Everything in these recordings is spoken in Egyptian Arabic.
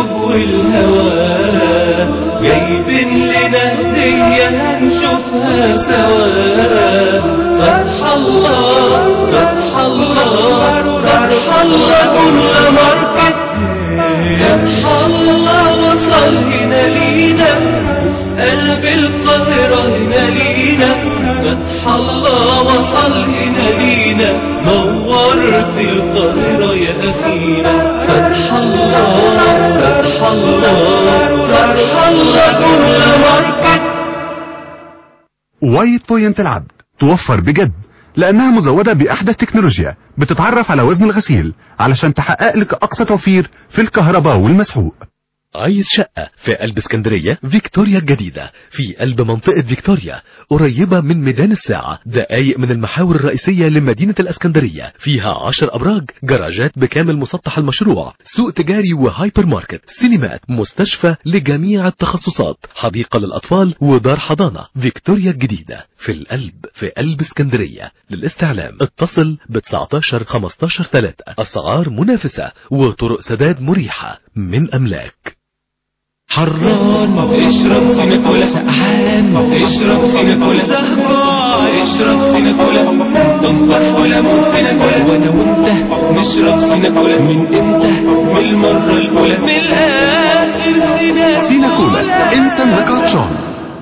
القلوب والهوى جايبين لنا هدية هنشوفها سوا فتح الله فتح الله فتح الله كل ماركت فتح الله وصل هنا لينا قلب القاهرة هنا لينا فتح الله وصل هنا لينا نورت القاهرة يا أخينا فتح الله فتح الله فتح الله كل ماركت وايت بوينت العبد توفر بجد لانها مزودة باحدث تكنولوجيا بتتعرف على وزن الغسيل علشان تحقق لك اقصى توفير في الكهرباء والمسحوق عايز شقة في قلب اسكندرية فيكتوريا الجديدة في قلب منطقة فيكتوريا قريبة من ميدان الساعة دقايق من المحاور الرئيسية لمدينة الاسكندرية فيها عشر ابراج جراجات بكامل مسطح المشروع سوق تجاري وهايبر ماركت سينمات مستشفى لجميع التخصصات حديقة للاطفال ودار حضانة فيكتوريا الجديدة في القلب في قلب اسكندرية للاستعلام اتصل ب 19 15 3 اسعار منافسة وطرق سداد مريحة من املاك حران ما اشرب سيناكولا سقعان ما اشرب سيناكولا زهبان اشرب سيناكولا تنفح وليمون سيناكولا وانا وانت نشرب سيناكولا من امتى من المرة الاولى من الاخر سيناكولا سيناكولا انسى انك عطشان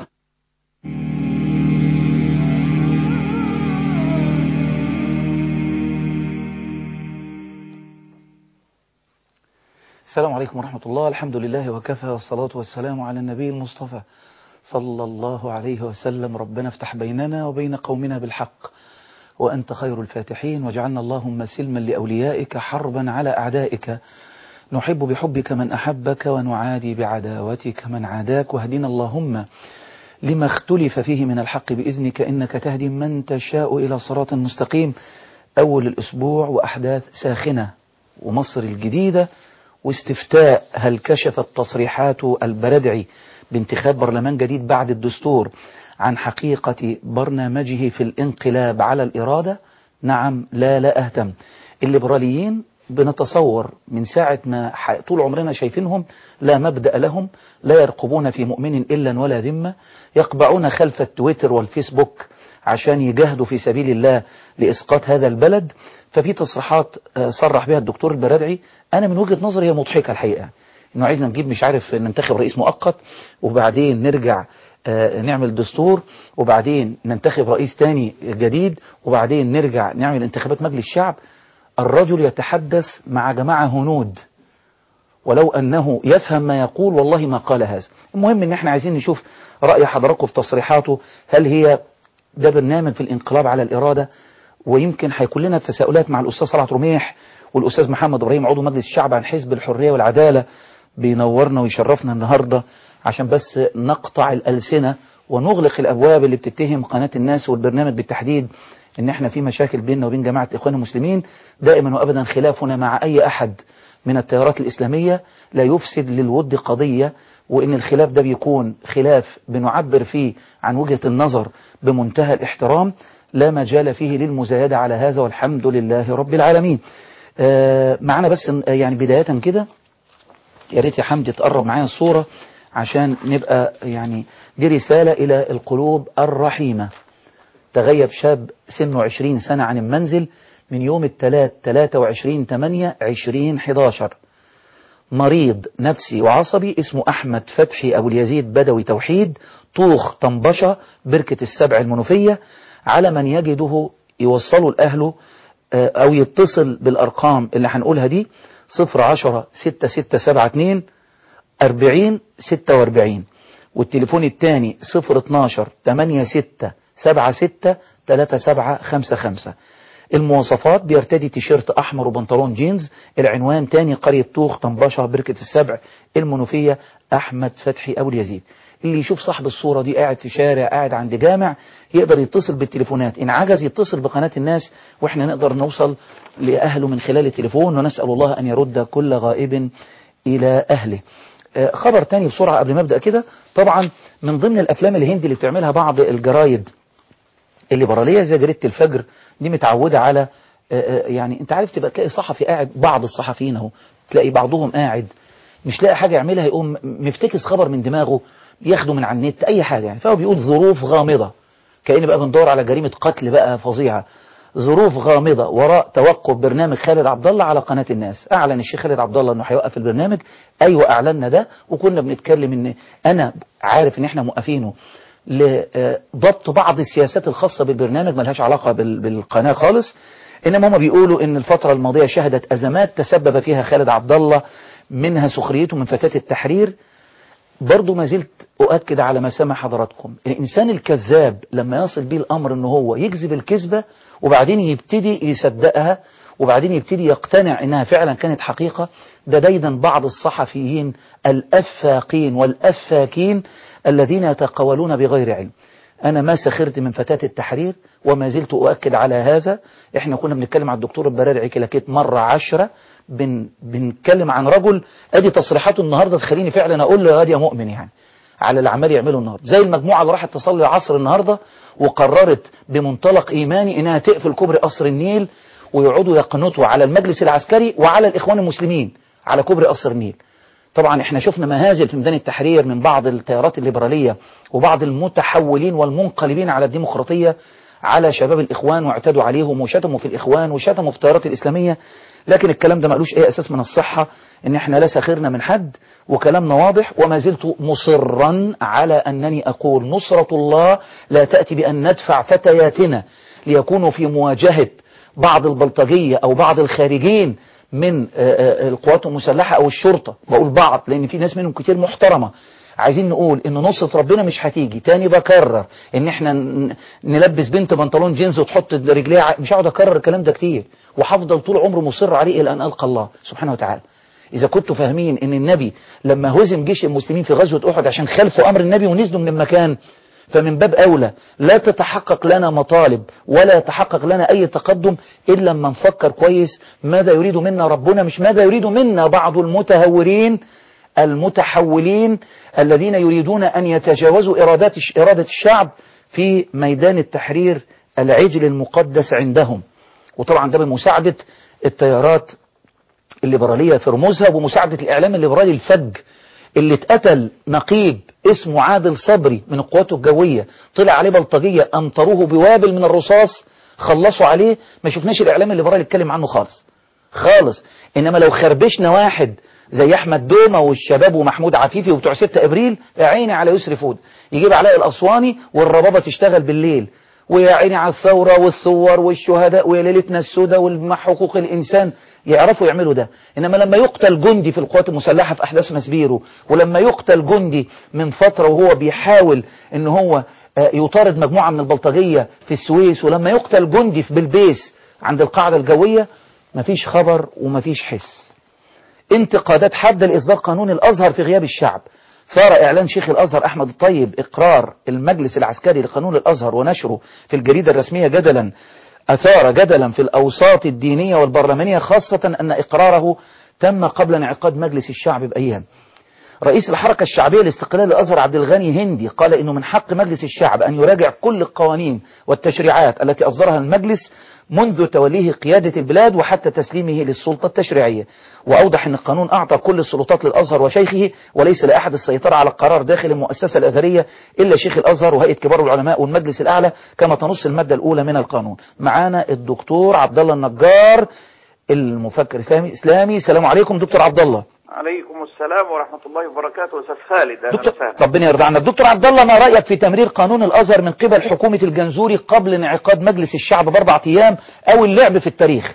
السلام عليكم ورحمة الله الحمد لله وكفى والصلاة والسلام على النبي المصطفى صلى الله عليه وسلم ربنا افتح بيننا وبين قومنا بالحق وأنت خير الفاتحين واجعلنا اللهم سلما لأوليائك حربا على أعدائك نحب بحبك من أحبك ونعادي بعداوتك من عاداك واهدنا اللهم لما اختلف فيه من الحق بإذنك إنك تهدي من تشاء إلى صراط مستقيم أول الأسبوع وأحداث ساخنة ومصر الجديدة واستفتاء هل كشفت تصريحات البردعي بانتخاب برلمان جديد بعد الدستور عن حقيقة برنامجه في الانقلاب على الإرادة نعم لا لا أهتم الليبراليين بنتصور من ساعة ما طول عمرنا شايفينهم لا مبدأ لهم لا يرقبون في مؤمن إلا ولا ذمة يقبعون خلف التويتر والفيسبوك عشان يجاهدوا في سبيل الله لإسقاط هذا البلد ففي تصريحات صرح بها الدكتور البرادعي أنا من وجهة نظري هي مضحكة الحقيقة إنه عايزنا نجيب مش عارف ننتخب رئيس مؤقت وبعدين نرجع نعمل دستور وبعدين ننتخب رئيس تاني جديد وبعدين نرجع نعمل انتخابات مجلس الشعب الرجل يتحدث مع جماعة هنود ولو أنه يفهم ما يقول والله ما قال هذا المهم ان احنا عايزين نشوف رأي حضراتكم في تصريحاته هل هي ده برنامج في الانقلاب على الإرادة ويمكن هيكون لنا تساؤلات مع الأستاذ صلاح رميح والأستاذ محمد إبراهيم عضو مجلس الشعب عن حزب الحرية والعدالة بينورنا ويشرفنا النهاردة عشان بس نقطع الألسنة ونغلق الأبواب اللي بتتهم قناة الناس والبرنامج بالتحديد ان احنا في مشاكل بيننا وبين جماعة إخوان المسلمين دائما وأبدا خلافنا مع أي أحد من التيارات الإسلامية لا يفسد للود قضية وإن الخلاف ده بيكون خلاف بنعبر فيه عن وجهة النظر بمنتهى الاحترام لا مجال فيه للمزايدة على هذا والحمد لله رب العالمين آه معنا بس يعني بداية كده يا ريت يا حمدي تقرب معايا الصورة عشان نبقى يعني دي رسالة إلى القلوب الرحيمة تغيب شاب سنه 20 سنة عن المنزل من يوم الثلاث 23 8 20 11 مريض نفسي وعصبي اسمه أحمد فتحي أبو اليزيد بدوي توحيد طوخ طنبشة بركة السبع المنوفية على من يجده يوصله لأهله أو يتصل بالأرقام اللي هنقولها دي 010 6672 40 46 والتليفون الثاني 012 86 76 3755 المواصفات بيرتدي تيشيرت احمر وبنطلون جينز العنوان تاني قرية طوخ طنباشة بركة السبع المنوفية احمد فتحي ابو اليزيد اللي يشوف صاحب الصورة دي قاعد في شارع قاعد عند جامع يقدر يتصل بالتليفونات ان عجز يتصل بقناة الناس واحنا نقدر نوصل لأهله من خلال التليفون ونسأل الله أن يرد كل غائب إلى أهله خبر تاني بسرعة قبل ما أبدأ كده طبعا من ضمن الأفلام الهندي اللي بتعملها بعض الجرايد الليبرالية زي جريدة الفجر دي متعودة على يعني انت عارف تبقى تلاقي صحفي قاعد بعض الصحفيين اهو تلاقي بعضهم قاعد مش لاقي حاجة يعملها يقوم مفتكس خبر من دماغه ياخده من على النت أي حاجة يعني فهو بيقول ظروف غامضة كأن بقى بندور على جريمة قتل بقى فظيعة ظروف غامضة وراء توقف برنامج خالد عبد الله على قناة الناس أعلن الشيخ خالد عبد الله أنه هيوقف البرنامج أيوة أعلنا ده وكنا بنتكلم إن أنا عارف إن إحنا موقفينه لضبط بعض السياسات الخاصة بالبرنامج ملهاش علاقة بال- بالقناة خالص إنما هم بيقولوا إن الفترة الماضية شهدت أزمات تسبب فيها خالد عبد الله منها سخريته من فتاة التحرير برضو ما زلت أؤكد على ما سمع حضراتكم الإنسان الكذاب لما يصل به الأمر أنه هو يكذب الكذبة وبعدين يبتدي يصدقها وبعدين يبتدي يقتنع أنها فعلا كانت حقيقة ده دايما بعض الصحفيين الأفاقين والأفاكين الذين يتقولون بغير علم أنا ما سخرت من فتاة التحرير وما زلت أؤكد على هذا إحنا كنا بنتكلم على الدكتور البراري كلاكيت مرة عشرة بن بنتكلم عن رجل أدي تصريحاته النهاردة تخليني فعلا أقول له يا واد يا مؤمن يعني على اللي عمال يعمله النهارده زي المجموعة اللي راحت تصلي العصر النهاردة وقررت بمنطلق إيماني إنها تقفل كوبري قصر النيل ويقعدوا يقنطوا على المجلس العسكري وعلى الإخوان المسلمين على كوبري قصر النيل طبعا احنا شفنا مهازل في ميدان التحرير من بعض التيارات الليبرالية وبعض المتحولين والمنقلبين على الديمقراطية على شباب الإخوان واعتدوا عليهم وشتموا في الإخوان وشتموا في التيارات الإسلامية لكن الكلام ده مقلوش ايه أساس من الصحة ان احنا لا سخرنا من حد وكلامنا واضح وما زلت مصرا على أنني أقول نصرة الله لا تأتي بأن ندفع فتياتنا ليكونوا في مواجهة بعض البلطجية أو بعض الخارجين من آه، آه، القوات المسلحة أو الشرطة بقول بعض لأن في ناس منهم كتير محترمة عايزين نقول ان نصرة ربنا مش هتيجي تاني بكرر ان احنا ن- نلبس بنت بنطلون جينز وتحط رجليها ع- مش هقعد اكرر الكلام ده كتير وهفضل طول عمري مصر عليه الى ان القى الله سبحانه وتعالى اذا كنتوا فاهمين ان النبي لما هزم جيش المسلمين في غزوة احد عشان خالفوا امر النبي ونزلوا من المكان فمن باب أولى لا تتحقق لنا مطالب ولا يتحقق لنا أي تقدم إلا لما نفكر كويس ماذا يريد منا ربنا مش ماذا يريد منا بعض المتهورين المتحولين الذين يريدون أن يتجاوزوا إرادات إرادة الشعب في ميدان التحرير العجل المقدس عندهم وطبعا ده بمساعدة التيارات الليبرالية في رموزها ومساعدة الإعلام الليبرالي الفج اللي اتقتل نقيب اسمه عادل صبري من القوات الجوية طلع عليه بلطجية أمطروه بوابل من الرصاص خلصوا عليه ما شفناش الإعلام الليبرالي يتكلم عنه خالص خالص إنما لو خربشنا واحد زي أحمد دومة والشباب ومحمود عفيفي وبتوع 6 إبريل يا عيني على يسري فود يجيب علاء الأسواني والربابة تشتغل بالليل ويا عيني على الثورة والثور والشهداء ويا ليلتنا السوداء وحقوق الإنسان يعرفوا يعملوا ده إنما لما يقتل جندي في القوات المسلحة في أحداث مسبيرو ولما يقتل جندي من فترة وهو بيحاول إن هو آه، يطارد مجموعة من البلطجية في السويس ولما يقتل جندي في بلبيس عند القاعدة الجوية مفيش خبر ومفيش حس انتقادات حادة لإصدار قانون الأزهر في غياب الشعب صار إعلان شيخ الأزهر أحمد الطيب إقرار المجلس العسكري لقانون الأزهر ونشره في الجريدة الرسمية جدلا أثار جدلا في الأوساط الدينية والبرلمانية خاصة أن إقراره تم قبل انعقاد مجلس الشعب بأيام رئيس الحركة الشعبية لاستقلال الأزهر عبد الغني هندي قال إنه من حق مجلس الشعب أن يراجع كل القوانين والتشريعات التي أصدرها المجلس منذ توليه قيادة البلاد وحتى تسليمه للسلطة التشريعية وأوضح أن القانون أعطى كل السلطات للأزهر وشيخه وليس لأحد السيطرة على القرار داخل المؤسسة الأزهرية إلا شيخ الأزهر وهيئة كبار العلماء والمجلس الأعلى كما تنص المادة الأولى من القانون معانا الدكتور عبد الله النجار المفكر الإسلامي إسلامي السلام عليكم دكتور عبد الله عليكم السلام ورحمة الله وبركاته أستاذ خالد أهلا دكتور وسهلا ربنا يرضى عنك دكتور عبد الله ما رايك في تمرير قانون الازهر من قبل حكومه الجنزوري قبل انعقاد مجلس الشعب باربع ايام او اللعب في التاريخ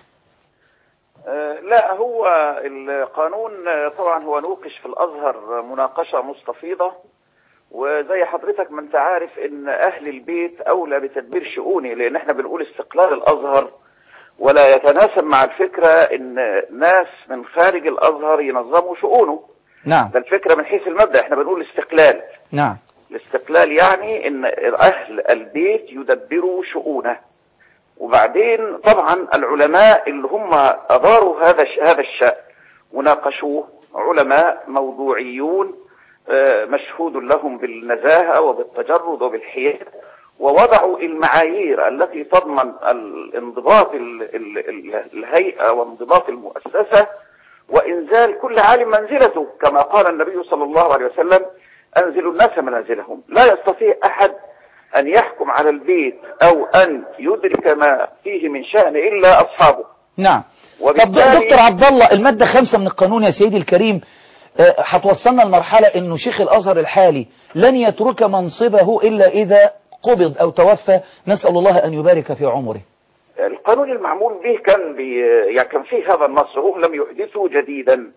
آه، لا هو القانون آه، طبعا هو نوقش في الأزهر مناقشة مستفيضة وزي حضرتك ما انت عارف ان اهل البيت اولى بتدبير شؤونه لان احنا بنقول استقلال الازهر ولا يتناسب مع الفكرة ان ناس من خارج الازهر ينظموا شؤونه نعم ده الفكرة من حيث المبدأ احنا بنقول استقلال نعم الاستقلال يعني ان اهل البيت يدبروا شؤونه وبعدين طبعا العلماء اللي هم اداروا هذا الش- هذا الشأن وناقشوه علماء موضوعيون آه، مشهود لهم بالنزاهة وبالتجرد وبالحياد ووضعوا المعايير التي تضمن الانضباط ال- ال- ال- الهيئة وانضباط المؤسسة وإنزال كل عالم منزلته كما قال النبي صلى الله عليه وسلم أنزلوا الناس منازلهم لا يستطيع أحد أن يحكم على البيت أو أن يدرك ما فيه من شأن إلا أصحابه نعم طب وبالتالي- دكتور عبد الله المادة خمسة من القانون يا سيدي الكريم آه، هتوصلنا لمرحلة انه شيخ الازهر الحالي لن يترك منصبه الا اذا قبض او توفى نسأل الله ان يبارك في عمره القانون المعمول به كان بي يعني كان فيه هذا النص هم لم يحدثوا جديدا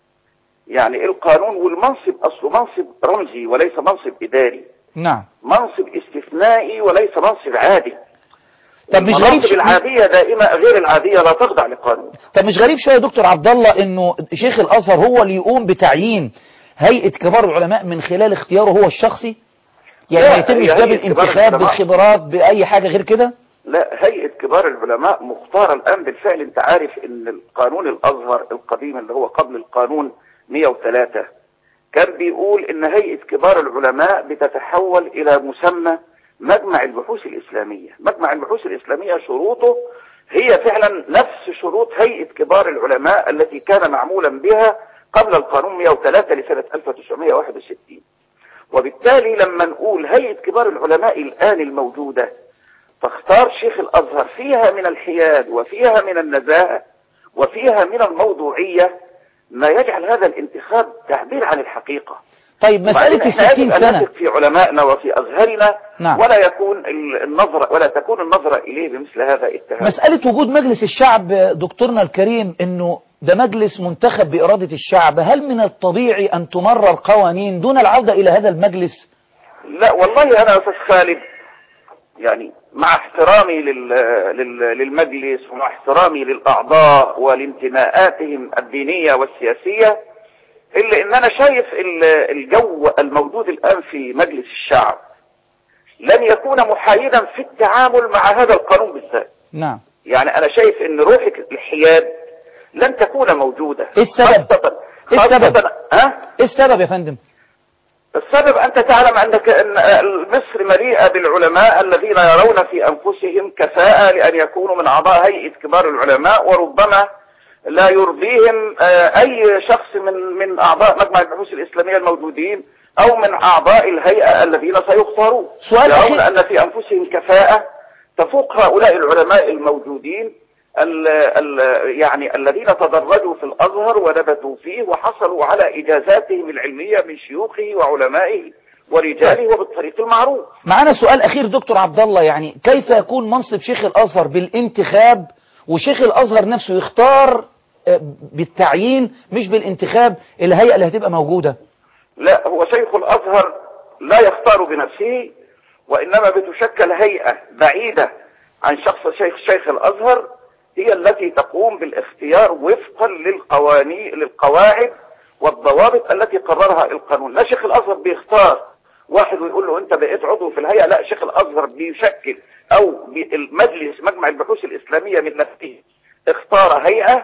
يعني القانون والمنصب أصله منصب رمزي وليس منصب إداري نعم منصب استثنائي وليس منصب عادي طب مش غريب المناصب العادية دائما غير العادية لا تخضع لقانون طب مش غريب شوية يا دكتور عبد الله انه شيخ الازهر هو اللي يقوم بتعيين هيئة كبار العلماء من خلال اختياره هو الشخصي يعني لا، ما يتمش هي ده هيئة كبار بالانتخاب العلماء. بالخبرات باي حاجة غير كده لا هيئة كبار العلماء مختارة الآن بالفعل أنت عارف أن القانون الأزهر القديم اللي هو قبل القانون 103 كان بيقول أن هيئة كبار العلماء بتتحول إلى مسمى مجمع البحوث الإسلامية مجمع البحوث الإسلامية شروطه هي فعلا نفس شروط هيئة كبار العلماء التي كان معمولا بها قبل القانون 103 لسنة 1961 وبالتالي لما نقول هيئة كبار العلماء الآن الموجودة فاختار شيخ الأزهر فيها من الحياد وفيها من النزاهة وفيها من الموضوعية ما يجعل هذا الانتخاب تعبير عن الحقيقة طيب مسألة وبعدين إحنا الستين يجب أن سنة نثق في علمائنا وفي أزهرنا نعم. ولا يكون ال- النظرة ولا تكون النظرة إليه بمثل هذا الاتهام مسألة وجود مجلس الشعب دكتورنا الكريم انه ده مجلس منتخب بإرادة الشعب هل من الطبيعي أن تمرر قوانين دون العودة إلى هذا المجلس لا والله أنا يا أستاذ خالد يعني مع احترامي لل... لل... للمجلس ومع احترامي للأعضاء ولانتماءاتهم الدينية والسياسية إلا إن أنا شايف ال- الجو الموجود الآن في مجلس الشعب لن يكون محايدا في التعامل مع هذا القانون بالذات نعم يعني أنا شايف إن روح الحياد لن تكون موجودة إيه السبب؟ خاصة إيه السبب؟ خاصة ها؟ إيه السبب يا فندم السبب أنت تعلم أنك أن مصر مليئة بالعلماء الذين يرون في أنفسهم كفاءة لأن يكونوا من أعضاء هيئة كبار العلماء وربما لا يرضيهم آه، أي شخص من من أعضاء مجمع البحوث الإسلامية الموجودين أو من أعضاء الهيئة الذين سيختارون سؤال يرون أخير. أن في أنفسهم كفاءة تفوق هؤلاء العلماء الموجودين ال ال يعني الذين تدرجوا في الأزهر ونبتوا فيه وحصلوا على إجازاتهم العلمية من شيوخه وعلمائه ورجاله وبالطريق المعروف معانا سؤال أخير دكتور عبد الله يعني كيف يكون منصب شيخ الأزهر بالانتخاب وشيخ الأزهر نفسه يختار آه، بالتعيين مش بالانتخاب الهيئة اللي هتبقى موجودة لا هو شيخ الأزهر لا يختار بنفسه وإنما بتشكل هيئة بعيدة عن شخص شيخ شيخ الأزهر هي التي تقوم بالاختيار وفقا للقوانين للقواعد والضوابط التي قررها القانون لا شيخ الأزهر بيختار واحد ويقول له انت بقيت عضو في الهيئة لا شيخ الأزهر بيشكل او المجلس مجمع البحوث الإسلامية من نفسه اختار هيئة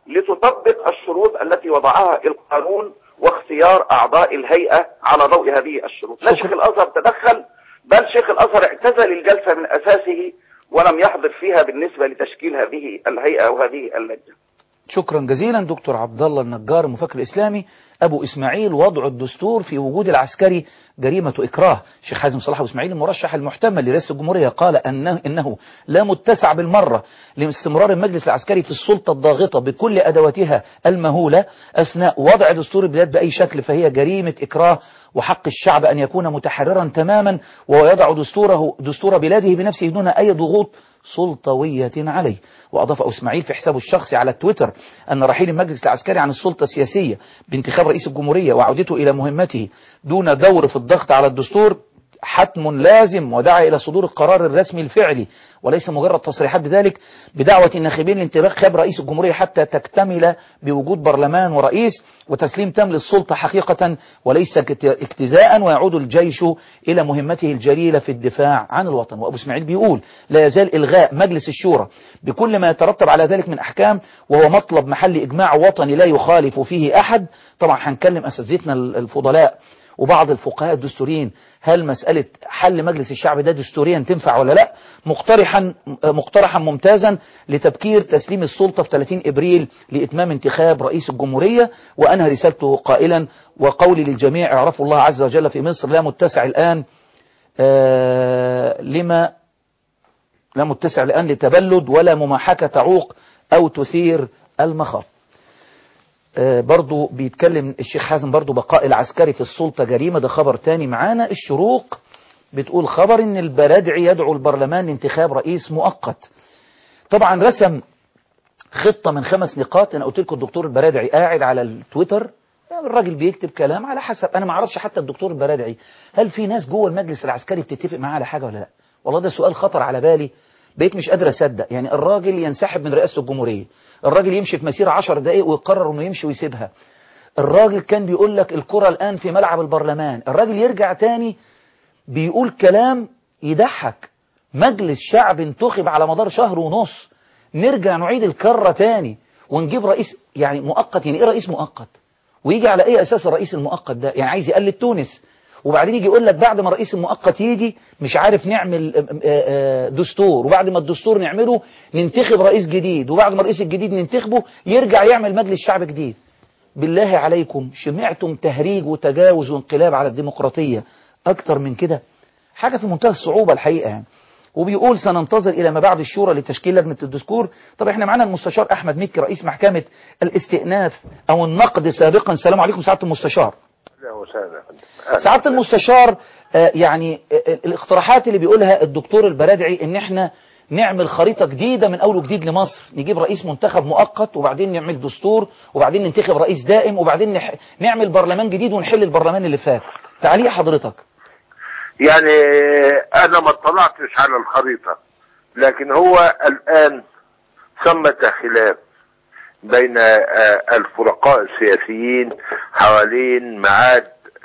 لتطبق الشروط التي وضعها القانون واختيار أعضاء الهيئة على ضوء هذه الشروط لا شكرا. شيخ الأزهر تدخل بل شيخ الأزهر اعتزل الجلسة من أساسه ولم يحضر فيها بالنسبة لتشكيل هذه الهيئة وهذه اللجنة شكرا جزيلا دكتور عبد الله النجار المفكر الإسلامي أبو إسماعيل وضع الدستور في وجود العسكري جريمة إكراه شيخ حازم صلاح أبو إسماعيل المرشح المحتمل لرئاسة الجمهورية قال أنه, إنه لا متسع بالمرة لاستمرار المجلس العسكري في السلطة الضاغطة بكل أدواتها المهولة أثناء وضع دستور البلاد بأي شكل فهي جريمة إكراه وحق الشعب أن يكون متحررا تماما وهو يضع دستوره دستور بلاده بنفسه دون أي ضغوط سلطوية عليه وأضاف إسماعيل في حسابه الشخصي على تويتر أن رحيل المجلس العسكري عن السلطة السياسية بانتخاب رئيس الجمهورية وعودته إلى مهمته دون دور في الضغط على الدستور حتم لازم ودعا إلى صدور القرار الرسمي الفعلي وليس مجرد تصريحات بذلك بدعوة الناخبين لانتخاب رئيس الجمهورية حتى تكتمل بوجود برلمان ورئيس وتسليم تام للسلطة حقيقة وليس اكت- اجتزاء ويعود الجيش إلى مهمته الجليلة في الدفاع عن الوطن وأبو اسماعيل بيقول لا يزال إلغاء مجلس الشورى بكل ما يترتب على ذلك من أحكام وهو مطلب محل إجماع وطني لا يخالف فيه أحد طبعا هنكلم أساتذتنا الفضلاء وبعض الفقهاء الدستوريين هل مسألة حل مجلس الشعب ده دستوريا تنفع ولا لا مقترحا مقترحا ممتازا لتبكير تسليم السلطة في 30 إبريل لإتمام انتخاب رئيس الجمهورية وأنهى رسالته قائلا وقولي للجميع اعرفوا الله عز وجل في مصر لا متسع الآن آه لما لا متسع الآن لتبلد ولا مماحكة تعوق أو تثير المخاض آه برضو بيتكلم الشيخ حازم برضو بقاء العسكري في السلطة جريمة ده خبر تاني معانا الشروق بتقول خبر ان البرادعي يدعو البرلمان لانتخاب رئيس مؤقت طبعا رسم خطة من خمس نقاط انا قلت لكم الدكتور البرادعي قاعد على التويتر الراجل بيكتب كلام على حسب انا ما اعرفش حتى الدكتور البرادعي هل في ناس جوه المجلس العسكري بتتفق معاه على حاجة ولا لا والله ده سؤال خطر على بالي بقيت مش قادر اصدق يعني الراجل ينسحب من رئاسة الجمهورية الراجل يمشي في مسيرة 10 دقائق ويقرر انه يمشي ويسيبها الراجل كان بيقول لك الكرة الآن في ملعب البرلمان الراجل يرجع تاني بيقول كلام يضحك مجلس شعب انتخب على مدار شهر ونص نرجع نعيد الكرة تاني ونجيب رئيس يعني مؤقت يعني ايه رئيس مؤقت ويجي على ايه اساس الرئيس المؤقت ده يعني عايز يقلد تونس وبعدين يجي يقول لك بعد ما الرئيس المؤقت يجي مش عارف نعمل دستور وبعد ما الدستور نعمله ننتخب رئيس جديد وبعد ما الرئيس الجديد ننتخبه يرجع يعمل مجلس شعب جديد بالله عليكم شمعتم تهريج وتجاوز وانقلاب على الديمقراطية أكتر من كده حاجة في منتهى الصعوبة الحقيقة يعني وبيقول سننتظر إلى ما بعد الشورى لتشكيل لجنة الدستور طب احنا معانا المستشار أحمد مكي رئيس محكمة الاستئناف أو النقد سابقا السلام عليكم سعادة المستشار لا وسهلا أهلا. سعادة المستشار آه، يعني آه، الاقتراحات اللي بيقولها الدكتور البرادعي ان احنا نعمل خريطة جديدة من اول وجديد لمصر نجيب رئيس منتخب مؤقت وبعدين نعمل دستور وبعدين ننتخب رئيس دائم وبعدين نح... نعمل برلمان جديد ونحل البرلمان اللي فات تعليق حضرتك يعني انا ما اطلعتش على الخريطة لكن هو الان ثمة خلاف بين آه، الفرقاء السياسيين حوالين ميعاد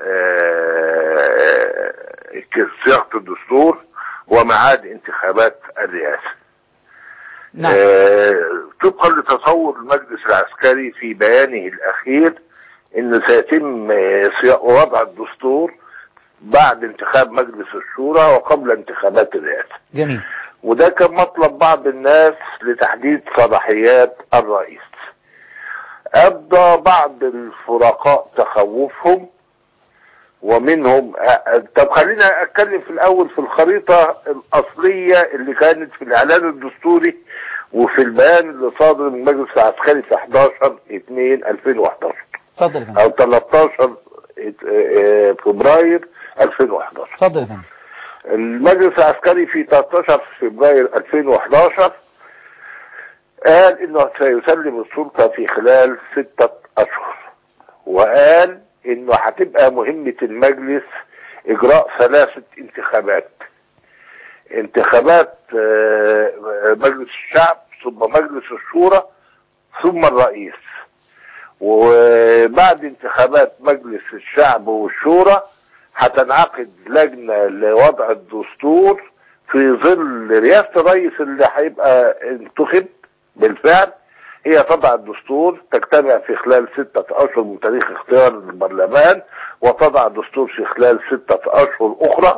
آه، صياغة الدستور وميعاد انتخابات الرئاسة نعم آه، طبقا لتصور المجلس العسكري في بيانه الأخير أن سيتم آه، صياغة وضع الدستور بعد انتخاب مجلس الشورى وقبل انتخابات الرئاسة جميل وده كان مطلب بعض الناس لتحديد صلاحيات الرئيس أبدى بعض الفرقاء تخوفهم ومنهم أ- طب خلينا اتكلم في الاول في الخريطة الاصلية اللي كانت في الاعلان الدستوري وفي البيان اللي صادر من المجلس العسكري في 11 2 2011 اتفضل يا فندم او 13 ات- اه- فبراير 2011 اتفضل يا فندم المجلس العسكري في 13 فبراير 2011 قال انه سيسلم السلطة في خلال ستة اشهر وقال انه هتبقى مهمة المجلس اجراء ثلاثة انتخابات انتخابات آه، مجلس الشعب ثم مجلس الشورى ثم الرئيس وبعد انتخابات مجلس الشعب والشورى هتنعقد لجنة لوضع الدستور في ظل رئاسة الرئيس اللي هيبقى انتخب بالفعل هي تضع الدستور تجتمع في خلال ستة أشهر من تاريخ اختيار البرلمان وتضع الدستور في خلال ستة أشهر أخرى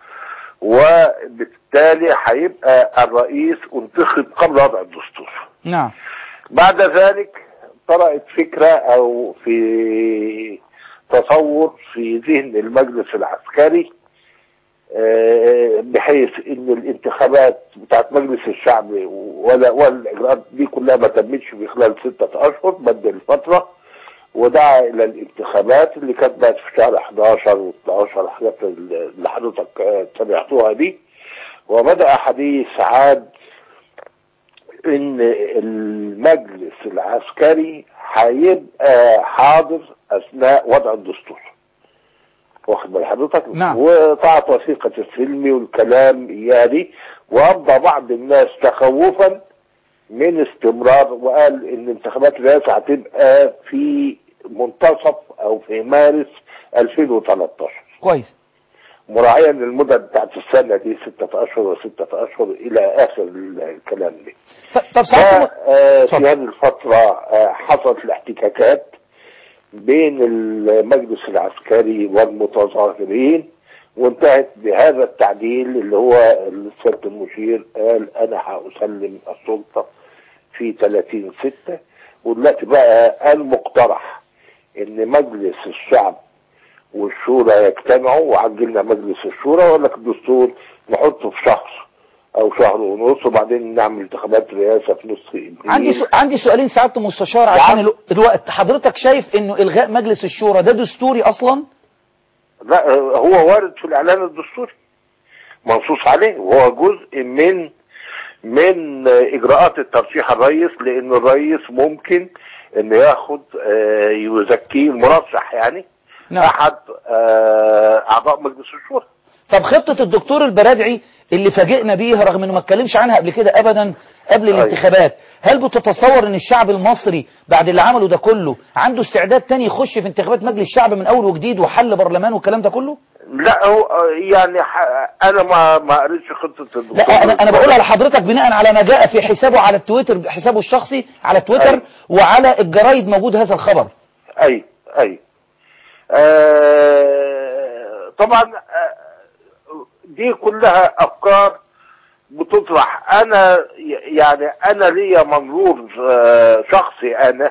وبالتالي هيبقى الرئيس انتخب قبل وضع الدستور نعم بعد ذلك طرأت فكرة أو في تصور في ذهن المجلس العسكري آه، بحيث ان الانتخابات بتاعت مجلس الشعب ولا والاجراءات دي كلها ما تمتش في خلال ستة اشهر بدل الفترة ودعا الى الانتخابات اللي كانت بقت في شهر 11 و12 الحاجات اللي حضرتك آه، سمعتوها دي وبدأ حديث عاد ان المجلس العسكري هيبقى حاضر اثناء وضع الدستور واخد بال حضرتك نعم. وطاعت وثيقة السلم والكلام يعني وأبدى بعض الناس تخوفا من استمرار وقال ان انتخابات الرئاسة هتبقى في منتصف او في مارس 2013 كويس مراعيا للمدة بتاعت السنة دي ستة أشهر وستة أشهر إلى آخر الكلام دي ط- طب سعادة الم- آه، في اتفضل. هذه الفترة آه، حصلت الاحتكاكات بين المجلس العسكري والمتظاهرين وانتهت بهذا التعديل اللي هو السيد المشير قال انا هاسلم السلطه في 30 6 ودلوقتي بقى المقترح ان مجلس الشعب والشورى يجتمعوا وعجلنا مجلس الشورى ولا لك الدستور نحطه في شهر او شهر ونص وبعدين نعمل انتخابات رئاسه في نص ابريل عندي سو... عندي سؤالين سعاده المستشار عشان الو... الوقت حضرتك شايف انه الغاء مجلس الشورى ده دستوري اصلا لا هو وارد في الاعلان الدستوري منصوص عليه وهو جزء من من اجراءات الترشيح الرئيس لان الرئيس ممكن انه ياخد آه، يزكيه المرشح يعني نعم. احد آه، اعضاء مجلس الشورى طب خطة الدكتور البرادعي اللي فاجئنا بيها رغم انه ما اتكلمش عنها قبل كده ابدا قبل أيوة. الانتخابات هل بتتصور ان الشعب المصري بعد اللي عمله ده كله عنده استعداد تاني يخش في انتخابات مجلس الشعب من اول وجديد وحل برلمان والكلام ده كله لا هو آه، يعني ح- انا ما ما قريتش خطه الدكتور لا انا انا بقولها لحضرتك بناء على ما جاء في حسابه على التويتر حسابه الشخصي على التويتر أيوة. وعلى الجرايد موجود هذا الخبر اي اي آه طبعا آه، دي كلها افكار بتطرح انا ي- يعني انا ليا منظور آه، شخصي انا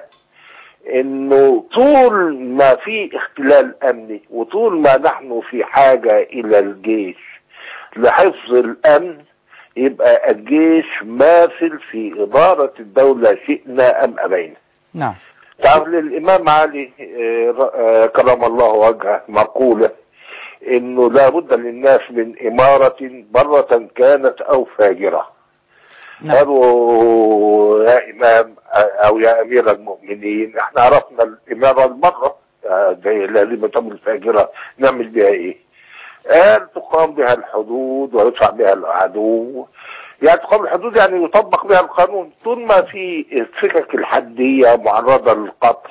انه طول ما في اختلال امني وطول ما نحن في حاجه الى الجيش لحفظ الامن يبقى الجيش ماثل في اداره الدوله شئنا ام ابينا نعم تعرف للإمام علي آه، ر- آه، كرم الله وجهه مقولة إنه لا بد للناس من إمارة برة كانت أو فاجرة نعم قالوا يا إمام آه، أو يا أمير المؤمنين إحنا عرفنا الإمارة المرة آه، زي لازمة أمر الفاجرة نعمل بها إيه؟ قال تقام بها الحدود ويدفع بها العدو يعني تقام الحدود يعني يطبق بها القانون طول ما في السكك الحدية معرضة للقطع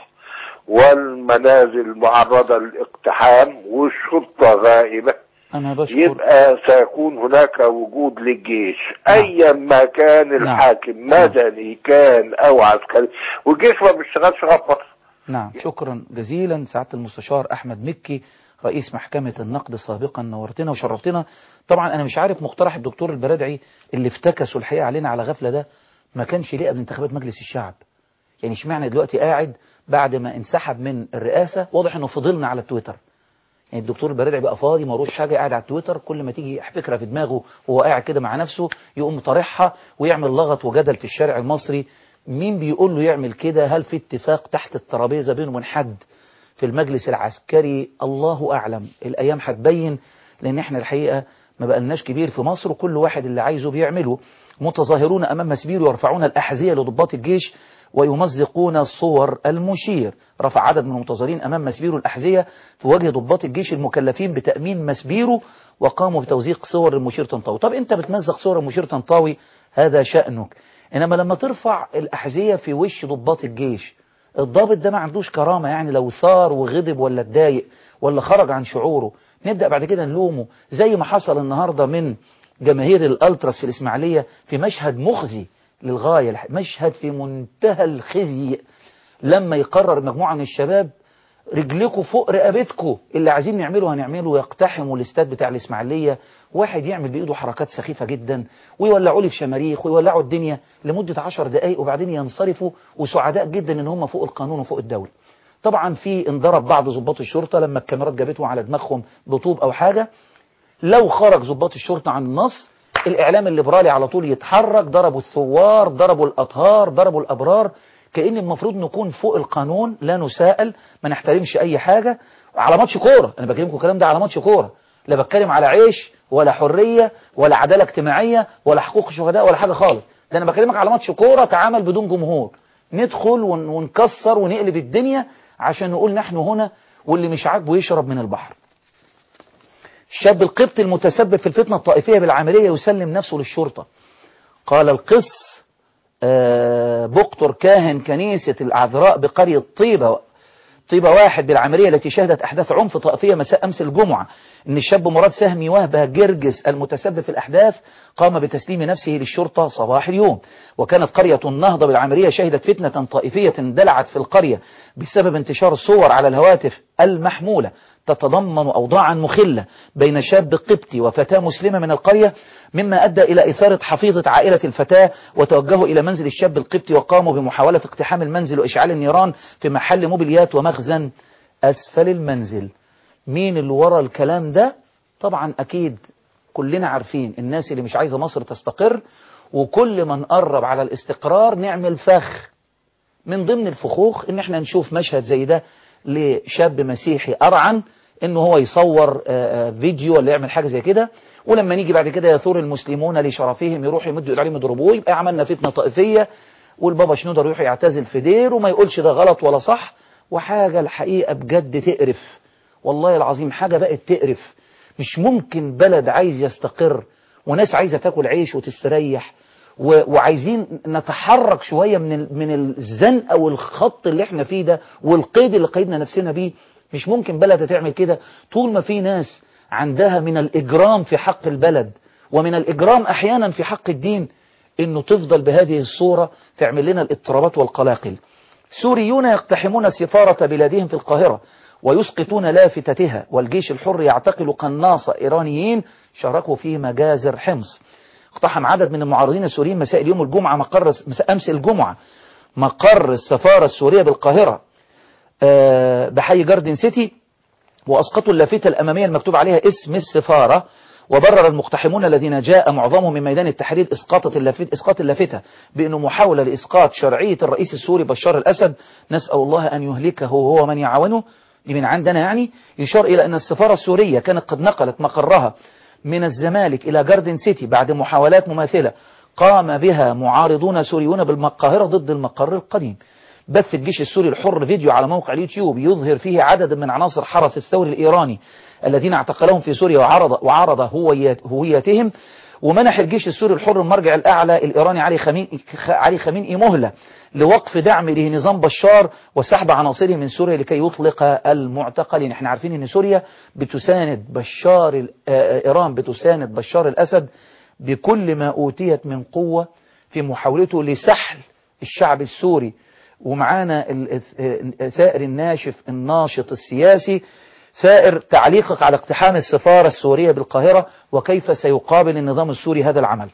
والمنازل معرضة للاقتحام والشرطة غائبة انا بشكر يبقى سيكون هناك وجود للجيش ايا ما كان الحاكم مدني كان او عسكري والجيش ما بيشتغلش غفر نعم شكرا جزيلا سعادة المستشار أحمد مكي رئيس محكمة النقد سابقا نورتنا وشرفتنا طبعا أنا مش عارف مقترح الدكتور البرادعي اللي افتكسوا الحقيقة علينا على غفلة ده ما كانش ليه قبل انتخابات مجلس الشعب يعني اشمعنى دلوقتي قاعد بعد ما انسحب من الرئاسة واضح انه فضلنا على التويتر يعني الدكتور البرادعي بقى فاضي ملوش حاجه قاعد على التويتر كل ما تيجي فكره في دماغه وهو قاعد كده مع نفسه يقوم طارحها ويعمل لغط وجدل في الشارع المصري مين بيقول له يعمل كده هل في اتفاق تحت الترابيزه بينه وبين حد في المجلس العسكري الله اعلم الايام هتبين لان احنا الحقيقه ما بقالناش كبير في مصر وكل واحد اللي عايزه بيعمله متظاهرون امام مسبير يرفعون الاحذيه لضباط الجيش ويمزقون صور المشير رفع عدد من المتظاهرين أمام مسبيرو الأحذية في وجه ضباط الجيش المكلفين بتأمين مسبيرو وقاموا بتوزيق صور المشير طنطاوي طب أنت بتمزق صور المشير طنطاوي هذا شأنك إنما لما ترفع الأحذية في وش ضباط الجيش الضابط ده ما عندوش كرامة يعني لو ثار وغضب ولا اتضايق ولا خرج عن شعوره نبدأ بعد كده نلومه زي ما حصل النهاردة من جماهير الألتراس في الإسماعيلية في مشهد مخزي للغاية مشهد في منتهى الخزي لما يقرر مجموعة من الشباب رجلكوا فوق رقبتكوا اللي عايزين نعمله هنعمله يقتحموا الاستاد بتاع الإسماعيلية واحد يعمل بإيده حركات سخيفة جدا ويولعوا لي في شماريخ ويولعوا الدنيا لمدة عشر دقايق وبعدين ينصرفوا وسعداء جدا ان هم فوق القانون وفوق الدولة طبعا في انضرب بعض ضباط الشرطة لما الكاميرات جابتهم على دماغهم بطوب او حاجة لو خرج ضباط الشرطة عن النص الإعلام الليبرالي على طول يتحرك ضربوا الثوار ضربوا الأطهار ضربوا الأبرار كأن المفروض نكون فوق القانون لا نسائل ما نحترمش أي حاجة على ماتش كورة أنا بكلمكم الكلام ده على ماتش كورة لا بتكلم على عيش ولا حرية ولا عدالة اجتماعية ولا حقوق شهداء ولا حاجة خالص ده أنا بكلمك على ماتش كورة تعامل بدون جمهور ندخل ون- ونكسر ونقلب الدنيا عشان نقول نحن هنا واللي مش عاجبه يشرب من البحر الشاب القبطي المتسبب في الفتنة الطائفية بالعملية يسلم نفسه للشرطة قال القس آه، بقتر كاهن كنيسة العذراء بقرية طيبة طيبة واحد بالعملية التي شهدت أحداث عنف طائفية مساء أمس الجمعة إن الشاب مراد سهمي وهبة جرجس المتسبب في الأحداث قام بتسليم نفسه للشرطة صباح اليوم وكانت قرية النهضة بالعملية شهدت فتنة طائفية اندلعت في القرية بسبب انتشار الصور على الهواتف المحمولة تتضمن أوضاعا مخلة بين شاب قبطي وفتاة مسلمة من القرية مما أدى إلى إثارة حفيظة عائلة الفتاة وتوجهوا إلى منزل الشاب القبطي وقاموا بمحاولة اقتحام المنزل وإشعال النيران في محل موبيليات ومخزن أسفل المنزل مين اللي ورا الكلام ده طبعا أكيد كلنا عارفين الناس اللي مش عايزة مصر تستقر وكل ما نقرب على الاستقرار نعمل فخ من ضمن الفخوخ ان احنا نشوف مشهد زي ده لشاب مسيحي أرعن انه هو يصور آه، آه، فيديو ولا يعمل حاجة زي كده ولما نيجي بعد كده يثور المسلمون لشرفهم يروحوا يمدوا ايد عليهم يضربوه يبقى عملنا فتنة طائفية والبابا شنودر يروح يعتزل في دير وما يقولش ده غلط ولا صح وحاجة الحقيقة بجد تقرف والله العظيم حاجة بقت تقرف مش ممكن بلد عايز يستقر وناس عايزة تاكل عيش وتستريح و- وعايزين نتحرك شوية من ال- من الزنقة والخط اللي احنا فيه ده والقيد اللي قيدنا نفسنا بيه مش ممكن بلد تعمل كده طول ما في ناس عندها من الإجرام في حق البلد ومن الإجرام أحيانا في حق الدين إنه تفضل بهذه الصورة تعمل لنا الاضطرابات والقلاقل سوريون يقتحمون سفارة بلادهم في القاهرة ويسقطون لافتتها والجيش الحر يعتقل قناصة إيرانيين شاركوا في مجازر حمص اقتحم عدد من المعارضين السوريين مساء اليوم الجمعة مقر مساء أمس الجمعة مقر السفارة السورية بالقاهرة آه، بحي جاردن سيتي وأسقطوا اللافتة الأمامية المكتوب عليها اسم السفارة وبرر المقتحمون الذين جاء معظمهم من ميدان التحرير إسقاط اللافت إسقاط اللافتة بأنه محاولة لإسقاط شرعية الرئيس السوري بشار الأسد نسأل الله أن يهلكه هو من يعاونه دي من عندنا يعني يشار إلى أن السفارة السورية كانت قد نقلت مقرها من الزمالك إلى جاردن سيتي بعد محاولات مماثلة قام بها معارضون سوريون بالقاهرة ضد المقر القديم بث الجيش السوري الحر فيديو على موقع اليوتيوب يظهر فيه عدد من عناصر حرس الثوري الإيراني الذين اعتقلهم في سوريا وعرض, وعرض هويات هوياتهم ومنح الجيش السوري الحر المرجع الأعلى الإيراني علي خمين علي خمينئي مهلة لوقف دعم لنظام بشار وسحب عناصره من سوريا لكي يطلق المعتقلين احنا عارفين ان سوريا بتساند بشار ال- آه، ايران بتساند بشار الاسد بكل ما اوتيت من قوة في محاولته لسحل الشعب السوري ومعانا ال- آه، ثائر الناشف الناشط السياسي ثائر تعليقك على اقتحام السفارة السورية بالقاهرة وكيف سيقابل النظام السوري هذا العمل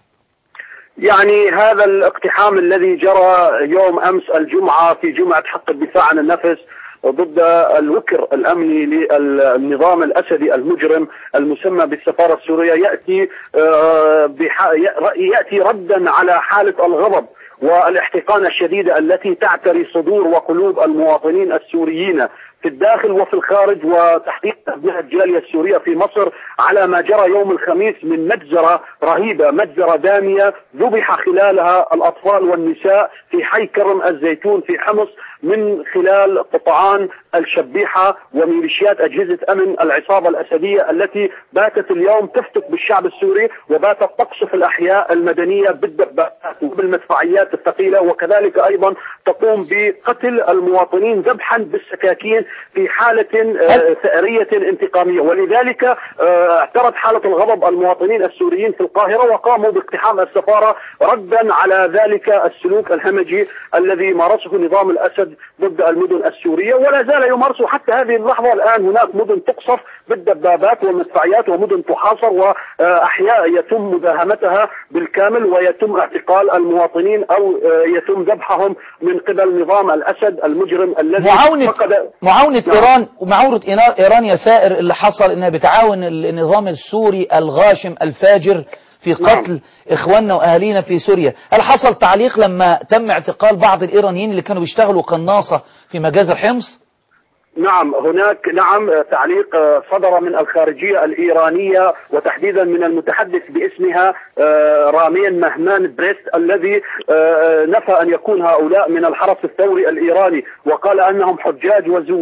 يعني هذا الاقتحام الذي جرى يوم امس الجمعه في جمعه حق الدفاع عن النفس ضد الوكر الامني للنظام الاسدي المجرم المسمى بالسفاره السوريه ياتي آه، بح- ياتي ردا على حاله الغضب والاحتقان الشديدة التي تعتري صدور وقلوب المواطنين السوريين في الداخل وفي الخارج وتحقيقا بها الجالية السورية في مصر على ما جرى يوم الخميس من مجزرة رهيبة مجزرة دامية ذبح خلالها الأطفال والنساء في حي كرم الزيتون في حمص من خلال قطعان الشبيحة وميليشيات أجهزة أمن العصابة الأسدية التي باتت اليوم تفتك بالشعب السوري وباتت تقصف الأحياء المدنية بالدبابات وبالمدفعيات الثقيلة وكذلك أيضا تقوم بقتل المواطنين ذبحا بالسكاكين في حالة آه، ثأرية انتقامية ولذلك آه، اعترت حالة الغضب المواطنين السوريين في القاهرة وقاموا باقتحام السفارة ردا على ذلك السلوك الهمجي الذي مارسه نظام الأسد ضد المدن السورية ولا زال يمارسه حتى هذه اللحظة الآن هناك مدن تقصف بالدبابات والمدفعيات ومدن تحاصر وأحياء يتم مداهمتها بالكامل ويتم اعتقال المواطنين أو آه، يتم ذبحهم من قبل نظام الأسد المجرم الذي معاونة فقد معاونة نعم. إيران ومعاونة إينا- إيران يا سائر اللي حصل إنها بتعاون ال- النظام السوري الغاشم الفاجر في قتل إخواننا وأهالينا في سوريا هل حصل تعليق لما تم اعتقال بعض الإيرانيين اللي كانوا بيشتغلوا قناصة في مجازر حمص نعم هناك نعم آه، تعليق آه، صدر من الخارجية الإيرانية وتحديدا من المتحدث باسمها آه، رامين مهمان بريست الذي آه، نفى أن يكون هؤلاء من الحرس الثوري الإيراني وقال أنهم حجاج وزوار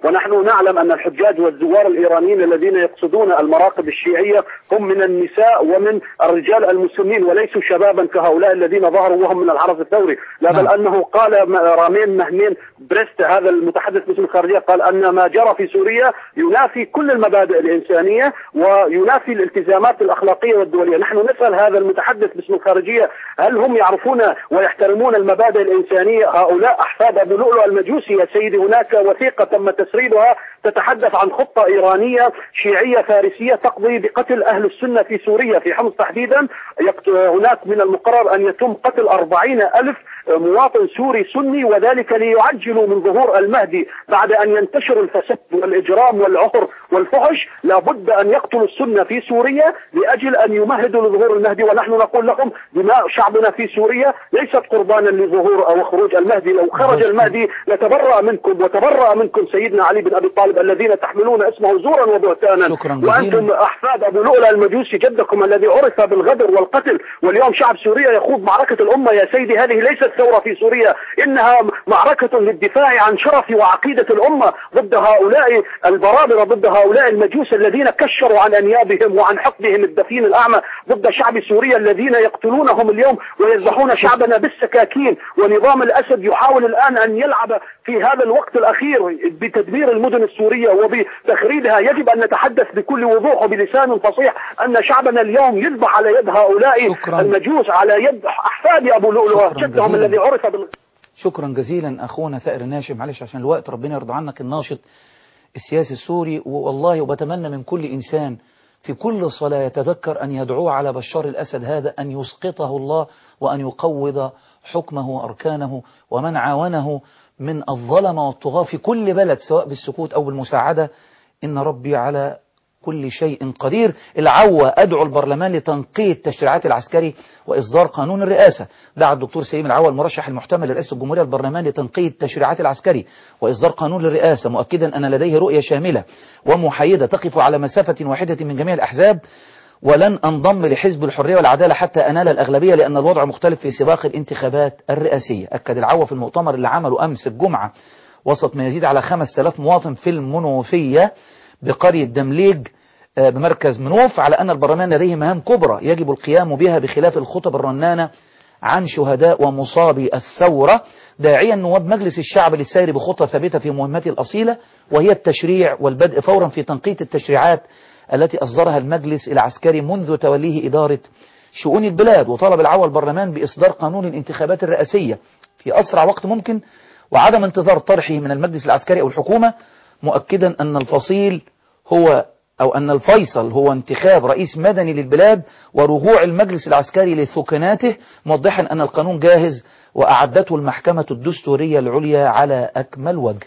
ونحن نعلم أن الحجاج والزوار الإيرانيين الذين يقصدون المراقب الشيعية هم من النساء ومن الرجال المسلمين وليسوا شبابا كهؤلاء الذين ظهروا وهم من العرض الثوري لا بل نعم. أنه قال م- رامين مهمين بريست هذا المتحدث باسم الخارجية قال أن ما جرى في سوريا ينافي كل المبادئ الإنسانية وينافي الالتزامات الأخلاقية والدولية نحن نسأل هذا المتحدث باسم الخارجية هل هم يعرفون ويحترمون المبادئ الإنسانية هؤلاء أحفاد أبو لؤلؤ المجوسي يا سيدي هناك وثيقة تم تسريبها تتحدث عن خطة إيرانية شيعية فارسية تقضي بقتل أهل السنة في سوريا في حمص تحديدا يقت- هناك من المقرر أن يتم قتل أربعين ألف مواطن سوري سني وذلك ليعجلوا من ظهور المهدي بعد أن ينتشر الفساد والإجرام والعهر والفحش لابد أن يقتلوا السنة في سوريا لأجل أن يمهدوا لظهور المهدي ونحن نقول لهم دماء شعبنا في سوريا ليست قربانا لظهور أو خروج المهدي لو خرج المهدي لتبرأ منكم وتبرأ منكم سيدنا علي بن أبي طالب الذين تحملون اسمه زورا وبهتانا شكراً جزيلاً. وأنتم أحفاد أبو لؤلؤ المجوسي جدكم الذي عرف بالغدر والقتل واليوم شعب سوريا يخوض معركة الأمة يا سيدي هذه ليست ثورة في سوريا إنها معركة للدفاع عن شرف وعقيدة الأمة ضد هؤلاء البرابرة ضد هؤلاء المجوس الذين كشروا عن أنيابهم وعن حقدهم الدفين الأعمى ضد شعب سوريا الذين يقتلونهم اليوم ويذبحون شعبنا بالسكاكين ونظام الأسد يحاول الآن أن يلعب في هذا الوقت الأخير بتدمير المدن السورية وبتخريبها يجب أن نتحدث بكل وضوح وبلسان فصيح أن شعبنا اليوم يذبح على يد هؤلاء شكراً. المجوس على يد أحفاد أبو لؤلؤة شكراً جدهم جزيلاً. الذي عرف بال... شكرا جزيلا اخونا ثائر ناشم معلش عشان الوقت ربنا يرضى عنك الناشط السياسي السوري والله وبتمنى من كل انسان في كل صلاة يتذكر أن يدعو على بشار الأسد هذا أن يسقطه الله وأن يقوض حكمه وأركانه ومن عاونه من الظلمة والطغاة في كل بلد سواء بالسكوت أو بالمساعدة إن ربي على كل شيء قدير العوة أدعو البرلمان لتنقية التشريعات العسكري وإصدار قانون الرئاسة دعا الدكتور سليم العوة المرشح المحتمل لرئاسة الجمهورية البرلمان لتنقية التشريعات العسكري وإصدار قانون الرئاسة مؤكدا أن لديه رؤية شاملة ومحايدة تقف على مسافة واحدة من جميع الأحزاب ولن أنضم لحزب الحرية والعدالة حتى أنال الأغلبية لأن الوضع مختلف في سباق الانتخابات الرئاسية أكد العوة في المؤتمر اللي عمله أمس الجمعة وسط ما يزيد على 5000 مواطن في المنوفية بقرية دمليج آه، بمركز منوف على أن البرلمان لديه مهام كبرى يجب القيام بها بخلاف الخطب الرنانة عن شهداء ومصابي الثورة داعيا نواب مجلس الشعب للسير بخطة ثابتة في مهمته الأصيلة وهي التشريع والبدء فورا في تنقية التشريعات التي أصدرها المجلس العسكري منذ توليه إدارة شؤون البلاد وطلب العوى البرلمان بإصدار قانون الانتخابات الرئاسية في أسرع وقت ممكن وعدم انتظار طرحه من المجلس العسكري أو الحكومة مؤكدا أن الفصيل هو أو أن الفيصل هو انتخاب رئيس مدني للبلاد ورجوع المجلس العسكري لثكناته موضحا أن القانون جاهز وأعدته المحكمة الدستورية العليا على أكمل وجه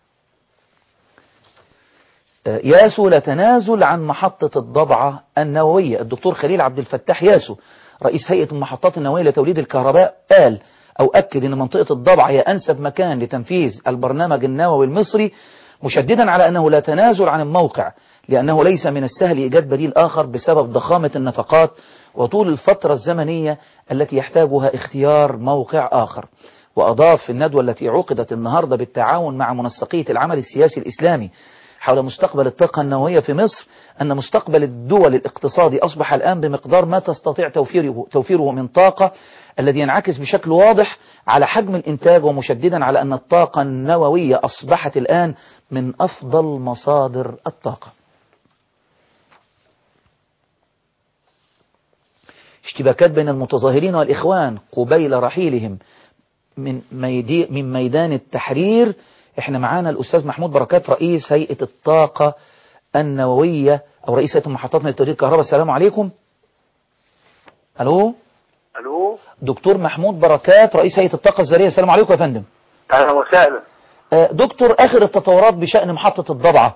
آه، ياسو لا تنازل عن محطة الضبعة النووية الدكتور خليل عبد الفتاح ياسو رئيس هيئة المحطات النووية لتوليد الكهرباء قال أو أكد أن منطقة الضبعة هي أنسب مكان لتنفيذ البرنامج النووي المصري مشددا على أنه لا تنازل عن الموقع لأنه ليس من السهل إيجاد بديل آخر بسبب ضخامة النفقات وطول الفترة الزمنية التي يحتاجها اختيار موقع آخر وأضاف في الندوة التي عقدت النهاردة بالتعاون مع منسقية العمل السياسي الإسلامي حول مستقبل الطاقة النووية في مصر أن مستقبل الدول الاقتصادي أصبح الآن بمقدار ما تستطيع توفيره, توفيره من طاقة الذي ينعكس بشكل واضح على حجم الإنتاج ومشددا على أن الطاقة النووية أصبحت الآن من أفضل مصادر الطاقة اشتباكات بين المتظاهرين والإخوان قبيل رحيلهم من, ميدي من ميدان التحرير احنا معانا الأستاذ محمود بركات رئيس هيئة الطاقة النووية أو رئيس هيئة المحطات من توليد الكهرباء السلام عليكم ألو الو دكتور محمود بركات رئيس هيئة الطاقة الذرية السلام عليكم يا فندم اهلا وسهلا آه، دكتور آخر التطورات بشأن محطة الضبعة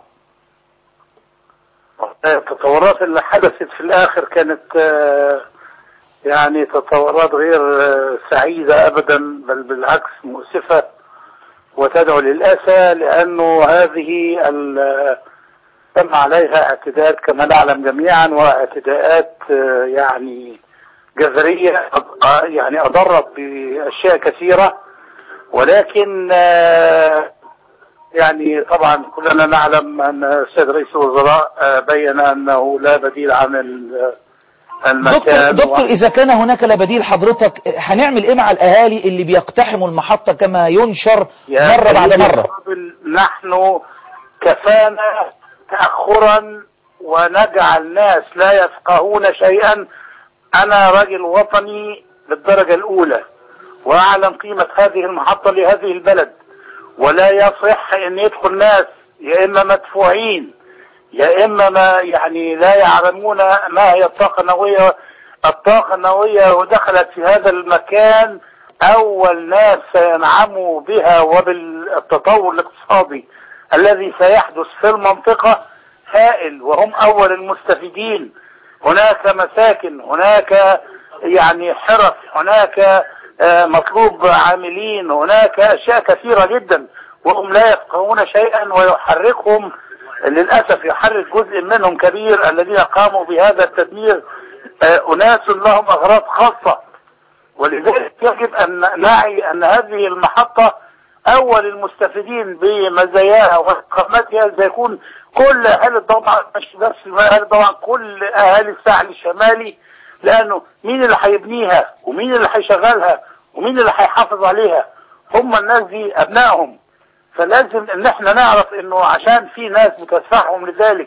التطورات اللي حدثت في الاخر كانت آه، يعني تطورات غير آه، سعيدة ابدا بل بالعكس مؤسفة وتدعو للأسى لأنه هذه ال- تم عليها اعتداءات كما نعلم جميعا واعتداءات آه، يعني جذرية آه، يعني أضرت بأشياء كثيرة ولكن آه، يعني طبعا كلنا نعلم ان السيد رئيس الوزراء آه، بين انه لا بديل عن ال- دكتور, المكان دكتور إذا كان هناك لا بديل حضرتك هنعمل إيه مع الأهالي اللي بيقتحموا المحطة كما ينشر يا مرة بعد سيدي مرة الفاضل، نحن كفانا تأخرا ونجعل ناس لا يفقهون شيئا أنا رجل وطني بالدرجة الأولى وأعلم قيمة هذه المحطة لهذه البلد ولا يصح أن يدخل ناس يا إما مدفوعين يا إما ما يعني لا يعلمون ما هي الطاقة النووية الطاقة النووية ودخلت في هذا المكان أول ناس سينعموا بها وبالتطور الاقتصادي الذي سيحدث في المنطقة هائل وهم أول المستفيدين هناك مساكن هناك يعني حرف هناك آه، مطلوب عاملين هناك أشياء كثيرة جدا وهم لا يفقهون شيئا ويحركهم للأسف يحرك جزء منهم كبير الذين قاموا بهذا التدمير آه، أناس لهم أغراض خاصة ولذلك يجب أن نعي أن هذه المحطة أول المستفيدين بمزاياها وقامتها سيكون كل أهالي طبعا مش بس أهالي طبعا كل أهالي الساحل الشمالي لأنه مين اللي هيبنيها ومين اللي هيشغلها ومين اللي هيحافظ عليها هم الناس دي أبنائهم فلازم ان احنا نعرف انه عشان في ناس بتدفعهم لذلك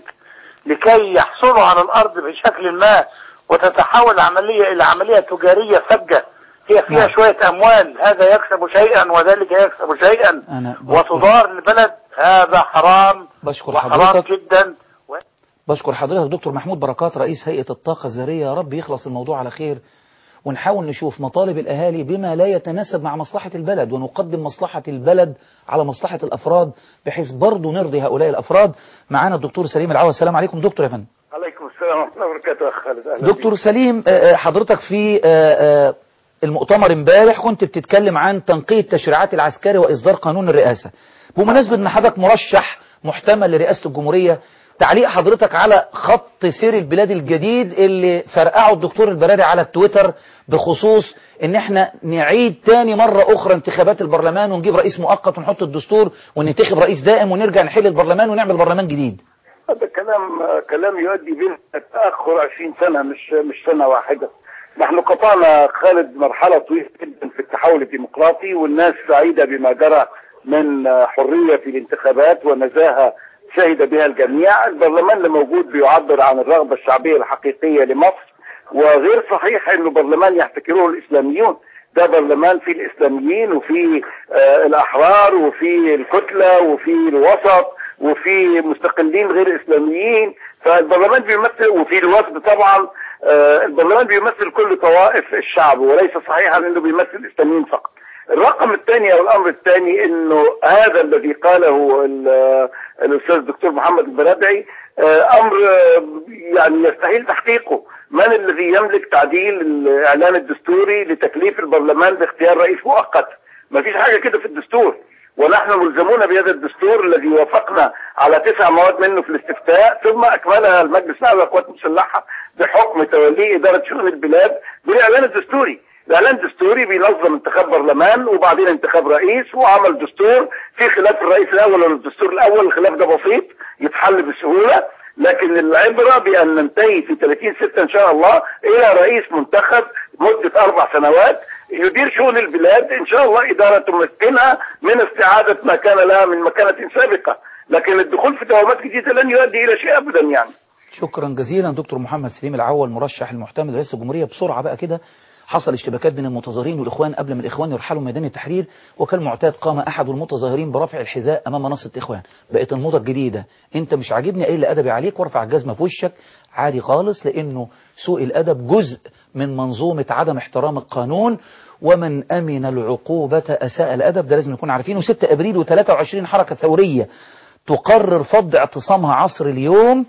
لكي يحصلوا على الارض بشكل ما وتتحول العملية الى عملية تجارية فجة هي فيها نعم. شوية اموال هذا يكسب شيئا وذلك يكسب شيئا أنا بشكر, وتدار البلد هذا حرام بشكر وحرام حضرتك جدا بشكر حضرتك دكتور محمود بركات رئيس هيئة الطاقة الذرية يا رب يخلص الموضوع على خير ونحاول نشوف مطالب الأهالي بما لا يتناسب مع مصلحة البلد ونقدم مصلحة البلد على مصلحة الأفراد بحيث برضه نرضي هؤلاء الأفراد معانا الدكتور سليم العوض السلام عليكم دكتور يا فندم عليكم السلام ورحمة الله وبركاته أخ خالد أهلا دكتور سليم آه، آه، حضرتك في آه، آه، المؤتمر امبارح كنت بتتكلم عن تنقية التشريعات العسكري وإصدار قانون الرئاسة بمناسبة ان حضرتك مرشح محتمل لرئاسة الجمهورية تعليق حضرتك على خط سير البلاد الجديد اللي فرقعه الدكتور البراري على التويتر بخصوص ان احنا نعيد تاني مرة اخرى انتخابات البرلمان ونجيب رئيس مؤقت ونحط الدستور وننتخب رئيس دائم ونرجع نحل البرلمان ونعمل برلمان جديد هذا كلام كلام يؤدي بنا تأخر 20 سنة مش مش سنة واحدة نحن قطعنا خالد مرحلة طويلة جدا في التحول الديمقراطي والناس سعيدة بما جرى من حرية في الانتخابات ونزاهة شهد بها الجميع البرلمان اللي موجود بيعبر عن الرغبة الشعبية الحقيقية لمصر وغير صحيح انه برلمان يحتكروه الاسلاميون ده برلمان فيه الاسلاميين وفيه آه الاحرار وفيه الكتلة وفيه الوسط وفي مستقلين غير اسلاميين فالبرلمان بيمثل وفي الوفد طبعا آه البرلمان بيمثل كل طوائف الشعب وليس صحيحا انه بيمثل الاسلاميين فقط الرقم الثاني او الامر الثاني انه هذا الذي قاله ال- الاستاذ الدكتور محمد البرادعي آه، امر آه، يعني يستحيل تحقيقه من الذي يملك تعديل الاعلان الدستوري لتكليف البرلمان باختيار رئيس مؤقت ما فيش حاجه كده في الدستور ونحن ملزمون بهذا الدستور الذي وافقنا على تسع مواد منه في الاستفتاء ثم اكملها المجلس الاعلى للقوات المسلحه بحكم توليه اداره شؤون البلاد بالاعلان الدستوري الاعلان الدستوري بينظم انتخاب برلمان وبعدين انتخاب رئيس وعمل دستور في خلاف الرئيس الاول ولا الدستور الاول الخلاف ده بسيط يتحل بسهوله لكن العبره بان ننتهي في 30 6 ان شاء الله الى رئيس منتخب مده اربع سنوات يدير شؤون البلاد ان شاء الله اداره تمكنها من استعاده ما كان لها من مكانه سابقه لكن الدخول في دوامات جديده لن يؤدي الى شيء ابدا يعني شكرا جزيلا دكتور محمد سليم العول مرشح المحتمل لرئاسة الجمهورية بسرعة بقى كده حصل اشتباكات بين المتظاهرين والإخوان قبل ما الإخوان يرحلوا ميدان التحرير وكالمعتاد قام أحد المتظاهرين برفع الحذاء أمام منصة إخوان بقت الموضة الجديدة أنت مش عاجبني قايل أدبي عليك وارفع الجزمة في وشك عادي خالص لأنه سوء الأدب جزء من منظومة عدم احترام القانون ومن أمن العقوبة أساء الأدب ده لازم نكون عارفينه 6 أبريل و23 حركة ثورية تقرر فض اعتصامها عصر اليوم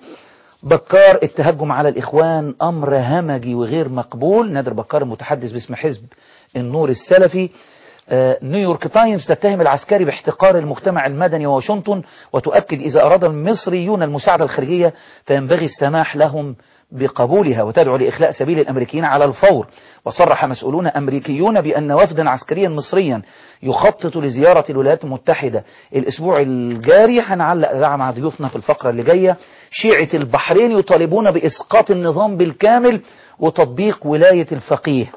بكار التهجم على الإخوان أمر همجي وغير مقبول نادر بكار المتحدث باسم حزب النور السلفي آه، نيويورك تايمز تتهم العسكري باحتقار المجتمع المدني وواشنطن وتؤكد إذا أراد المصريون المساعدة الخارجية فينبغي السماح لهم بقبولها وتدعو لإخلاء سبيل الأمريكيين على الفور وصرح مسؤولون أمريكيون بأن وفدا عسكريا مصريا يخطط لزيارة الولايات المتحدة الأسبوع الجاري هنعلق ده مع ضيوفنا في الفقرة اللي جاية شيعة البحرين يطالبون بإسقاط النظام بالكامل وتطبيق ولاية الفقيه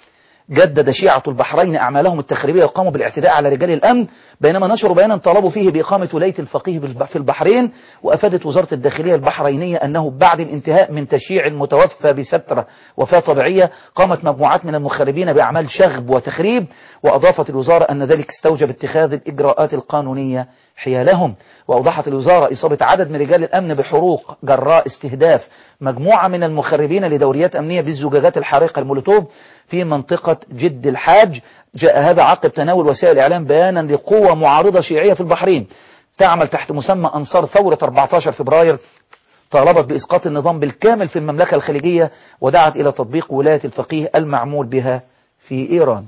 جدد شيعة البحرين أعمالهم التخريبية وقاموا بالاعتداء على رجال الأمن بينما نشروا بيانا طلبوا فيه بإقامة ولاية الفقيه بالب- في البحرين وأفادت وزارة الداخلية البحرينية أنه بعد الانتهاء من تشييع المتوفى بسترة وفاة طبيعية قامت مجموعات من المخربين بأعمال شغب وتخريب وأضافت الوزارة أن ذلك استوجب اتخاذ الإجراءات القانونية حيالهم وأوضحت الوزارة إصابة عدد من رجال الأمن بحروق جراء استهداف مجموعة من المخربين لدوريات أمنية بالزجاجات الحارقة المولوتوف في منطقة جد الحاج جاء هذا عقب تناول وسائل الإعلام بيانا لقوة معارضة شيعية في البحرين تعمل تحت مسمى أنصار ثورة 14 فبراير طالبت بإسقاط النظام بالكامل في المملكة الخليجية ودعت إلى تطبيق ولاية الفقيه المعمول بها في إيران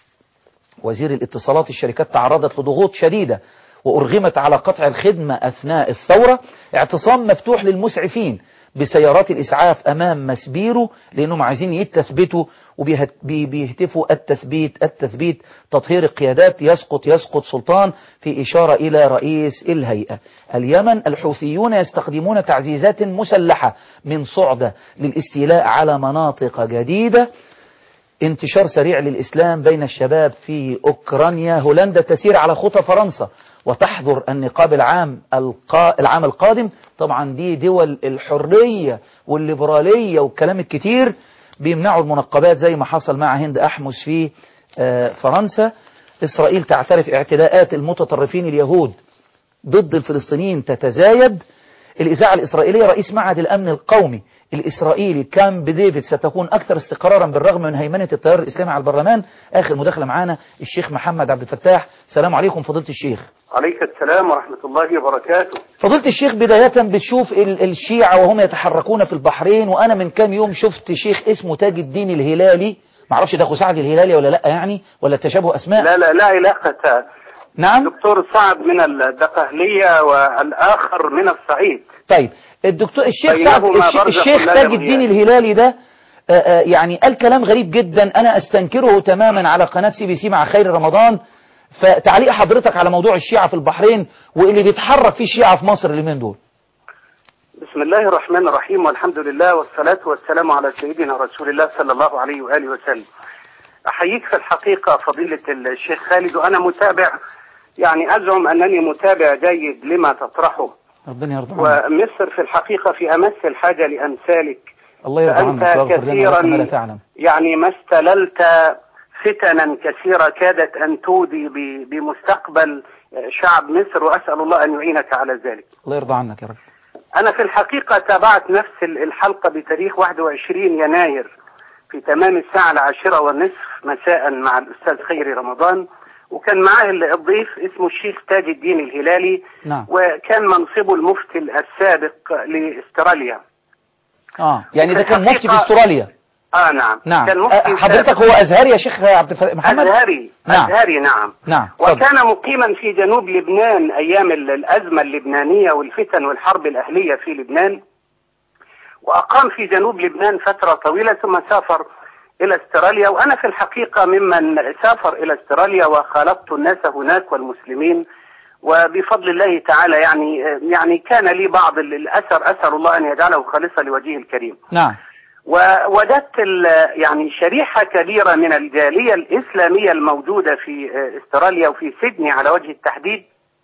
وزير الاتصالات الشركات تعرضت لضغوط شديدة وأرغمت على قطع الخدمة أثناء الثورة اعتصام مفتوح للمسعفين بسيارات الإسعاف أمام مسبيرو لأنهم عايزين يتثبتوا وبيهتفوا التثبيت التثبيت تطهير القيادات يسقط يسقط سلطان في إشارة إلى رئيس الهيئة اليمن الحوثيون يستخدمون تعزيزات مسلحة من صعدة للاستيلاء على مناطق جديدة انتشار سريع للإسلام بين الشباب في أوكرانيا هولندا تسير على خطى فرنسا وتحظر النقاب العام القا... العام القادم طبعا دي دول الحرية والليبرالية والكلام الكتير بيمنعوا المنقبات زي ما حصل مع هند أحمس في آه، فرنسا إسرائيل تعترف اعتداءات المتطرفين اليهود ضد الفلسطينيين تتزايد الإذاعة الإسرائيلية رئيس معهد الأمن القومي الإسرائيلي كامب ديفيد ستكون أكثر استقرارا بالرغم من هيمنة التيار الإسلامي على البرلمان آخر مداخلة معانا الشيخ محمد عبد الفتاح السلام عليكم فضيلة الشيخ عليك السلام ورحمة الله وبركاته فضيلة الشيخ بداية بتشوف ال- الشيعة وهم يتحركون في البحرين وأنا من كام يوم شفت شيخ اسمه تاج الدين الهلالي معرفش ده أخو سعد الهلالي ولا لأ يعني ولا تشابه أسماء لا لا لا علاقة نعم دكتور سعد من الدقهلية والآخر من الصعيد طيب الدكتور الشيخ بينهما سعد الش- برزخ الشيخ لا تاج يبغيان. الدين الهلالي ده آه، آه، يعني قال كلام غريب جدا انا استنكره تماما على قناه سي بي سي مع خير رمضان فتعليق حضرتك على موضوع الشيعة في البحرين واللي بيتحرك فيه الشيعة في مصر اليومين دول بسم الله الرحمن الرحيم والحمد لله والصلاة والسلام على سيدنا رسول الله صلى الله عليه وآله وسلم أحييك في الحقيقة فضيلة الشيخ خالد وأنا متابع يعني أزعم أنني متابع جيد لما تطرحه ربنا يرضى عنك ومصر في الحقيقة في أمس الحاجة لأمثالك الله يرضى عنك فأنت ويغفر لنا ولك ما لا كثيرا تعلم يعني ما استللت فتنا كثيرة كادت أن تودي ب- بمستقبل شعب مصر وأسأل الله أن يعينك على ذلك الله يرضى عنك يا رب أنا في الحقيقة تابعت نفس ال- الحلقة بتاريخ 21 يناير في تمام الساعة العاشرة والنصف مساء مع الأستاذ خيري رمضان وكان معاه ال- الضيف اسمه الشيخ تاج الدين الهلالي نعم وكان منصبه المفتي السابق لاستراليا اه يعني ده في كان مفتي في الحقيقة- استراليا آه نعم نعم كان آه، مفتي حضرتك سابق. هو ازهري يا شيخ عبد الفتاح محمد أزهري نعم. أزهري نعم نعم اتفضل. وكان مقيما في جنوب لبنان أيام ال- الأزمة اللبنانية والفتن والحرب الأهلية في لبنان وأقام في جنوب لبنان فترة طويلة ثم سافر إلى استراليا وأنا في الحقيقة ممن سافر إلى استراليا وخالطت الناس هناك والمسلمين وبفضل الله تعالى يعني يعني كان لي بعض ال- الأثر أسأل الله أن يجعله خالصا لوجهه الكريم نعم ووجدت ال- يعني شريحة كبيرة من الجالية الإسلامية الموجودة في آه، استراليا وفي سيدني على وجه التحديد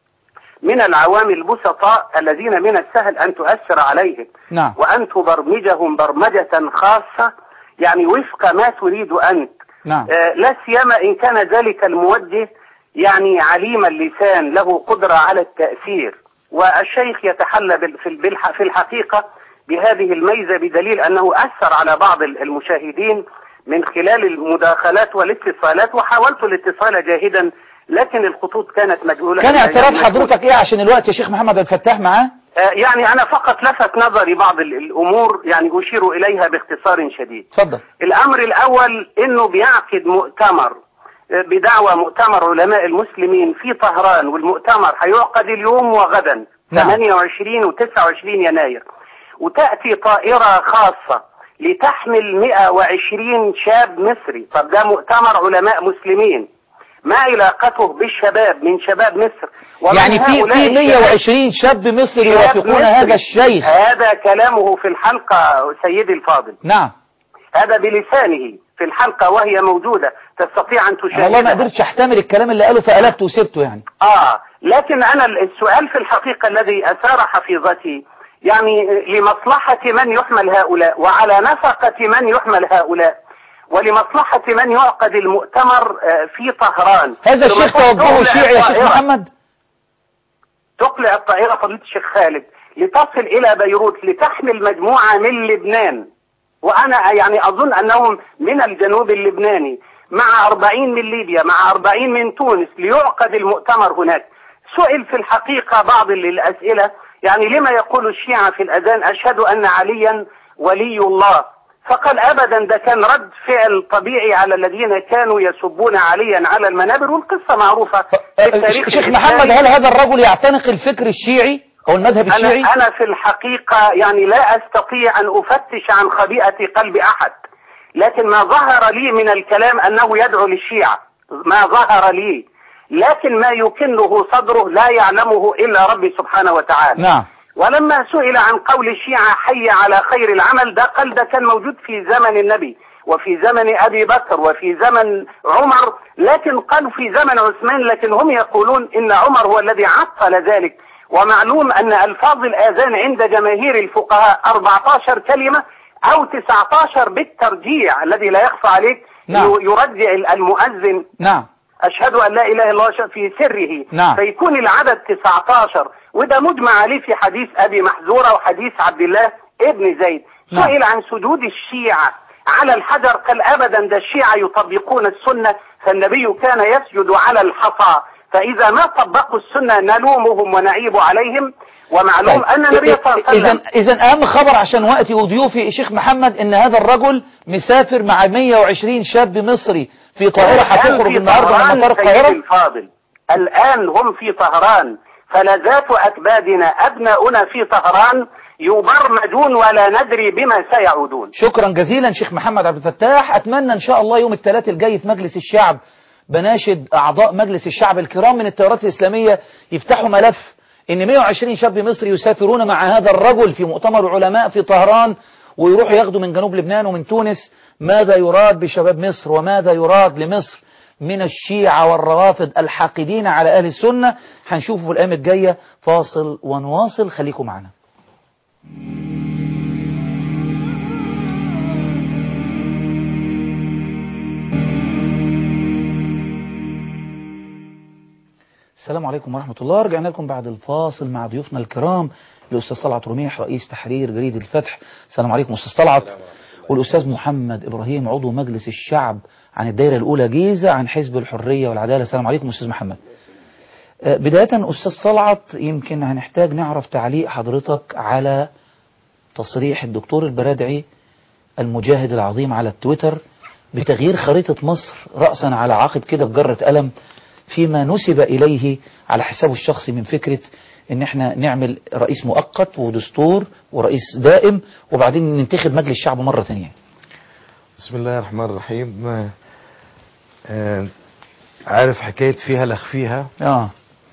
من العوام البسطاء الذين من السهل أن تؤثر عليهم نعم وأن تبرمجهم برمجة خاصة يعني وفق ما تريد أنت نعم آه، لا سيما إن كان ذلك الموجه يعني عليم اللسان له قدرة على التأثير والشيخ يتحلى بال- في بالح- في الحقيقة بهذه الميزة بدليل أنه أثر على بعض ال- المشاهدين من خلال المداخلات والاتصالات وحاولت الاتصال جاهدا لكن الخطوط كانت مجهولة كان اعتراف يعني حضرتك ايه عشان الوقت يا شيخ محمد عبد الفتاح معاه آه، يعني أنا فقط لفت نظري بعض ال- الأمور يعني أشير إليها باختصار شديد اتفضل الأمر الأول أنه بيعقد مؤتمر بدعوى مؤتمر علماء المسلمين في طهران والمؤتمر هيعقد اليوم وغدا نعم. 28 و 29 يناير وتأتي طائرة خاصة لتحمل 120 شاب مصري طب ده مؤتمر علماء مسلمين ما علاقته بالشباب من شباب مصر ومن يعني في هؤلاء في الشباب 120 شاب مصري شاب يوافقون مصري. هذا الشيخ هذا كلامه في الحلقة سيدي الفاضل نعم هذا بلسانه في الحلقة وهي موجودة تستطيع أن أنا تشاهدها والله ما قدرتش احتمل الكلام اللي قاله فقلبته وسبته يعني آه لكن أنا السؤال في الحقيقة الذي أثار حفيظتي يعني لمصلحة من يحمل هؤلاء وعلى نفقة من يحمل هؤلاء ولمصلحة من يعقد المؤتمر آه، في طهران هذا ثم الشيخ توجهه تقلع شيعي يا شيخ الطائرة- محمد تقلع الطائرة فضيلة الشيخ خالد لتصل إلى بيروت لتحمل مجموعة من لبنان وأنا يعني أظن أنهم من الجنوب اللبناني مع 40 من ليبيا مع 40 من تونس ليعقد المؤتمر هناك سئل في الحقيقة بعض الأسئلة يعني لما يقول الشيعة في الأذان أشهد أن عليا ولي الله فقال أبدا ده كان رد فعل طبيعي على الذين كانوا يسبون عليا على المنابر والقصة معروفة في التاريخ شيخ الإسلامي. محمد هل هذا الرجل يعتنق الفكر الشيعي أو المذهب الشيعي أنا, أنا في الحقيقة يعني لا أستطيع أن أفتش عن خبيئة قلب أحد لكن ما ظهر لي من الكلام أنه يدعو للشيعة ما ظهر لي لكن ما يكنه صدره لا يعلمه إلا ربي سبحانه وتعالى نعم ولما سئل عن قول الشيعة حي على خير العمل ده قال ده كان موجود في زمن النبي وفي زمن أبي بكر وفي زمن عمر لكن قالوا في زمن عثمان لكن هم يقولون إن عمر هو الذي عطل ذلك ومعلوم أن ألفاظ الآذان عند جماهير الفقهاء 14 كلمة أو 19 بالترجيع الذي لا يخفى عليك نعم. يرجع المؤذن نعم أشهد أن لا إله إلا الله في سره نعم. فيكون العدد 19 وده مجمع عليه في حديث أبي محذورة وحديث عبد الله ابن زيد نعم. سئل عن سجود الشيعة على الحجر قال أبدا ده الشيعة يطبقون السنة فالنبي كان يسجد على الحصى فإذا ما طبقوا السنة نلومهم ونعيب عليهم ومعلوم أن النبي صلى الله عليه إذا وسلم إذا أهم خبر عشان وقتي وضيوفي شيخ محمد إن هذا الرجل مسافر مع 120 شاب مصري في طائرة الآن هتخرج في النهارده من طهران مطار سيدي القاهرة الفاضل الآن هم في طهران فلذات أكبادنا أبناؤنا في طهران يبرمجون ولا ندري بما سيعودون شكرا جزيلا شيخ محمد عبد الفتاح أتمنى إن شاء الله يوم الثلاث الجاي في مجلس الشعب بناشد أعضاء مجلس الشعب الكرام من التيارات الإسلامية يفتحوا ملف إن 120 شاب مصري يسافرون مع هذا الرجل في مؤتمر علماء في طهران ويروحوا ياخدوا من جنوب لبنان ومن تونس ماذا يراد بشباب مصر وماذا يراد لمصر من الشيعة والروافض الحاقدين على أهل السنة هنشوفه في الأيام الجاية فاصل ونواصل خليكم معنا السلام عليكم ورحمة الله رجعنا لكم بعد الفاصل مع ضيوفنا الكرام الأستاذ طلعت رميح رئيس تحرير جريدة الفتح السلام عليكم أستاذ طلعت والأستاذ محمد إبراهيم عضو مجلس الشعب عن الدائرة الأولى جيزة عن حزب الحرية والعدالة السلام عليكم أستاذ محمد آه، بداية أستاذ طلعت يمكن هنحتاج نعرف تعليق حضرتك على تصريح الدكتور البرادعي المجاهد العظيم على التويتر بتغيير خريطة مصر رأسا على عقب كده بجرة قلم فيما نسب إليه على حسابه الشخصي من فكرة ان احنا نعمل رئيس مؤقت ودستور ورئيس دائم وبعدين ننتخب مجلس الشعب مرة تانية بسم الله الرحمن الرحيم آه، آه، عارف حكاية فيها لخفيها اه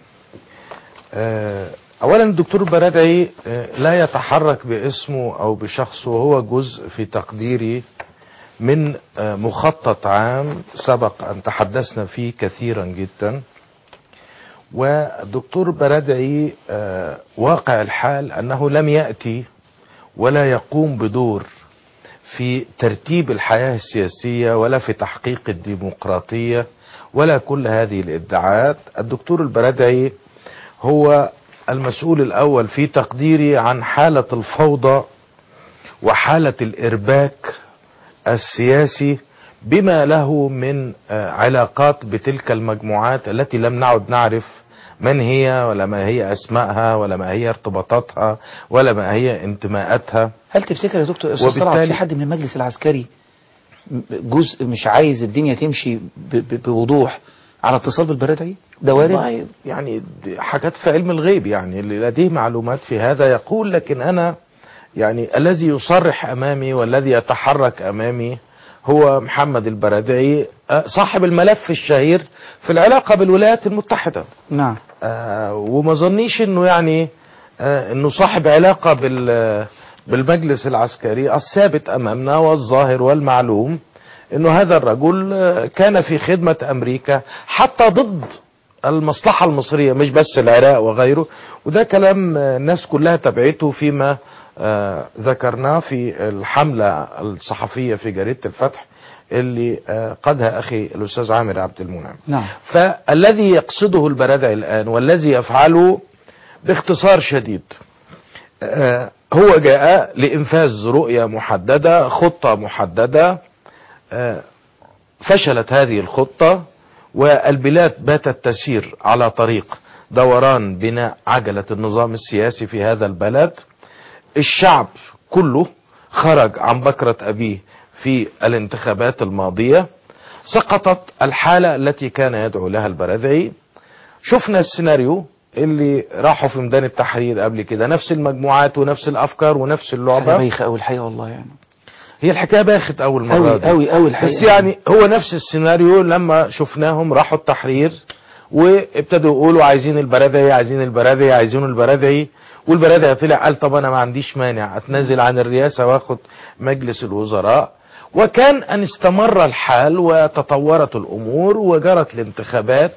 آه، اولا الدكتور البرادعي آه، لا يتحرك باسمه او بشخصه هو جزء في تقديري من آه، مخطط عام سبق ان تحدثنا فيه كثيرا جدا والدكتور برادعي آه، واقع الحال انه لم ياتي ولا يقوم بدور في ترتيب الحياه السياسيه ولا في تحقيق الديمقراطيه ولا كل هذه الادعاءات الدكتور البرادعي هو المسؤول الاول في تقديري عن حاله الفوضى وحاله الارباك السياسي بما له من آه، علاقات بتلك المجموعات التي لم نعد نعرف من هي ولا ما هي اسمائها ولا ما هي ارتباطاتها ولا ما هي انتماءاتها هل تفتكر يا دكتور استاذ صلاح وبالتالي- في حد من المجلس العسكري جزء مش عايز الدنيا تمشي ب- ب- بوضوح على اتصال بالبرادعي ده وارد والله يعني دي حاجات في علم الغيب يعني اللي لديه معلومات في هذا يقول لكن انا يعني الذي يصرح امامي والذي يتحرك امامي هو محمد البرادعي آه، صاحب الملف الشهير في العلاقه بالولايات المتحده نعم آه، وما ظنيش انه يعني آه، انه صاحب علاقة بال بالمجلس العسكري الثابت امامنا والظاهر والمعلوم انه هذا الرجل آه، كان في خدمة امريكا حتى ضد المصلحة المصرية مش بس العراق وغيره وده كلام آه، الناس كلها تبعته فيما آه، ذكرناه في الحملة الصحفية في جريدة الفتح اللي آه، قادها اخي الاستاذ عامر عبد المنعم نعم فالذي يقصده البرادع الآن والذي يفعله باختصار شديد آه، هو جاء لإنفاذ رؤية محددة خطة محددة آه، فشلت هذه الخطة والبلاد باتت تسير على طريق دوران بناء عجلة النظام السياسي في هذا البلد الشعب كله خرج عن بكرة أبيه في الانتخابات الماضية سقطت الحالة التي كان يدعو لها البرادعي شفنا السيناريو اللي راحوا في ميدان التحرير قبل كده نفس المجموعات ونفس الافكار ونفس حاجة اللعبه بايخة أوي الحقيقة والله يعني هي الحكايه باخت اول مره أوي دي. أوي أوي الحقيقة بس يعني هو نفس السيناريو لما شفناهم راحوا التحرير وابتدوا يقولوا عايزين البرادعي عايزين البرادعي عايزين البرادعي والبرادعي طلع قال طب انا ما عنديش مانع اتنازل عن الرئاسه واخد مجلس الوزراء وكان ان استمر الحال وتطورت الامور وجرت الانتخابات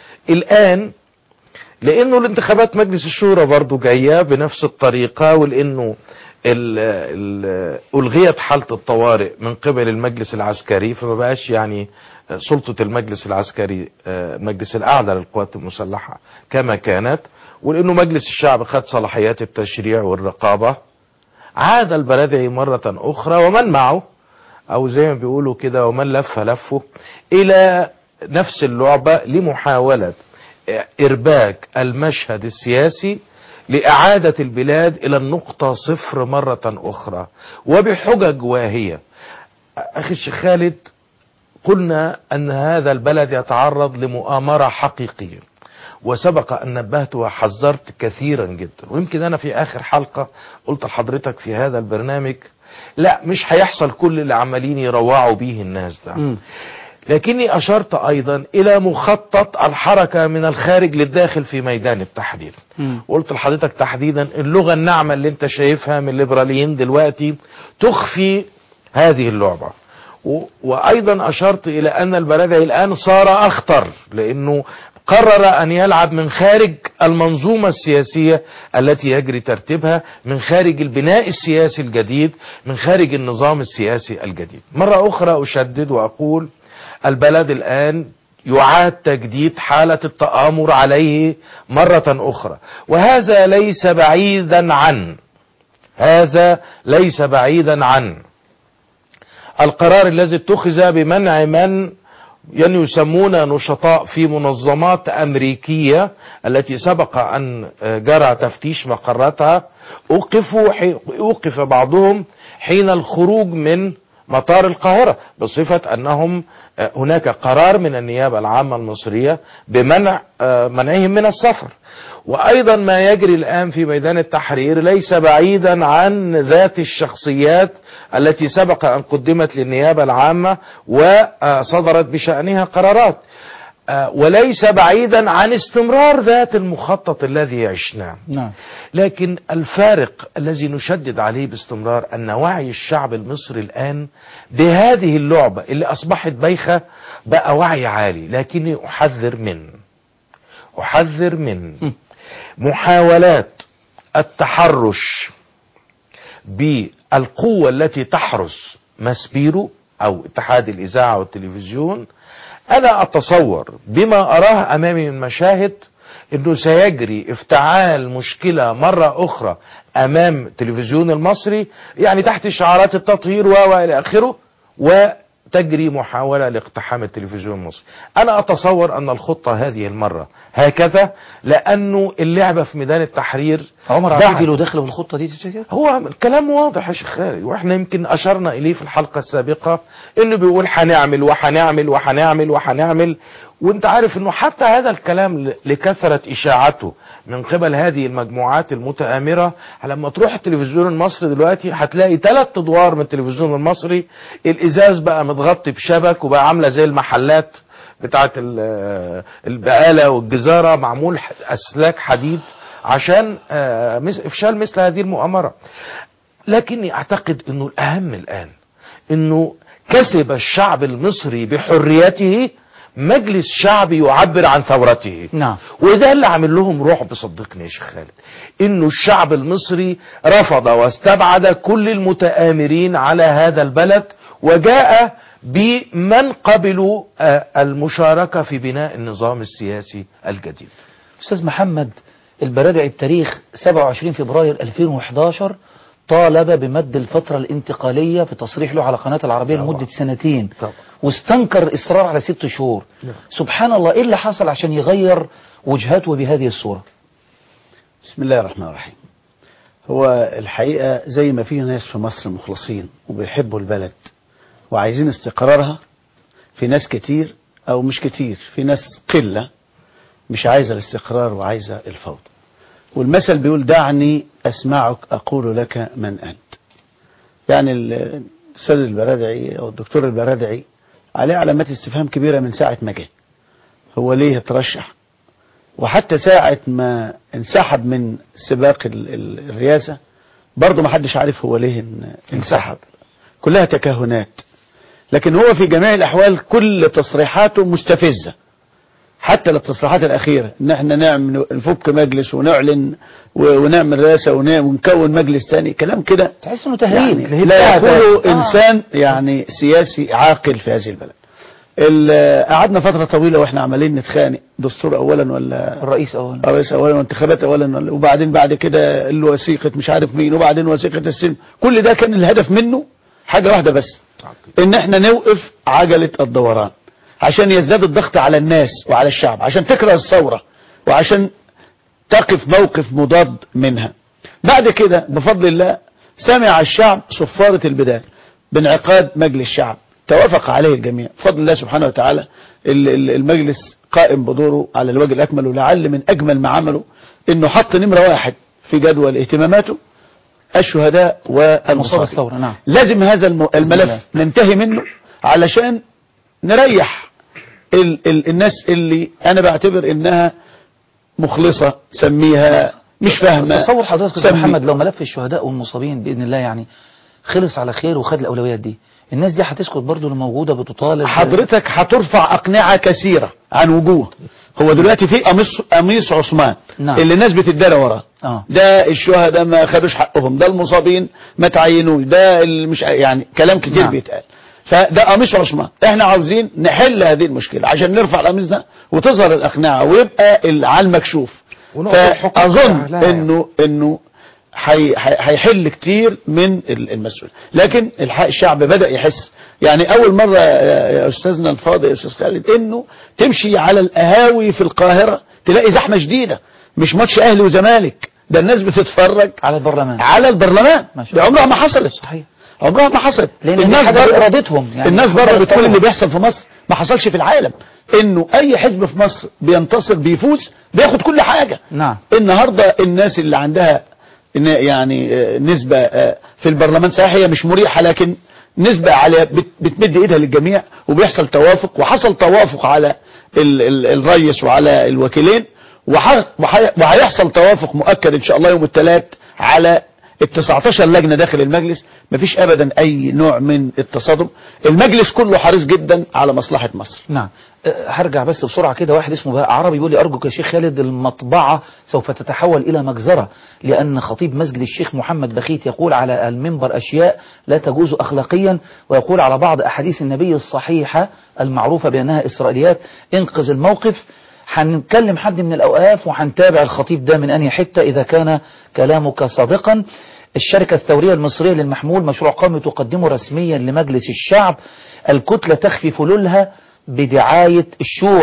الان لانه الانتخابات مجلس الشورى برضو جايه بنفس الطريقه ولانه ال ال الغيت حاله الطوارئ من قبل المجلس العسكري فما بقاش يعني سلطه المجلس العسكري آه، مجلس الاعلى للقوات المسلحه كما كانت ولانه مجلس الشعب خد صلاحيات التشريع والرقابه عاد البرادعي مره اخرى ومن معه او زي ما بيقولوا كده ومن لف لفه الى نفس اللعبه لمحاوله ارباك المشهد السياسي لاعاده البلاد الى النقطه صفر مره اخرى وبحجج واهيه اخي الشيخ خالد قلنا ان هذا البلد يتعرض لمؤامره حقيقيه وسبق ان نبهت وحذرت كثيرا جدا ويمكن انا في اخر حلقه قلت لحضرتك في هذا البرنامج لا مش هيحصل كل اللي عمالين يروعوا بيه الناس ده مم. لكني أشرت أيضا إلى مخطط الحركة من الخارج للداخل في ميدان التحرير مم. قلت لحضرتك تحديدا اللغة الناعمة اللي انت شايفها من الليبراليين دلوقتي تخفي هذه اللعبة و- وأيضا أشرت إلى أن البرادعي الآن صار أخطر لأنه قرر أن يلعب من خارج المنظومة السياسية التي يجري ترتيبها من خارج البناء السياسي الجديد من خارج النظام السياسي الجديد مرة أخرى أشدد وأقول البلد الآن يعاد تجديد حالة التآمر عليه مرة أخرى وهذا ليس بعيدا عن هذا ليس بعيدا عن القرار الذي اتخذ بمنع من يعني يسمون نشطاء في منظمات أمريكية التي سبق أن جرى تفتيش مقراتها أوقفوا حي- أوقف بعضهم حين الخروج من مطار القاهرة بصفة أنهم آه، هناك قرار من النيابة العامة المصرية بمنع آه، منعهم من السفر وأيضا ما يجري الآن في ميدان التحرير ليس بعيدا عن ذات الشخصيات التي سبق أن قدمت للنيابة العامة وصدرت بشأنها قرارات آه، وليس بعيدا عن استمرار ذات المخطط الذي عشناه نعم لكن الفارق الذي نشدد عليه باستمرار أن وعي الشعب المصري الآن بهذه اللعبة اللي أصبحت بايخة بقى وعي عالي لكني أحذر من أحذر من محاولات التحرش بالقوة التي تحرس ماسبيرو أو اتحاد الإذاعة والتلفزيون أنا أتصور بما أراه أمامي من مشاهد أنه سيجري افتعال مشكلة مرة أخرى أمام التلفزيون المصري يعني تحت شعارات التطهير و وإلى آخره وتجري محاولة لاقتحام التلفزيون المصري أنا أتصور أن الخطة هذه المرة هكذا لأنه اللعبة في ميدان التحرير عمر بعد- عبيدي لو دخل في الخطة دي تفتكر؟ هو الكلام واضح يا شيخ خالد واحنا يمكن اشرنا اليه في الحلقه السابقه انه بيقول هنعمل وهنعمل وهنعمل وهنعمل وانت عارف انه حتى هذا الكلام ل- لكثرة اشاعته من قبل هذه المجموعات المتآمرة لما تروح التلفزيون المصري دلوقتي هتلاقي ثلاث ادوار من التلفزيون المصري الازاز بقى متغطي بشبك وبقى عاملة زي المحلات بتاعت ال- البقالة والجزارة معمول ح- اسلاك حديد عشان آه، مس- افشال مثل هذه المؤامرة لكني اعتقد انه الاهم الان انه كسب الشعب المصري بحريته مجلس شعبي يعبر عن ثورته نعم وده اللي عامل لهم رعب صدقني يا شيخ خالد انه الشعب المصري رفض واستبعد كل المتآمرين على هذا البلد وجاء بمن قبلوا آه، المشاركة في بناء النظام السياسي الجديد أستاذ محمد البرادعي بتاريخ 27 فبراير 2011 طالب بمد الفترة الانتقالية في تصريح له على قناة العربية لمدة سنتين طبعا. واستنكر الإصرار على ست شهور سبحان الله إيه اللي حصل عشان يغير وجهته بهذه الصورة بسم الله الرحمن الرحيم هو الحقيقة زي ما في ناس في مصر مخلصين وبيحبوا البلد وعايزين استقرارها في ناس كتير أو مش كتير في ناس قلة مش عايزة الاستقرار وعايزة الفوضى والمثل بيقول دعني أسمعك أقول لك من أنت يعني ال- الأستاذ البرادعي أو الدكتور البرادعي عليه علامات استفهام كبيرة من ساعة ما جه هو ليه اترشح وحتى ساعة ما انسحب من سباق ال- ال- الرئاسة برضه ما حدش عارف هو ليه ان- انسحب كلها تكهنات لكن هو في جميع الأحوال كل تصريحاته مستفزة حتى التصريحات الأخيرة إن احنا نعمل نفك مجلس ونعلن و- ونعمل رئاسة ون- ونكون مجلس تاني كلام كده تحس إنه تهريج يعني لا هتافة. يقوله آه. إنسان يعني سياسي عاقل في هذه البلد ال- قعدنا فترة طويلة واحنا عمالين نتخانق دستور أولا ولا الرئيس أولا الرئيس اولا وانتخابات اولا ولا- وبعدين بعد كده الوثيقه مش عارف مين وبعدين وثيقه السلم كل ده كان الهدف منه حاجه واحده بس ان احنا نوقف عجله الدوران عشان يزداد الضغط على الناس وعلى الشعب عشان تكره الثوره وعشان تقف موقف مضاد منها بعد كده بفضل الله سمع الشعب صفارة البداية بانعقاد مجلس الشعب توافق عليه الجميع بفضل الله سبحانه وتعالى ال- ال- المجلس قائم بدوره على الوجه الأكمل ولعل من أجمل ما عمله إنه حط نمرة واحد في جدول اهتماماته الشهداء مصاب والمصابين الثورة نعم لازم هذا الم- الله. الملف ننتهي منه علشان نريح ال ال الناس اللي انا بعتبر انها مخلصة سميها مش فاهمة تصور حضرتك يا سمي- محمد لو ملف الشهداء والمصابين بإذن الله يعني خلص على خير وخد الأولويات دي الناس دي هتسكت برضو اللي موجودة بتطالب حضرتك هترفع أقنعة كثيرة عن وجوه هو دلوقتي في قميص قميص عثمان نعم. اللي الناس بتدارى وراه آه. ده الشهداء ما خدوش حقهم ده المصابين ما تعينوش ده اللي مش يعني كلام كتير نعم. بيتقال فده قميص عثمان احنا عاوزين نحل هذه المشكلة عشان نرفع القميص ده وتظهر الأقنعة ويبقى العال مكشوف ونقطة الحقوق فأظن لها يعني. انه انه حي- حي- هيحل كتير من ال- المسؤول لكن الح- الشعب بدأ يحس يعني اول مرة يا يا استاذنا الفاضل يا استاذ خالد انه تمشي على القهاوي في القاهرة تلاقي زحمة شديدة مش ماتش اهلي وزمالك ده الناس بتتفرج على البرلمان على البرلمان ما شاء ده عمرها ما حصلت صحيح عمرها ما حصلت لأن دي الناس حاجة بره بإرادتهم يعني الناس بره حاجة بتقول اللي بإرادتهم. بيحصل في مصر ما حصلش في العالم انه اي حزب في مصر بينتصر بيفوز بياخد كل حاجة نعم النهاردة الناس اللي عندها إن- يعني آه، نسبة آه، في البرلمان صحيح هي مش مريحة لكن نسبة عالية بت- بتمد ايدها للجميع وبيحصل توافق وحصل توافق على ال- ال- الرئيس وعلى الوكيلين وح- وح- وهيحصل توافق مؤكد ان شاء الله يوم الثلاث على ال 19 لجنة داخل المجلس مفيش ابدا اي نوع من التصادم المجلس كله حريص جدا على مصلحة مصر نعم أه، هرجع بس بسرعة كده واحد اسمه بقى عربي بيقول لي أرجوك يا شيخ خالد المطبعة سوف تتحول إلى مجزرة لأن خطيب مسجد الشيخ محمد بخيت يقول على المنبر أشياء لا تجوز أخلاقيا ويقول على بعض أحاديث النبي الصحيحة المعروفة بأنها إسرائيليات انقذ الموقف هنكلم حد من الأوقاف وهنتابع الخطيب ده من أنهي حتة إذا كان كلامك صادقا الشركة الثورية المصرية للمحمول مشروع قومي تقدمه رسميا لمجلس الشعب الكتلة تخفي فلولها بدعاية الشورى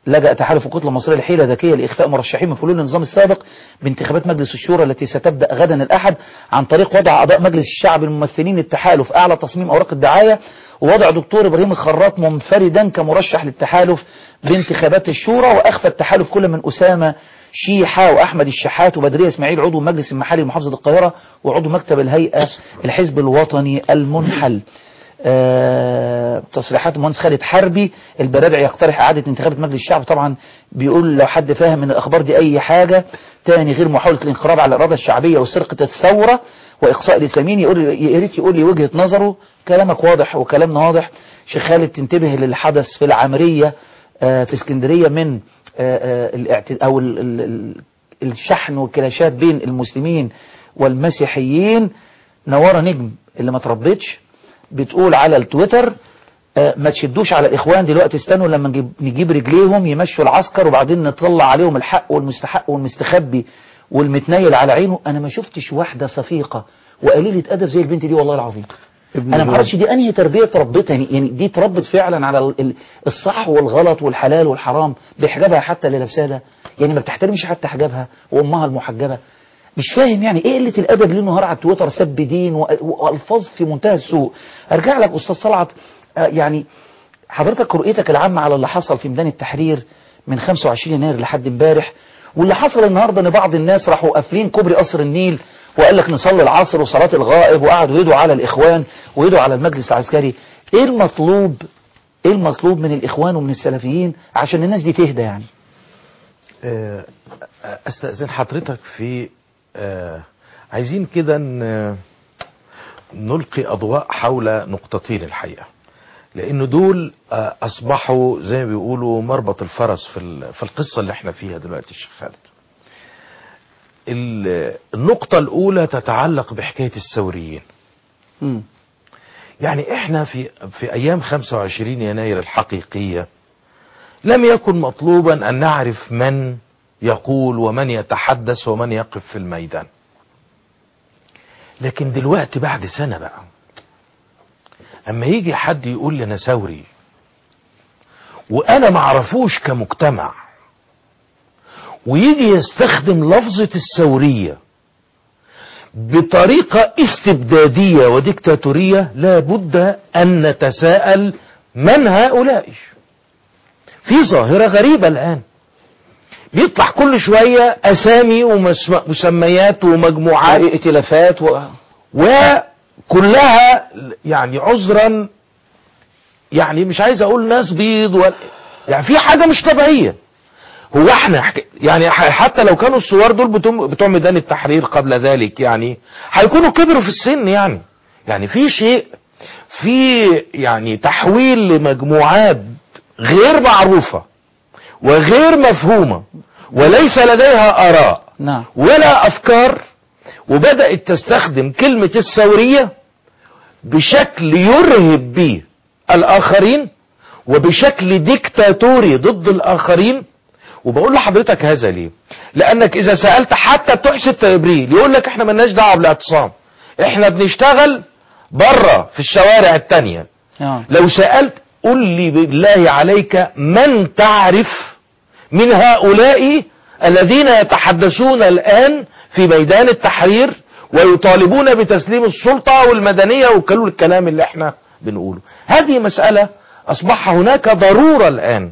لجأ تحالف الكتلة المصرية لحيلة ذكية لإخفاء مرشحين من فلول النظام السابق بانتخابات مجلس الشورى التي ستبدأ غدا الأحد عن طريق وضع أعضاء مجلس الشعب الممثلين التحالف أعلى تصميم أوراق الدعاية ووضع دكتور إبراهيم الخراط منفردا كمرشح للتحالف بانتخابات الشورى وأخفى التحالف كل من أسامة شيحة وأحمد الشحات وبدرية إسماعيل عضو المجلس المحلي لمحافظة القاهرة وعضو مكتب الهيئة الحزب الوطني المنحل آه، تصريحات المهندس خالد حربي البرابع يقترح إعادة انتخابات مجلس الشعب طبعا بيقول لو حد فاهم من الأخبار دي أي حاجة تاني غير محاولة الانقلاب على الإرادة الشعبية وسرقة الثورة وإقصاء الإسلاميين يقول يا ريت يقول لي وجهة نظره كلامك واضح وكلامنا واضح شيخ خالد تنتبه للي حدث في العمرية آه، في اسكندرية من آه، آه، الاعت- أو ال- ال- ال- الشحن والكلاشات بين المسلمين والمسيحيين نوارة نجم اللي ما تربتش بتقول على التويتر آه، ما تشدوش على الإخوان دلوقتي استنوا لما نجيب, نجيب رجليهم يمشوا العسكر وبعدين نطلع عليهم الحق والمستحق والمستخبي والمتنيل على عينه أنا ما شفتش واحدة صفيقة وقليلة أدب زي البنت دي والله العظيم ابن انا ما الله. اعرفش دي انهي تربيه اتربيتها يعني يعني دي اتربت فعلا على ال- ال- الصح والغلط والحلال والحرام بحجابها حتى اللي لابساه ده يعني ما بتحترمش حتى حجابها وامها المحجبه مش فاهم يعني ايه قله الادب ليل نهار على التويتر سب دين و- والفاظ في منتهى السوء ارجع لك استاذ صلعت آه، يعني حضرتك رؤيتك العامه على اللي حصل في ميدان التحرير من 25 يناير لحد امبارح واللي حصل النهارده ان بعض الناس راحوا قافلين كوبري قصر النيل وقال لك نصلي العصر وصلاه الغائب وقعدوا يدعوا على الاخوان ويدعوا على المجلس العسكري ايه المطلوب ايه المطلوب من الاخوان ومن السلفيين عشان الناس دي تهدى يعني آه، استأذن حضرتك في آه، عايزين كده ن- نلقي أضواء حول نقطتين الحقيقة لأن دول آه، أصبحوا زي ما بيقولوا مربط الفرس في ال- في القصة اللي احنا فيها دلوقتي الشيخ خالد ال- النقطة الأولى تتعلق بحكاية الثوريين مم. يعني احنا في في ايام 25 يناير الحقيقية لم يكن مطلوبا ان نعرف من يقول ومن يتحدث ومن يقف في الميدان لكن دلوقتي بعد سنة بقى اما يجي حد يقول لي انا ثوري وانا معرفوش كمجتمع ويجي يستخدم لفظة الثورية بطريقة استبدادية وديكتاتورية لابد أن نتساءل من هؤلاء في ظاهرة غريبة الآن بيطلع كل شوية أسامي ومسميات ومجموعات ائتلافات و... وكلها يعني عذرا يعني مش عايز أقول ناس بيض ولا يعني في حاجة مش طبيعية هو احنا حك... يعني ح- حتى لو كانوا الثوار دول بتوع بتوع ميدان التحرير قبل ذلك يعني هيكونوا كبروا في السن يعني يعني في شيء في يعني تحويل لمجموعات غير معروفة وغير مفهومة وليس لديها آراء نعم ولا أفكار وبدأت تستخدم كلمة الثورية بشكل يرهب به الآخرين وبشكل ديكتاتوري ضد الآخرين وبقول لحضرتك هذا ليه لأنك إذا سألت حتى بتوع 6 إبريل يقول لك إحنا ملناش دعوة بالاعتصام إحنا بنشتغل بره في الشوارع التانية آه. لو سألت قل لي بالله عليك من تعرف من هؤلاء الذين يتحدثون الآن في ميدان التحرير ويطالبون بتسليم السلطة والمدنية وكل الكلام اللي احنا بنقوله هذه مسألة أصبح هناك ضرورة الآن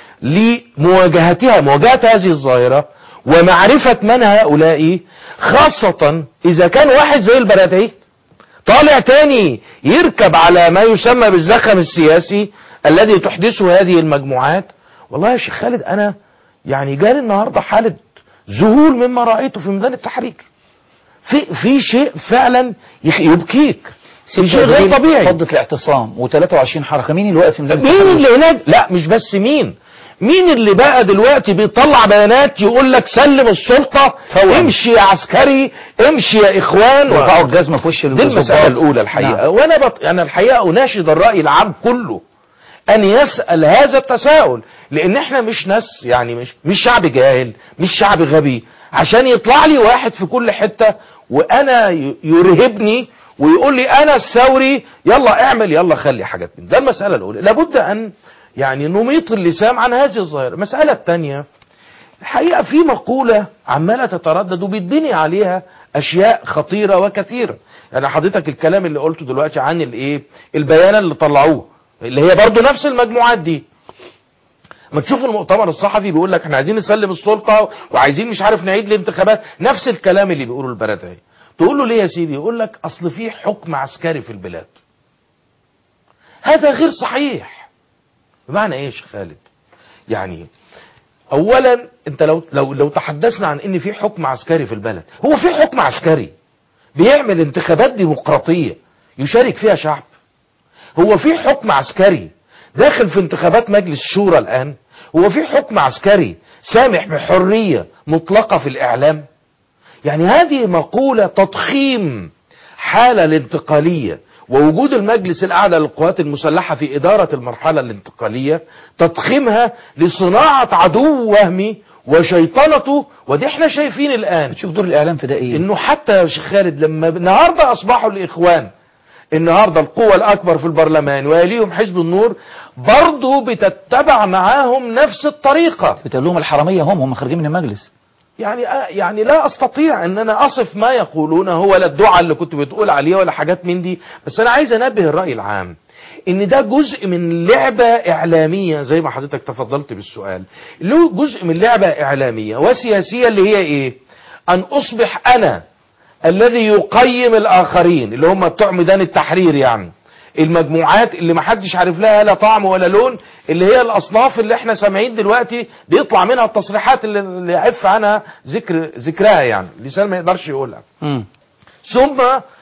لمواجهتها مواجهة هذه الظاهرة ومعرفة من هؤلاء خاصة إذا كان واحد زي البرادعي طالع تاني يركب على ما يسمى بالزخم السياسي الذي تحدثه هذه المجموعات والله يا شيخ خالد أنا يعني جالي النهاردة حالة ذهول مما رأيته في ميدان التحرير في في شيء فعلا يخ- يبكيك في شيء غير طبيعي فضة الاعتصام و23 حركة مين اللي واقف في ميدان مين التحرير؟ اللي هناك لا مش بس مين مين اللي بقى دلوقتي بيطلع بيانات يقول لك سلم السلطة فورا. امشي يا عسكري امشي يا اخوان رفعوا الجزمة في وش دي المسألة الضباط. الأولى الحقيقة نعم. وأنا بط... أنا الحقيقة أناشد الرأي العام كله أن يسأل هذا التساؤل لأن إحنا مش ناس يعني مش مش شعب جاهل مش شعب غبي عشان يطلع لي واحد في كل حتة وأنا ي- يرهبني ويقول لي أنا الثوري يلا اعمل يلا خلي حاجات من ده المسألة الأولى لابد أن يعني نميط اللسان عن هذه الظاهرة المسألة الثانية الحقيقة في مقولة عمالة تتردد وبيتبني عليها أشياء خطيرة وكثيرة يعني حضرتك الكلام اللي قلته دلوقتي عن الايه البيان اللي طلعوه اللي هي برضو نفس المجموعات دي ما تشوف المؤتمر الصحفي بيقول لك احنا عايزين نسلم السلطة وعايزين مش عارف نعيد الانتخابات نفس الكلام اللي بيقوله البرادعي تقول له ليه يا سيدي يقول لك اصل في حكم عسكري في البلاد هذا غير صحيح بمعنى ايه يا شيخ خالد يعني اولا انت لو لو لو تحدثنا عن ان في حكم عسكري في البلد هو في حكم عسكري بيعمل انتخابات ديمقراطيه يشارك فيها شعب هو في حكم عسكري داخل في انتخابات مجلس الشورى الان هو في حكم عسكري سامح بحريه مطلقه في الاعلام يعني هذه مقوله تضخيم حاله الانتقاليه ووجود المجلس الأعلى للقوات المسلحة في إدارة المرحلة الانتقالية تضخيمها لصناعة عدو وهمي وشيطنته ودي احنا شايفين الآن تشوف دور الإعلام في ده إيه انه حتى يا شيخ خالد لما النهارده اصبحوا الاخوان النهارده القوة الاكبر في البرلمان ويليهم حزب النور برضه بتتبع معاهم نفس الطريقة بتقول لهم الحرامية هم هم خارجين من المجلس يعني آه يعني لا استطيع ان انا اصف ما يقولونه هو لا الدعاء اللي كنت بتقول عليه ولا حاجات من دي بس انا عايز انبه الراي العام ان ده جزء من لعبة اعلامية زي ما حضرتك تفضلت بالسؤال له جزء من لعبة اعلامية وسياسية اللي هي ايه ان اصبح انا الذي يقيم الاخرين اللي هم بتوع ميدان التحرير يعني المجموعات اللي ما حدش عارف لها لا طعم ولا لون اللي هي الاصناف اللي احنا سامعين دلوقتي بيطلع منها التصريحات اللي اللي يعف عنها ذكر ذكرها يعني اللسان ما يقدرش يقولها مم. ثم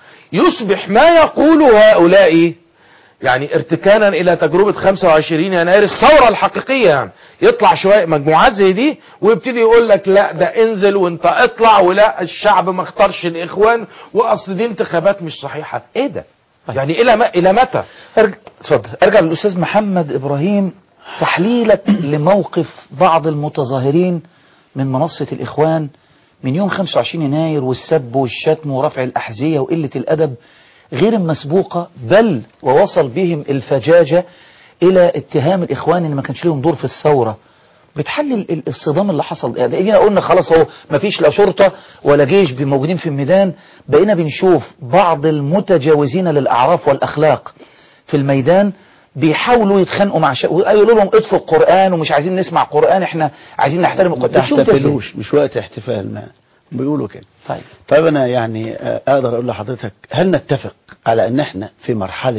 يصبح ما يقوله هؤلاء يعني ارتكانا الى تجربة 25 يناير الثورة الحقيقية يعني يطلع شوية مجموعات زي دي ويبتدي يقول لك لا ده انزل وانت اطلع ولا الشعب ما اختارش الاخوان واصل دي انتخابات مش صحيحة ايه ده يعني الى ما الى متى أرجع اتفضل ارجع للاستاذ محمد ابراهيم تحليلك لموقف بعض المتظاهرين من منصة الاخوان من يوم 25 يناير والسب والشتم ورفع الاحذية وقلة الادب غير المسبوقة بل ووصل بهم الفجاجة الى اتهام الاخوان ان ما كانش لهم دور في الثورة بتحلل ال- الصدام اللي حصل يعني جينا قلنا خلاص اهو مفيش لا شرطة ولا جيش موجودين في الميدان بقينا بنشوف بعض المتجاوزين للأعراف والأخلاق في الميدان بيحاولوا يتخانقوا مع شيء ويقولوا لهم اطفوا القرآن ومش عايزين نسمع قرآن احنا عايزين نحترم ما القرآن بتشوف ده إزاي؟ تحتفلوش مش وقت احتفال ما بيقولوا كده طيب طيب انا يعني آه، اقدر اقول لحضرتك هل نتفق على ان احنا في مرحلة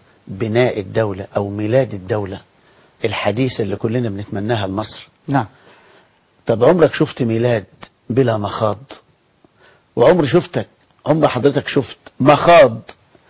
بناء الدولة او ميلاد الدولة الحديثة اللي كلنا بنتمناها لمصر نعم طب عمرك شفت ميلاد بلا مخاض وعمر شفتك عمر حضرتك شفت مخاض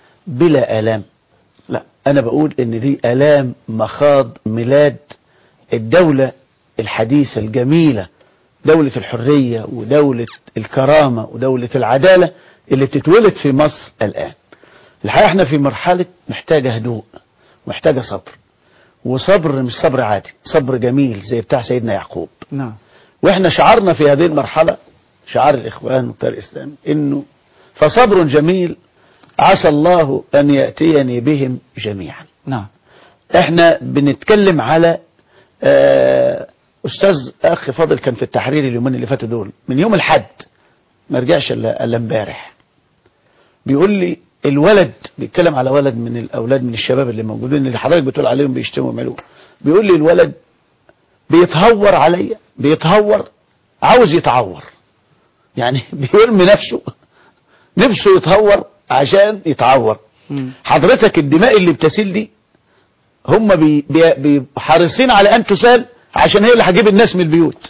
بلا آلام لا أنا بقول إن دي آلام مخاض ميلاد الدولة الحديثة الجميلة دولة الحرية ودولة الكرامة ودولة العدالة اللي بتتولد في مصر الآن الحقيقة احنا في مرحلة محتاجة هدوء محتاجة صبر وصبر مش صبر عادي صبر جميل زي بتاع سيدنا يعقوب نعم واحنا شعرنا في هذه المرحلة شعار الإخوان والتيار الإسلامي إنه فصبر جميل عسى الله أن يأتيني بهم جميعا نعم احنا بنتكلم على آه، أستاذ أخ فاضل كان في التحرير اليومين اللي فاتوا دول من يوم الحد ما رجعش إلا إلا امبارح بيقول لي الولد بيتكلم على ولد من الأولاد من الشباب اللي موجودين اللي حضرتك بتقول عليهم بيشتموا ويعملوا بيقول لي الولد بيتهور عليا بيتهور عاوز يتعور يعني بيرمي نفسه نفسه يتهور عشان يتعور مم. حضرتك الدماء اللي بتسيل دي هم بي بي بي حريصين على ان تسال عشان هي اللي هتجيب الناس من البيوت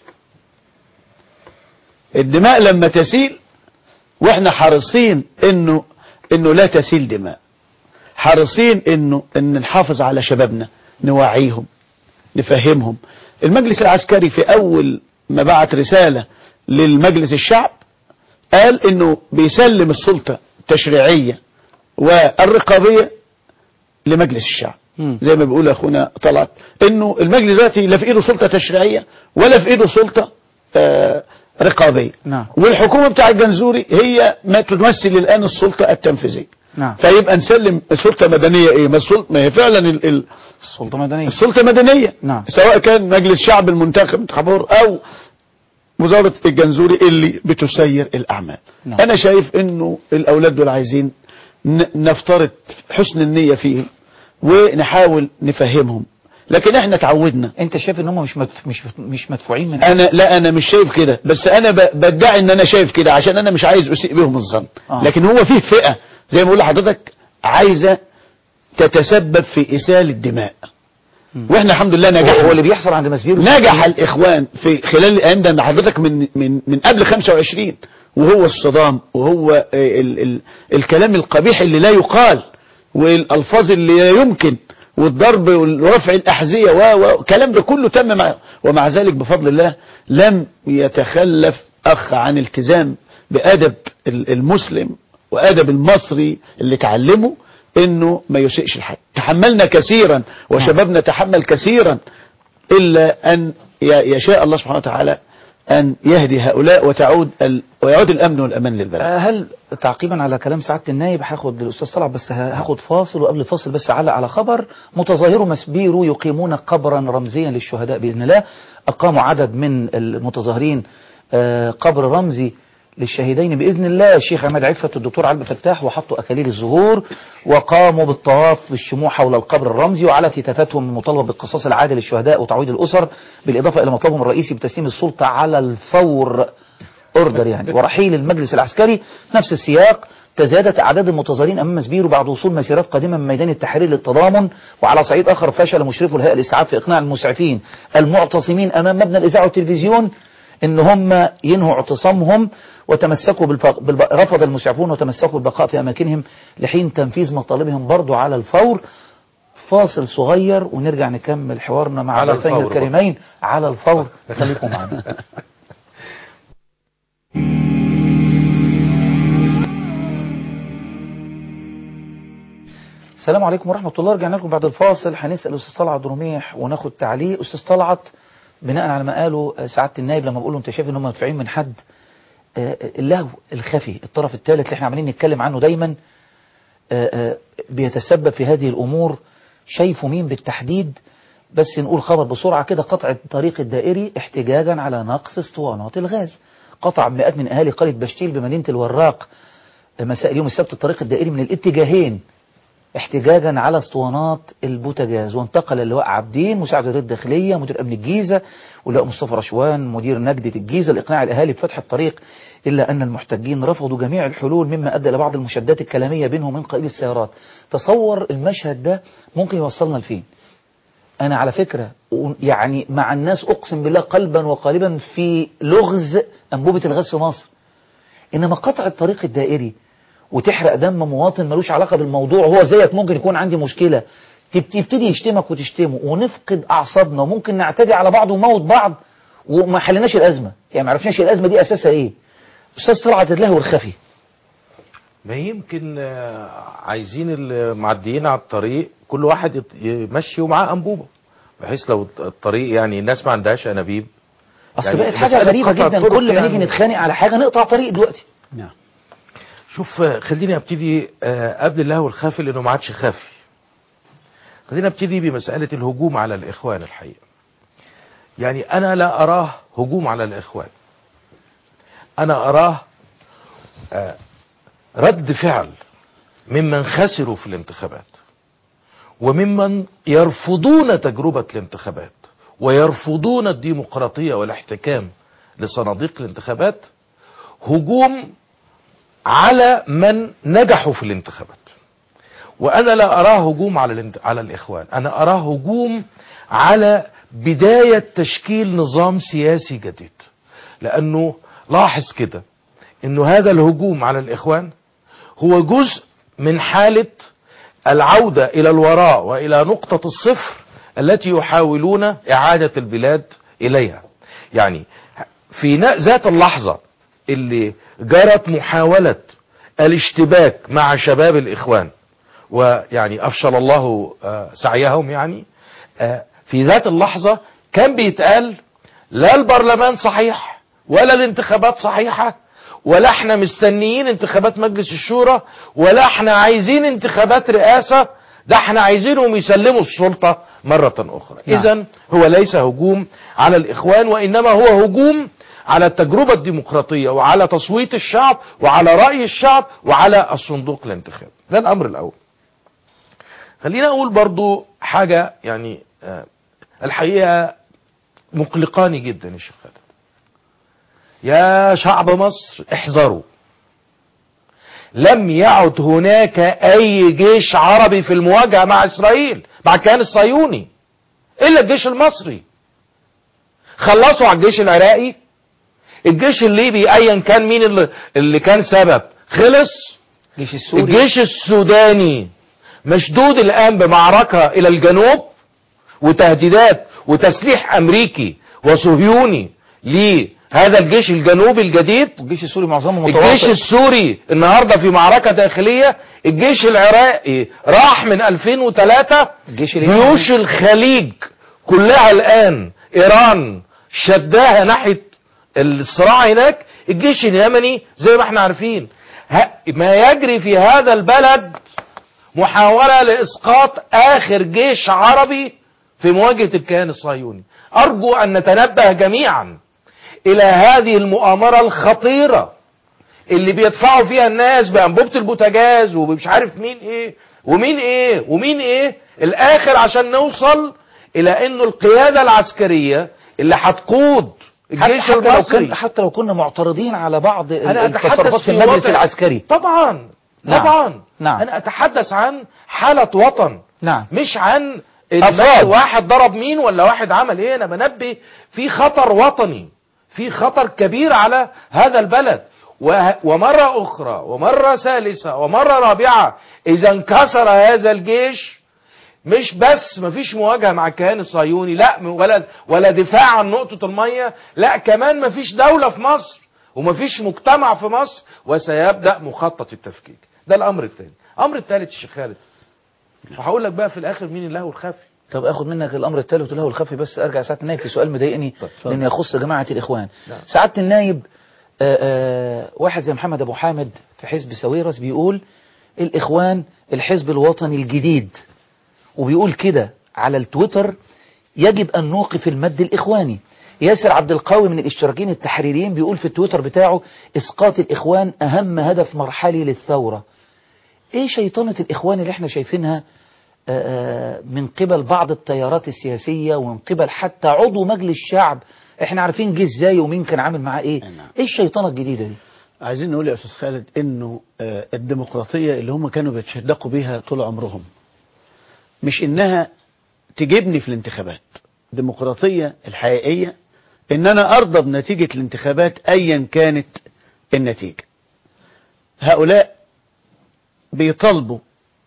الدماء لما تسيل واحنا حريصين انه انه لا تسيل دماء حريصين انه ان نحافظ على شبابنا نوعيهم نفهمهم المجلس العسكري في اول ما بعت رسالة للمجلس الشعب قال انه بيسلم السلطة التشريعية والرقابية لمجلس الشعب مم. زي ما بيقول اخونا طلعت انه المجلس دلوقتي لا في ايده سلطة تشريعية ولا في ايده سلطة آه رقابية نعم. والحكومة بتاع الجنزوري هي ما تمثل الان السلطة التنفيذية نعم. فيبقى نسلم سلطه مدنيه ايه ما السلطه ما هي فعلا ال... ال... السلطة مدنية السلطه مدنيه نعم. سواء كان مجلس شعب المنتخب انتخابور او وزاره الجنزوري اللي بتسير الاعمال نعم. انا شايف انه الاولاد دول عايزين ن- نفترض حسن النيه فيهم ونحاول نفهمهم لكن احنا اتعودنا انت شايف ان هم مش مدف... مش مش مدفوعين من انا لا انا مش شايف كده بس انا ب- بدعي ان انا شايف كده عشان انا مش عايز اسيء بهم الظن آه. لكن هو فيه فئة زي ما بقول لحضرتك عايزة تتسبب في اسال الدماء واحنا الحمد لله نجح هو اللي بيحصل عند مسبير نجح الاخوان في خلال الايام ده إن حضرتك من من من قبل 25 وهو الصدام وهو ال ال الكلام القبيح اللي لا يقال والالفاظ اللي لا يمكن والضرب ورفع الاحذيه و و- الكلام ده كله تم مع ومع ذلك بفضل الله لم يتخلف اخ عن التزام بادب ال- المسلم وادب المصري اللي اتعلمه انه ما يسيئش الحد تحملنا كثيرا وشبابنا تحمل كثيرا إلا أن ي- يشاء الله سبحانه وتعالى أن يهدي هؤلاء وتعود ال... ويعود الأمن والأمان للبلد آه، هل تعقيبا على كلام سعاده النائب هاخد الاستاذ صلاح بس ه- هاخد فاصل وقبل الفاصل بس علق على خبر متظاهرو مسبيرو يقيمون قبرا رمزيا للشهداء باذن الله اقاموا عدد من المتظاهرين آه، قبر رمزي للشهيدين باذن الله الشيخ عماد عفت والدكتور علي فتاح وحطوا اكاليل الزهور وقاموا بالطواف بالشموع حول القبر الرمزي وعلت هتافاتهم المطالبه بالقصاص العادل للشهداء وتعويض الاسر بالاضافه الى مطلبهم الرئيسي بتسليم السلطه على الفور اوردر يعني ورحيل المجلس العسكري نفس السياق تزايدت اعداد المتظاهرين امام مسبيرو بعد وصول مسيرات قادمه من ميدان التحرير للتضامن وعلى صعيد اخر فشل مشرفو الهيئه الاسعاف في اقناع المسعفين المعتصمين امام مبنى الاذاعه والتلفزيون ان هم ينهوا اعتصامهم وتمسكوا بالف... بالب... رفض المسعفون وتمسكوا بالبقاء في اماكنهم لحين تنفيذ مطالبهم برضو على الفور فاصل صغير ونرجع نكمل حوارنا مع على الضيفين الفور الكريمين على الفور خليكم معنا السلام عليكم ورحمة الله رجعنا لكم بعد الفاصل هنسأل أستاذ طلعت رميح وناخد تعليق أستاذ طلعت بناء على ما قاله سعادة النائب لما بقول له أنت شايف إن هم مدفوعين من حد آه، اللهو الخفي الطرف الثالث اللي احنا عمالين نتكلم عنه دايما آه، آه، بيتسبب في هذه الأمور شايفه مين بالتحديد بس نقول خبر بسرعة كده قطع الطريق الدائري احتجاجا على نقص اسطوانات الغاز قطع مئات من أهالي قرية بشتيل بمدينة الوراق مساء اليوم السبت الطريق الدائري من الاتجاهين احتجاجا على اسطوانات البوتاجاز وانتقل اللواء عابدين مساعد وزير الداخليه مدير امن الجيزه واللواء مصطفى رشوان مدير نجده الجيزه لاقناع الاهالي بفتح الطريق الا ان المحتجين رفضوا جميع الحلول مما ادى الى بعض المشادات الكلاميه بينهم وبين قائد السيارات تصور المشهد ده ممكن يوصلنا لفين انا على فكره يعني مع الناس اقسم بالله قلبا وقالبا في لغز انبوبه الغاز في مصر انما قطع الطريق الدائري وتحرق دم مواطن ملوش علاقة بالموضوع هو زيك ممكن يكون عندي مشكلة تب- يبتدي يشتمك وتشتمه ونفقد أعصابنا وممكن نعتدي على بعض ونموت بعض وما حلناش الأزمة يعني ما عرفناش الأزمة دي أساسها إيه أستاذ طلعت اللهو الخفي ما يمكن آه، عايزين المعديين على الطريق كل واحد يت- يمشي ومعاه انبوبه بحيث لو الطريق يعني الناس ما عندهاش انابيب أصل يعني بقت حاجة مسألة غريبة قطع جدا الطرق كل ما يعني- نيجي نتخانق على حاجة نقطع طريق دلوقتي نعم شوف آه، خليني ابتدي آه، قبل اللهو الخافي لانه ما عادش خافي خلينا ابتدي بمساله الهجوم على الاخوان الحقيقه يعني انا لا اراه هجوم على الاخوان انا اراه آه، رد فعل ممن خسروا في الانتخابات وممن يرفضون تجربة الانتخابات ويرفضون الديمقراطية والاحتكام لصناديق الانتخابات هجوم على من نجحوا في الانتخابات وانا لا اراه هجوم على الانت... على الاخوان انا اراه هجوم على بداية تشكيل نظام سياسي جديد لانه لاحظ كده انه هذا الهجوم على الاخوان هو جزء من حالة العودة الى الوراء والى نقطة الصفر التي يحاولون اعادة البلاد اليها يعني في نا- ذات اللحظة اللي جرت محاولة الاشتباك مع شباب الاخوان ويعني افشل الله آه، سعيهم يعني آه، في ذات اللحظة كان بيتقال لا البرلمان صحيح ولا الانتخابات صحيحة ولا احنا مستنيين انتخابات مجلس الشورى ولا احنا عايزين انتخابات رئاسة ده احنا عايزينهم يسلموا السلطة مرة اخرى نعم. اذا هو ليس هجوم على الاخوان وانما هو هجوم على التجربة الديمقراطية وعلى تصويت الشعب وعلى رأي الشعب وعلى الصندوق الانتخابي ده الامر الاول خلينا اقول برضو حاجة يعني آه، الحقيقة مقلقاني جدا يا شيخ خالد يا شعب مصر احذروا لم يعد هناك اي جيش عربي في المواجهة مع اسرائيل مع الكيان الصهيوني الا الجيش المصري خلصوا على الجيش العراقي الجيش الليبي ايا كان مين اللي, اللي كان سبب خلص الجيش السوري الجيش السوداني مشدود الان بمعركة الى الجنوب وتهديدات وتسليح امريكي وصهيوني لهذا الجيش الجنوبي الجديد الجيش السوري معظمه الجيش متواطئ السوري النهارده في معركة داخلية الجيش العراقي راح من 2003 الجيش اليمني جيوش الخليج كلها الآن إيران شداها ناحية الصراع هناك الجيش اليمني زي ما احنا عارفين ه- ما يجري في هذا البلد محاولة لإسقاط آخر جيش عربي في مواجهة الكيان الصهيوني أرجو أن نتنبه جميعا إلى هذه المؤامرة الخطيرة اللي بيدفعوا فيها الناس بأنبوبة البوتاجاز ومش عارف مين ايه ومين ايه ومين ايه الاخر عشان نوصل الى انه القيادة العسكرية اللي هتقود الجيش حتى, حتى لو المصري كان حتى لو كنا معترضين على بعض ال- انا التصرفات اتحدث في المجلس وضع- العسكري طبعا نعم. طبعا نعم. انا اتحدث عن حالة وطن نعم مش عن أفراد. أفراد واحد ضرب مين ولا واحد عمل ايه انا بنبه في خطر وطني في خطر كبير على هذا البلد و- ومرة أخرى ومرة ثالثة ومرة رابعة إذا انكسر هذا الجيش مش بس مفيش مواجهة مع الكيان الصهيوني لا ولا ولا دفاع عن نقطة المية لا كمان مفيش دولة في مصر ومفيش مجتمع في مصر وسيبدأ مخطط التفكيك ده الأمر الثاني الأمر الثالث الشيخ خالد وهقول لك بقى في الآخر مين اللهو الخفي طب اخد منك الامر الثالث له الخفي بس ارجع ساعه النايب في سؤال مضايقني لانه يخص جماعه الاخوان نعم. سعاده النايب آآ آآ واحد زي محمد ابو حامد في حزب سويرس بيقول الاخوان الحزب الوطني الجديد وبيقول كده على التويتر يجب ان نوقف المد الاخواني ياسر عبد القوي من الاشتراكيين التحريريين بيقول في التويتر بتاعه اسقاط الاخوان اهم هدف مرحلي للثوره ايه شيطنه الاخوان اللي احنا شايفينها آه، من قبل بعض التيارات السياسية ومن قبل حتى عضو مجلس الشعب احنا عارفين جه ازاي ومين كان عامل معاه ايه نعم. ايه الشيطانة الجديدة دي عايزين نقول يا استاذ خالد انه آه، الديمقراطيه اللي هم كانوا بيتشدقوا بيها طول عمرهم مش انها تجيبني في الانتخابات الديمقراطيه الحقيقيه ان انا ارضى بنتيجه الانتخابات ايا كانت النتيجه هؤلاء بيطالبوا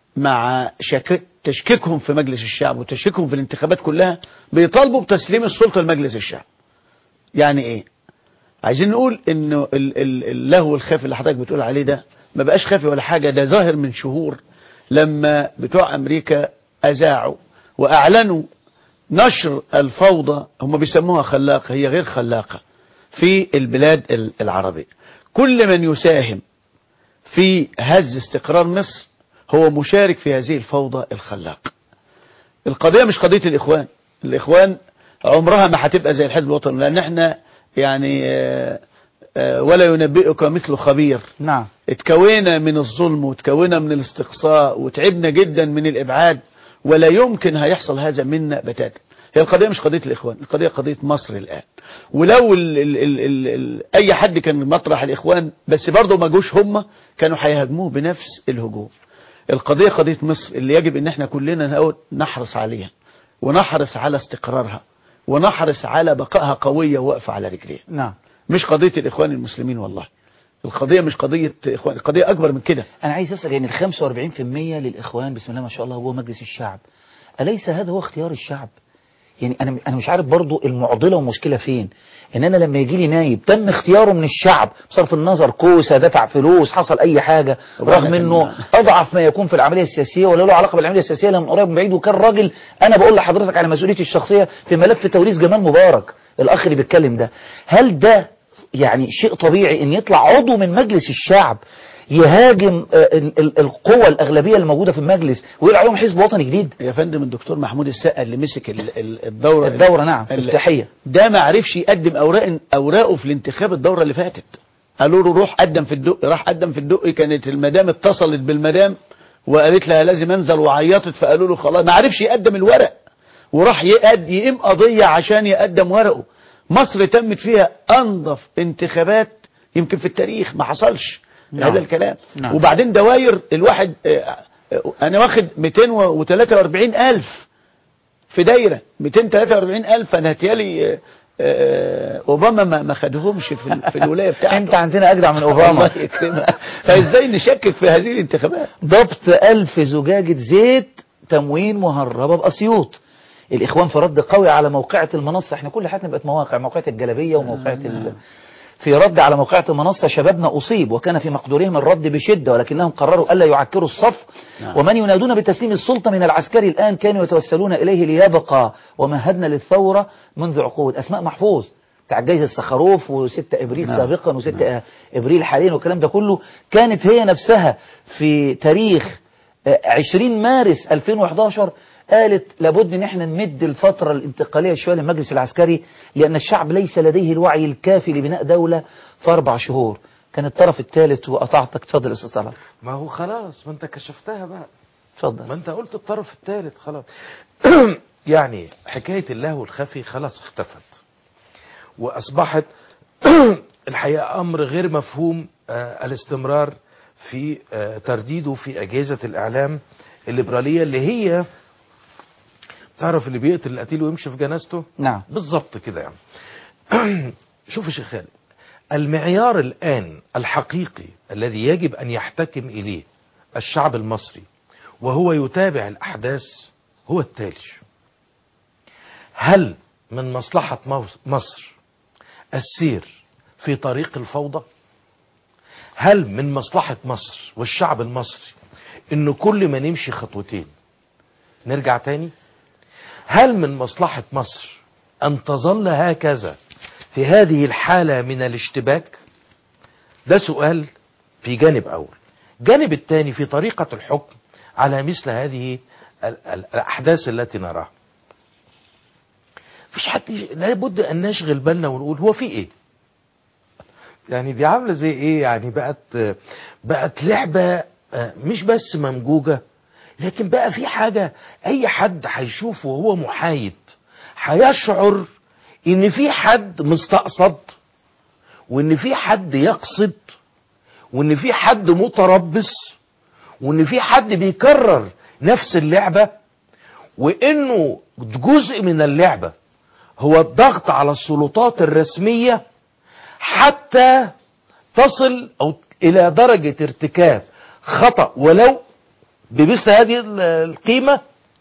مع شك... تشكيكهم في مجلس الشعب وتشكيكهم في الانتخابات كلها بيطالبوا بتسليم السلطه لمجلس الشعب يعني ايه عايزين نقول انه ال- ال- اللهو الخافي اللي حضرتك بتقول عليه ده ما بقاش خافي ولا حاجة ده ظاهر من شهور لما بتوع امريكا اذاعوا واعلنوا نشر الفوضى هم بيسموها خلاقة هي غير خلاقة في البلاد ال- العربية كل من يساهم في هز استقرار مصر هو مشارك في هذه الفوضى الخلاقة القضية مش قضية الإخوان الإخوان عمرها ما هتبقى زي الحزب الوطني لأن احنا يعني آه، آه، ولا ينبئك مثل خبير نعم اتكوينا من الظلم وتكوينا من الاستقصاء وتعبنا جدا من الإبعاد ولا يمكن هيحصل هذا منا بتاتا هي القضية مش قضية الإخوان القضية قضية مصر الآن ولو ال ال ال ال ال أي حد كان مطرح الإخوان بس برضه ما جوش هم كانوا هيهاجموه بنفس الهجوم القضية قضية مصر اللي يجب ان احنا كلنا نقول- نحرص عليها ونحرص على استقرارها ونحرص على بقائها قوية واقفة على رجليها نعم مش قضية الإخوان المسلمين والله القضية مش قضية إخوان القضية أكبر من كده انا عايز اسال يعني ال 45% للاخوان بسم الله ما شاء الله هو مجلس الشعب اليس هذا هو اختيار الشعب يعني انا انا مش عارف برضو المعضله والمشكله فين ان انا لما يجي لي نايب تم اختياره من الشعب بصرف النظر كوسه دفع فلوس حصل اي حاجه رغم لكن- انه اضعف ما يكون في العمليه السياسيه ولا له علاقه بالعمليه السياسيه لا من قريب من بعيد وكان راجل انا بقول لحضرتك على مسؤوليتي الشخصيه في ملف توريث جمال مبارك الاخ اللي بيتكلم ده هل ده يعني شيء طبيعي ان يطلع عضو من مجلس الشعب يهاجم آه، ال- ال- القوى الأغلبية الموجودة في المجلس ويقول عليهم حزب وطني جديد يا فندم الدكتور محمود السقا اللي مسك ال- ال- الدورة الدورة نعم ال- افتتاحية ده ما عرفش يقدم اوراق اوراقه في الانتخاب الدوره اللي فاتت قالوا له روح قدم في الدق راح قدم في الدق كانت المدام اتصلت بالمدام وقالت لها لازم انزل وعيطت فقالوا له خلاص ما عرفش يقدم الورق وراح يقد يقيم قضيه عشان يقدم ورقه مصر تمت فيها انظف انتخابات يمكن في التاريخ ما حصلش نعم. هذا الكلام نعم. وبعدين دواير الواحد آه، آه، انا واخد 243 الف في دايره 243 الف انا هتيالي آه، آه، اوباما ما ما خدهمش في ال- في الولايه بتاعته انت عندنا اجدع من اوباما الله يكرمك فازاي نشكك في هذه الانتخابات ضبط ألف زجاجة زيت تموين مهربة بأسيوط الإخوان في رد قوي على موقعة المنصة احنا كل حياتنا بقت مواقع موقعة الجلبية وموقعة ال... في رد على موقعة المنصة شبابنا أصيب وكان في مقدورهم الرد بشدة ولكنهم قرروا ألا يعكروا الصف نعم. ومن ينادون بتسليم السلطة من العسكري الآن كانوا يتوسلون إليه ليبقى ومهدنا للثورة منذ عقود أسماء محفوظ بتاع جايزة السخروف وستة إبريل نعم. سابقا وستة إبريل حاليا والكلام ده كله كانت هي نفسها في تاريخ آه، 20 مارس 2011 قالت لابد ان احنا نمد الفترة الانتقالية شوية للمجلس العسكري لان الشعب ليس لديه الوعي الكافي لبناء دولة في اربع شهور كان الطرف الثالث وقطعتك اتفضل يا استاذ طلال ما هو خلاص ما انت كشفتها بقى ما اتفضل انت قلت الطرف الثالث خلاص يعني حكاية اللهو الخفي خلاص اختفت واصبحت الحقيقة امر غير مفهوم آه الاستمرار في آه ترديده في اجهزة الاعلام الليبرالية اللي هي تعرف اللي بيقتل القتيل ويمشي في جنازته نعم بالظبط كده يعني شوف يا شيخ خالد المعيار الآن الحقيقي الذي يجب أن يحتكم إليه الشعب المصري وهو يتابع الأحداث هو التالي هل من مصلحة مص- مصر السير في طريق الفوضى هل من مصلحة مصر والشعب المصري إن كل ما نمشي خطوتين نرجع تاني هل من مصلحة مصر أن تظل هكذا في هذه الحالة من الاشتباك ده سؤال في جانب أول جانب الثاني في طريقة الحكم على مثل هذه ال- ال- الأحداث التي نراها مفيش حد يش- لابد أن نشغل بالنا ونقول هو في إيه يعني دي عاملة زي إيه يعني بقت بقت لعبة آه، مش بس ممجوجة لكن بقى في حاجة أي حد هيشوفه وهو محايد هيشعر إن في حد مستقصد وإن في حد يقصد وإن في حد متربص وإن في حد بيكرر نفس اللعبة وإنه جزء من اللعبة هو الضغط على السلطات الرسمية حتى تصل أو إلى درجة ارتكاب خطأ ولو بمثل هذه ال- القيمة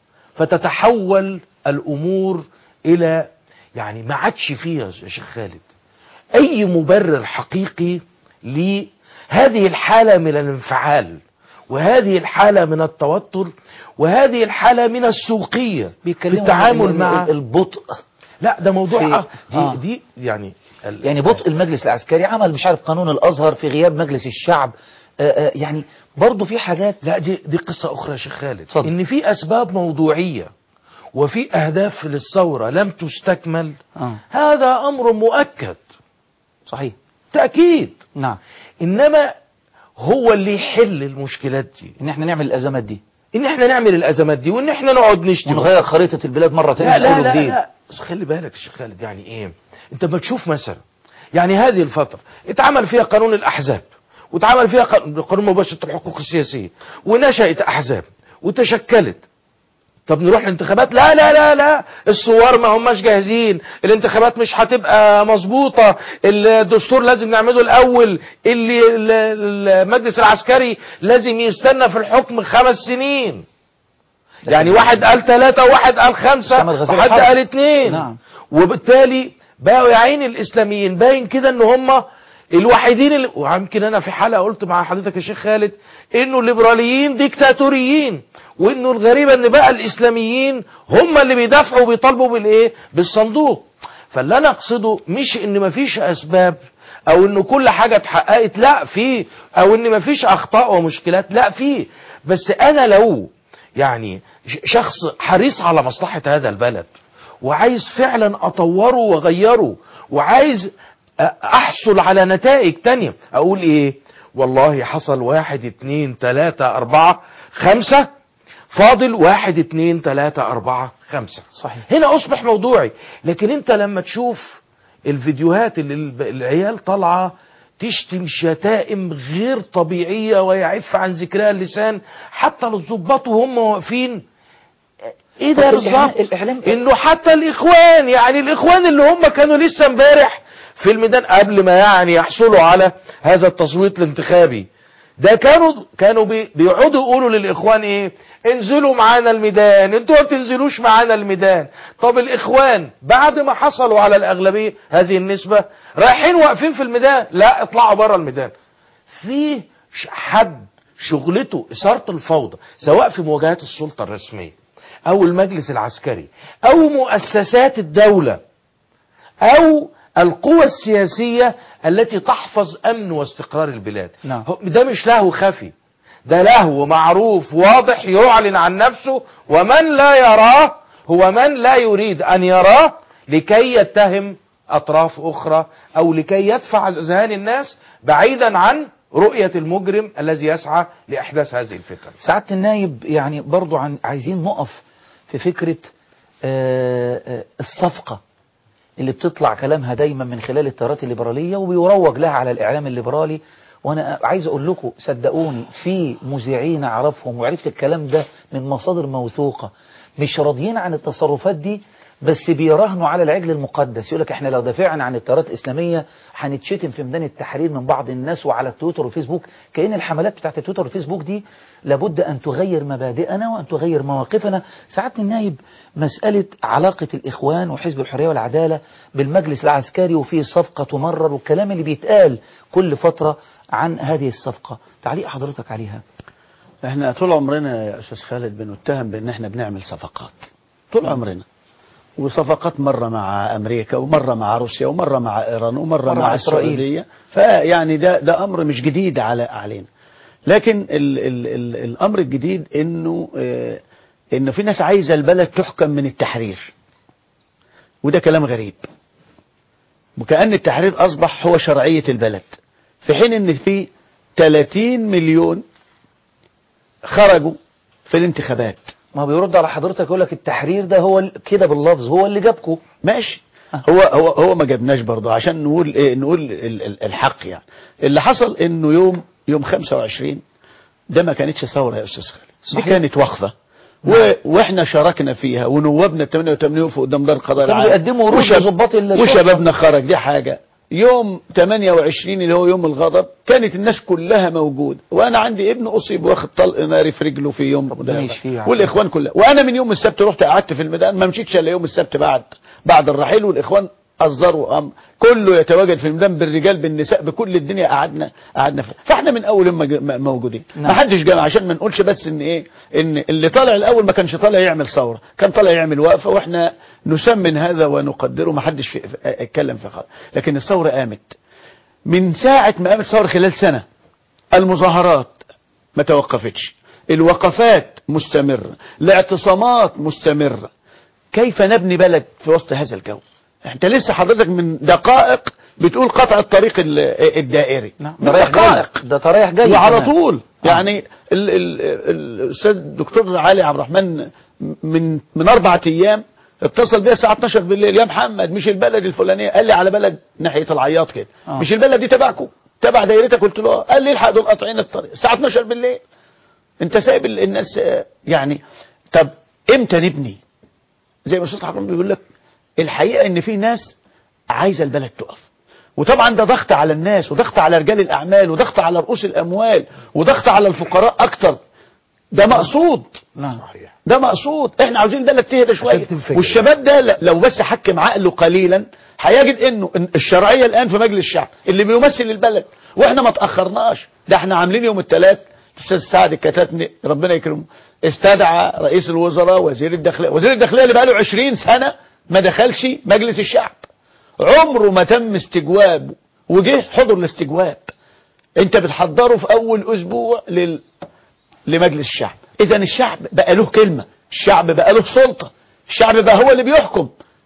فتتحول الأمور إلى يعني ما عادش فيها يا شيخ خالد أي مبرر حقيقي لهذه الحالة من الانفعال وهذه الحالة من التوتر وهذه الحالة من السوقية في بيتكلموا عن التعامل ال- مع ال- البطء لا ده موضوع في- آه، دي, آه. دي يعني ال- يعني بطء المجلس العسكري عمل مش عارف قانون الازهر في غياب مجلس الشعب آه، آه، يعني برضه في حاجات لا دي دي قصة أخرى يا شيخ خالد اتفضل. إن في أسباب موضوعية وفي أهداف للثورة لم تستكمل آه. هذا أمر مؤكد صحيح تأكيد نعم إنما هو اللي يحل المشكلات دي ان احنا نعمل الازمات دي إن إحنا نعمل الأزمات دي وإن إحنا نقعد نشتم ونغير خريطة البلاد مرة لا تانية لا نقوله لا, جديد لا. بس خلي بالك يا شيخ خالد يعني إيه أنت ما تشوف مثلا يعني هذه الفترة اتعمل فيها قانون الأحزاب واتعمل فيها قانون قانون مباشرة الحقوق السياسية ونشأت أحزاب وتشكلت طب نروح الانتخابات لا لا لا لا الثوار ما هماش جاهزين الانتخابات مش هتبقى مظبوطة الدستور لازم نعمله الاول اللي ال- ال- المجلس العسكري لازم يستنى في الحكم خمس سنين يعني واحد قال ثلاثة وواحد قال خمسة محمد غزال وحد الحرب. قال اتنين نعم. وبالتالي بقوا يا عيني الاسلاميين باين كده ان هم الوحيدين اللي ويمكن انا في حلقه قلت مع حضرتك يا شيخ خالد انه الليبراليين ديكتاتوريين وانه الغريبه ان بقى الاسلاميين هم اللي بيدافعوا وبيطالبوا بالايه بالصندوق فاللي انا اقصده مش ان مفيش اسباب او ان كل حاجه اتحققت لا في او ان مفيش اخطاء ومشكلات لا في بس انا لو يعني ش- شخص حريص على مصلحه هذا البلد وعايز فعلا اطوره واغيره وعايز أ- احصل على نتائج تانية اقول ايه والله حصل واحد اتنين تلاتة اربعة خمسة فاضل واحد اتنين تلاتة اربعة خمسة صحيح هنا اصبح موضوعي لكن انت لما تشوف الفيديوهات اللي الب- العيال طالعه تشتم شتائم غير طبيعيه ويعف عن ذكرها اللسان حتى للظباط وهم واقفين ايه ده طب بالظبط الإعلام- الإعلام انه حتى الاخوان يعني الاخوان اللي هم كانوا لسه امبارح في الميدان قبل ما يعني يحصلوا على هذا التصويت الانتخابي ده كانوا كانوا بي بيقعدوا يقولوا للاخوان ايه انزلوا معانا الميدان انتوا ما بتنزلوش معانا الميدان طب الاخوان بعد ما حصلوا على الاغلبيه هذه النسبه رايحين واقفين في الميدان لا اطلعوا بره الميدان في ش- حد شغلته إثارة الفوضى سواء في مواجهات السلطة الرسمية أو المجلس العسكري أو مؤسسات الدولة أو القوى السياسية التي تحفظ أمن واستقرار البلاد نعم. هو- ده مش لهو خفي ده لهو معروف واضح يعلن عن نفسه ومن لا يراه هو من لا يريد أن يراه لكي يتهم أطراف أخرى أو لكي يدفع أذهان الناس بعيدا عن رؤية المجرم الذي يسعى لإحداث هذه الفتن سعادة النايب يعني برضو عن عايزين نقف في فكرة آه، آه، الصفقة اللي بتطلع كلامها دايما من خلال التيارات الليبرالية وبيروج لها على الإعلام الليبرالي وأنا عايز أقول لكم صدقوني في مذيعين أعرفهم وعرفت الكلام ده من مصادر موثوقة مش راضيين عن التصرفات دي بس بيراهنوا على العجل المقدس يقول لك احنا لو دافعنا عن التيارات الاسلاميه هنتشتم في ميدان التحرير من بعض الناس وعلى التويتر والفيسبوك كأن الحملات بتاعت التويتر والفيسبوك دي لابد ان تغير مبادئنا وان تغير مواقفنا سعاده النايب مساله علاقه الاخوان وحزب الحريه والعداله بالمجلس العسكري وفيه صفقه تمرر والكلام اللي بيتقال كل فتره عن هذه الصفقه تعليق حضرتك عليها احنا طول عمرنا يا استاذ خالد بنتهم بان احنا بنعمل صفقات طول عمرنا وصفقات مرة مع أمريكا ومرة مع روسيا ومرة مع إيران ومرة مرة مع, مع إسرائيل. السعودية فيعني ده ده أمر مش جديد على علينا لكن ال ال ال الأمر الجديد إنه آه، إنه في ناس عايزة البلد تحكم من التحرير وده كلام غريب وكأن التحرير أصبح هو شرعية البلد في حين إن في 30 مليون خرجوا في الانتخابات ما هو بيرد على حضرتك يقول لك التحرير ده هو ال- كده باللفظ هو اللي جابكم ماشي هو هو هو ما جابناش برضه عشان نقول ايه نقول ال- ال- الحق يعني اللي حصل انه يوم يوم 25 ده ما كانتش ثوره يا استاذ خالد دي صحيح. كانت وقفه و... واحنا شاركنا فيها ونوابنا ال 88 وقفوا قدام دار القضاء كانوا العام بيقدموا ورود وشب- لضباط الشرطة. وشبابنا خرج دي حاجه يوم 28 اللي هو يوم الغضب كانت الناس كلها موجوده وانا عندي ابن اصيب واخد طلق ناري في رجله في يوم ربنا ده. يشفيه يا عم. والاخوان كلها وانا من يوم السبت رحت قعدت في الميدان ما مشيتش الا يوم السبت بعد بعد الرحيل والاخوان اصدروا امر كله يتواجد في الميدان بالرجال بالنساء بكل الدنيا قعدنا قعدنا فيها. فاحنا من اول يوم مج- م- موجودين نعم. ما حدش جمع عشان ما نقولش بس ان ايه ان اللي طالع الاول ما كانش طالع يعمل ثوره كان طالع يعمل وقفه واحنا نسمن هذا ونقدره ما حدش في- في- اتكلم في خالص لكن الثوره قامت من ساعه ما قامت الثوره خلال سنه المظاهرات ما توقفتش الوقفات مستمرة الاعتصامات مستمرة كيف نبني بلد في وسط هذا الجو انت لسه حضرتك من دقائق بتقول قطع الطريق ال- الدائري نعم من ده رايح دقائق جاي ده رايح جاي وعلى كمان. طول يعني ال- ال- ال- الاستاذ الدكتور علي عبد الرحمن من من اربع ايام اتصل بيا الساعه 12 بالليل يا محمد مش البلد الفلانيه قال لي على بلد ناحيه العياط كده آه. مش البلد دي تبعكم تبع دايرتك قلت له آه. قال لي الحق دول قاطعين الطريق الساعه 12 بالليل انت سايب ال- الناس آه، يعني طب امتى نبني زي ما الاستاذ حرام بيقول لك الحقيقه ان في ناس عايزه البلد تقف وطبعا ده ضغط على الناس وضغط على رجال الاعمال وضغط على رؤوس الاموال وضغط على الفقراء اكتر ده مقصود نعم ده مقصود احنا عاوزين البلد تهدى شويه عشان تنفجر. والشباب ده ل- لو بس حكم عقله قليلا هيجد انه إن الشرعيه الان في مجلس الشعب اللي بيمثل البلد واحنا ما تاخرناش ده احنا عاملين يوم الثلاث الاستاذ سعد الكتاتني ربنا يكرمه استدعى رئيس الوزراء وزير الداخليه وزير الداخليه اللي بقاله 20 سنه ما دخلش مجلس الشعب عمره ما تم استجواب وجه حضر الاستجواب انت بتحضره في اول اسبوع لل... لمجلس الشعب اذا الشعب بقى له كلمة الشعب بقى له سلطة الشعب بقى هو اللي بيحكم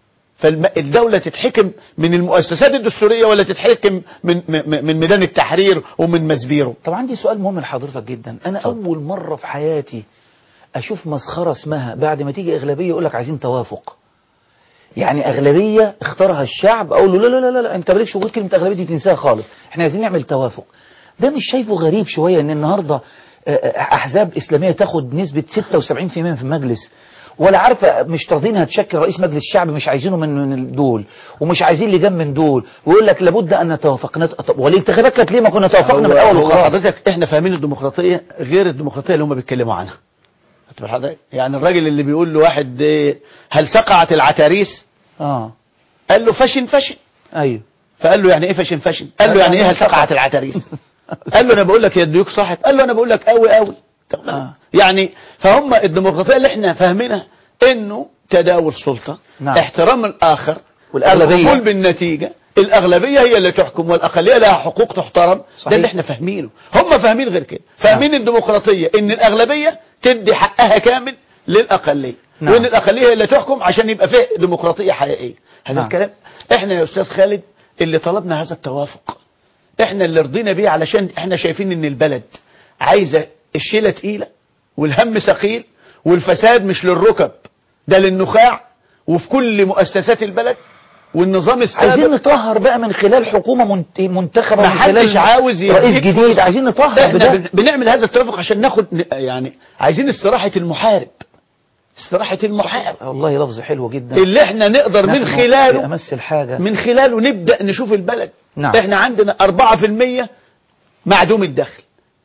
فالدولة تتحكم من المؤسسات الدستورية ولا تتحكم من من من ميدان التحرير ومن مسبيره طب عندي سؤال مهم لحضرتك جدا انا اول مرة في حياتي اشوف مسخرة اسمها بعد ما تيجي اغلبية يقول لك عايزين توافق يعني اغلبية اختارها الشعب اقول له لا لا لا لا انت مالكش وجود كلمة اغلبية دي تنساها خالص احنا عايزين نعمل توافق ده مش شايفه غريب شوية ان النهاردة آه، آه، احزاب اسلامية تاخد نسبة 76% في المجلس ولا عارفة مش راضينها تشكل رئيس مجلس الشعب مش عايزينه من من دول ومش عايزين لجان من دول ويقول لك لابد ان نتوافق نت... طب والانتخابات كانت ليه ما كنا توافقنا من هو- الاول هو وخلاص حضرتك احنا فاهمين الديمقراطية غير الديمقراطية اللي هم بيتكلموا عنها خدت بال حضرتك؟ يعني الراجل اللي بيقول لواحد إيه، هل سقعت العتاريس اه قال له فشن فشن ايوه فقال له يعني ايه فشن فشن قال له يعني ايه هل سقعت العتاريس قال له انا بقول لك يا الديوك صاحب قال له انا بقول لك قوي قوي آه. يعني فهم الديمقراطيه اللي احنا فاهمينها انه تداول سلطه نعم. احترام الاخر والأغلبية. القبول بالنتيجه الاغلبيه هي اللي تحكم والاقليه لها حقوق تحترم صحيح. ده اللي احنا فاهمينه هم فاهمين غير كده فاهمين الديمقراطيه ان الاغلبيه تدي حقها كامل للاقليه نعم. وان الاقليه هي اللي تحكم عشان يبقى فيه ديمقراطيه حقيقيه هذا نعم. الكلام احنا يا استاذ خالد اللي طلبنا هذا التوافق احنا اللي رضينا بيه علشان احنا شايفين ان البلد عايزه الشيله تقيله والهم ثقيل والفساد مش للركب ده للنخاع وفي كل مؤسسات البلد والنظام عايزين السابق نطهر بقى من خلال حكومة منت- منتخبة من محدش خلال عاوز رئيس يديك جديد عايزين نطهر احنا بده بن- بنعمل هذا التوافق عشان ناخد يعني عايزين استراحه المحارب استراحة المحارب والله لفظ حلو جدا اللي احنا نقدر من نحن خلاله بأمس الحاجة من خلاله نبدأ نشوف البلد نعم. احنا عندنا 4% معدوم الدخل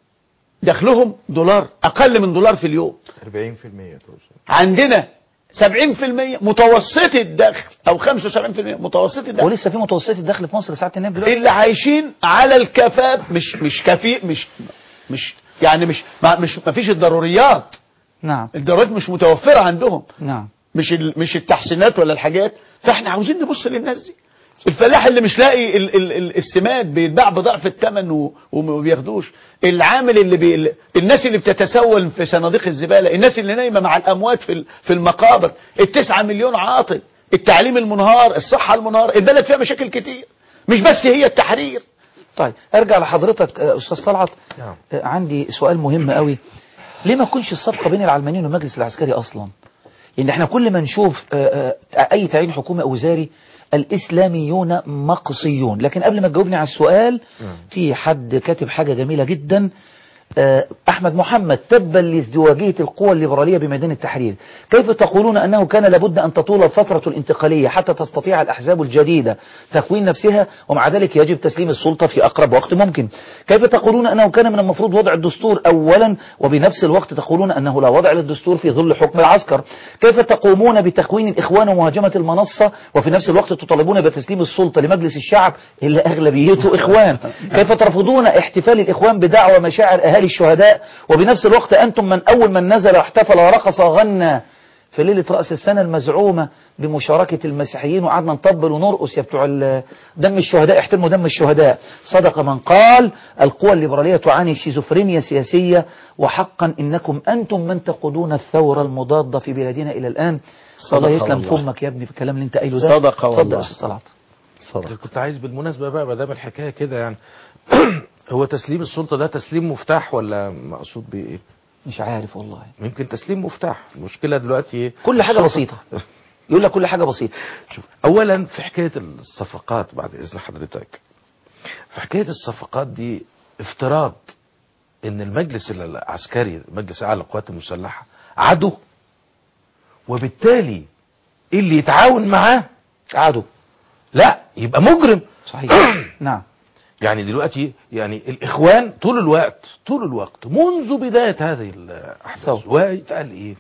دخلهم دولار أقل من دولار في اليوم 40% توصل عندنا 70% متوسط الدخل أو 75% متوسط الدخل ولسه في متوسط الدخل في مصر ساعة النبي دلوقتي اللي عايشين على الكفاف مش مش كفي مش مش يعني مش ما مش ما فيش الضروريات نعم الضروريات مش متوفرة عندهم نعم مش ال- مش التحسينات ولا الحاجات فاحنا عاوزين نبص للناس دي الفلاح اللي مش لاقي ال ال ال السماد بيتباع بضعف الثمن و- وما بياخدوش العامل اللي بي ال- الناس اللي بتتسول في صناديق الزبالة الناس اللي نايمة مع الأموات في ال- في المقابر التسعة مليون عاطل التعليم المنهار الصحة المنهار البلد فيها مشاكل كتير مش بس هي التحرير طيب ارجع لحضرتك آه، استاذ طلعت نعم. آه، عندي سؤال مهم قوي ليه ما يكونش الصفقه بين العلمانيين والمجلس العسكري اصلا يعني احنا كل ما نشوف آه، آه، اي تعيين حكومي او وزاري الاسلاميون مقصيون لكن قبل ما تجاوبني على السؤال في حد كاتب حاجه جميله جدا آه، أحمد محمد تبا لازدواجية القوى الليبرالية بميدان التحرير كيف تقولون أنه كان لابد أن تطول الفترة الانتقالية حتى تستطيع الأحزاب الجديدة تكوين نفسها ومع ذلك يجب تسليم السلطة في أقرب وقت ممكن كيف تقولون أنه كان من المفروض وضع الدستور أولا وبنفس الوقت تقولون أنه لا وضع للدستور في ظل حكم العسكر كيف تقومون بتكوين الإخوان ومهاجمة المنصة وفي نفس الوقت تطالبون بتسليم السلطة لمجلس الشعب اللي أغلبيته إخوان كيف ترفضون احتفال الإخوان بدعوى مشاعر أهالي الشهداء وبنفس الوقت أنتم من أول من نزل واحتفل ورقص وغنى في ليلة رأس السنة المزعومة بمشاركة المسيحيين وقعدنا نطبل ونرقص يا بتوع ال- دم الشهداء احترموا دم الشهداء صدق من قال القوى الليبرالية تعاني شيزوفرينيا سياسية وحقا إنكم أنتم من تقودون الثورة المضادة في بلادنا إلى الآن الله صدق يسلم والله. فمك يا ابني في الكلام اللي انت قايله ده صدق اتفضل والله. يا أستاذ طلعت كنت عايز بالمناسبة بقى ما دام الحكاية كده يعني هو تسليم السلطة ده تسليم مفتاح ولا مقصود بيه ايه؟ مش عارف والله يمكن تسليم مفتاح المشكلة دلوقتي ايه؟ كل حاجة السلطة- بسيطة يقول لك كل حاجة بسيطة شوف اولا في حكاية الصفقات بعد اذن حضرتك في حكاية الصفقات دي افتراض ان المجلس العسكري مجلس اعلى القوات المسلحة عدو وبالتالي اللي يتعاون معاه عدو لا يبقى مجرم صحيح نعم يعني دلوقتي يعني الاخوان طول الوقت طول الوقت منذ بدايه هذه الاحداث ويتقال ايه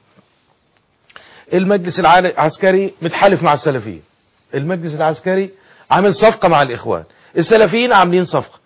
المجلس العال- العسكري متحالف مع السلفيين المجلس العسكري عامل صفقه مع الاخوان السلفيين عاملين صفقه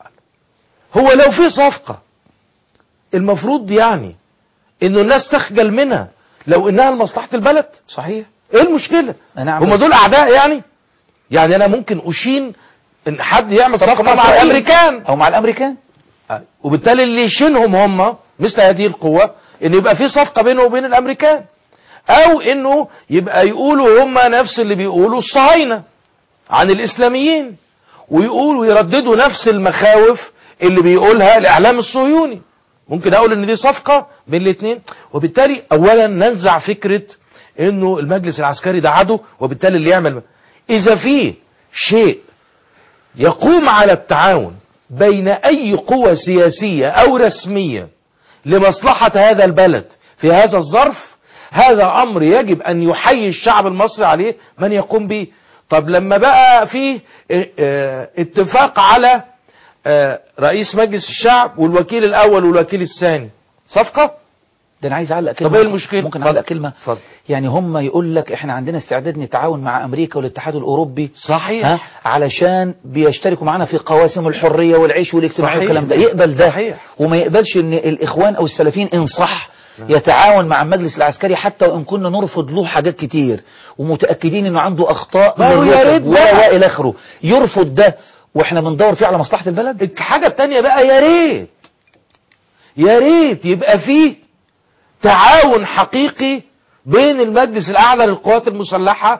هو لو في صفقه المفروض يعني انه الناس تخجل منها لو انها لمصلحه البلد صحيح ايه المشكله نعم هم بس- دول اعداء يعني يعني انا ممكن اشين ان حد يعمل صفقه مع إسرائيل. الامريكان او مع الامريكان وبالتالي اللي يشيلهم هم مثل هذه القوة ان يبقى في صفقة بينه وبين الامريكان او انه يبقى يقولوا هم نفس اللي بيقولوا الصهاينة عن الاسلاميين ويقولوا يرددوا نفس المخاوف اللي بيقولها الاعلام الصهيوني ممكن اقول ان دي صفقة بين الاثنين وبالتالي اولا ننزع فكرة انه المجلس العسكري ده عدو وبالتالي اللي يعمل اذا في شيء يقوم على التعاون بين اي قوة سياسية او رسمية لمصلحة هذا البلد في هذا الظرف هذا امر يجب ان يحيي الشعب المصري عليه من يقوم به طب لما بقى في اه، اه، اتفاق على اه، رئيس مجلس الشعب والوكيل الاول والوكيل الثاني صفقة ده انا عايز اعلق كلمه طب ايه المشكلة ممكن اتفضل. اعلق كلمه اتفضل. يعني هم يقول لك احنا عندنا استعداد نتعاون مع امريكا والاتحاد الاوروبي صحيح ها علشان بيشتركوا معانا في قواسم الحريه والعيش والاجتماع صحيح. والكلام ده يقبل ده صحيح. وما يقبلش ان الاخوان او السلفيين ان صح يتعاون مع المجلس العسكري حتى وان كنا نرفض له حاجات كتير ومتاكدين انه عنده اخطاء ما هو من يا الركب ريت و- بقى. والى اخره يرفض ده واحنا بندور فيه على مصلحه البلد الحاجة التانية بقى يا ريت يا ريت يبقى فيه تعاون حقيقي بين المجلس الأعلى للقوات المسلحة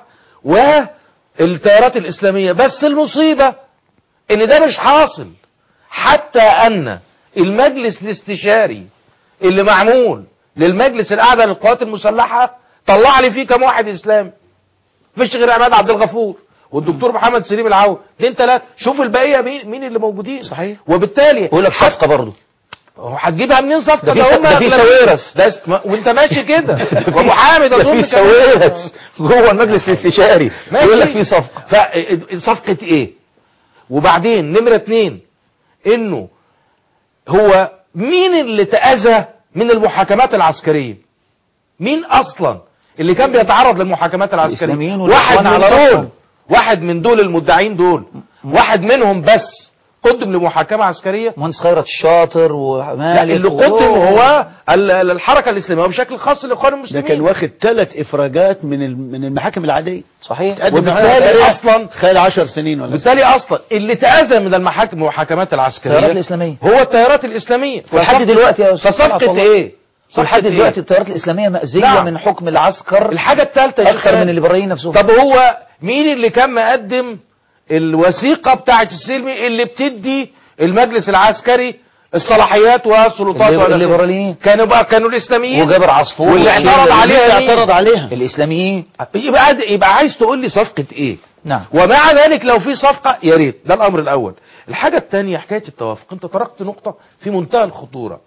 والتيارات الإسلامية بس المصيبة إن ده مش حاصل حتى أن المجلس الاستشاري اللي معمول للمجلس الأعلى للقوات المسلحة طلع لي فيه كام واحد إسلامي مش غير عماد عبد الغفور والدكتور محمد سليم العون اتنين ثلاثة شوف البقية مين مين اللي موجودين صحيح. وبالتالي يقول لك صفقه برضه هو هتجيبها منين صفقه ده في ده س- هم ده في أغلبية. ساويرس. ده س- ما- وانت ماشي كده وابو حامد ده اظن في كمان. سويرس جوه المجلس الاستشاري ماشي يقول لك في صفقه ف- صفقه ايه وبعدين نمره اتنين انه هو مين اللي تأذى من المحاكمات العسكريه مين اصلا اللي كان بيتعرض للمحاكمات العسكريه الإسلاميين واحد والإخوان من على دول رأسهم. واحد من دول المدعين دول واحد منهم بس قدم لمحاكمه عسكريه مهندس خيرت الشاطر لا ومالك اللي و- قدم هو ال- ال- الحركه الاسلاميه وبشكل خاص الاخوان ده المسلمين كان واخد ثلاث افراجات من ال- من المحاكم العاديه صحيح تقدم وبالتالي معاه اصلا خلال 10 سنين ولا بالتالي اصلا اللي تأذى من المحاكم المحاكمات العسكريه التيارات الإسلامية. هو التيارات الاسلاميه ولحد فصفقة- دلوقتي يا أستاذ طلعت فصفقه والله. ايه؟ ولحد صفقة دلوقتي إيه؟ التيارات الإسلامية مأذية نعم. من حكم العسكر الحاجه الثالثه يا شيخ أكثر من خالد. الليبراليين نفسهم طب هو مين اللي كان مقدم الوثيقه بتاعه السلمي اللي بتدي المجلس العسكري الصلاحيات والسلطات الليبر- ولا الليبراليين. كانوا بقى كانوا الاسلاميين وجابر عصفور واللي والشلة اعترض اللي عليها مين؟ اعترض عليها الإسلاميين يبقى يبقى عايز تقول لي صفقه ايه نعم ومع ذلك لو في صفقة يا ريت ده الأمر الأول الحاجة الثانية حكاية التوافق أنت طرقت نقطة في منتهى الخطورة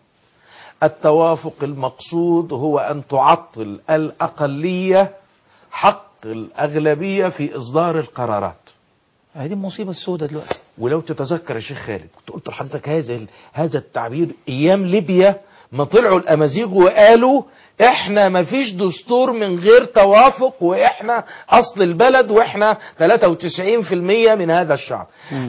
التوافق المقصود هو أن تعطل الأقلية حق الأغلبية في إصدار القرارات هذه المصيبة السوداء دلوقتي ولو تتذكر يا شيخ خالد كنت قلت لحضرتك هذا ال- هذا التعبير ايام ليبيا ما طلعوا الامازيغ وقالوا احنا ما فيش دستور من غير توافق واحنا اصل البلد واحنا 93% من هذا الشعب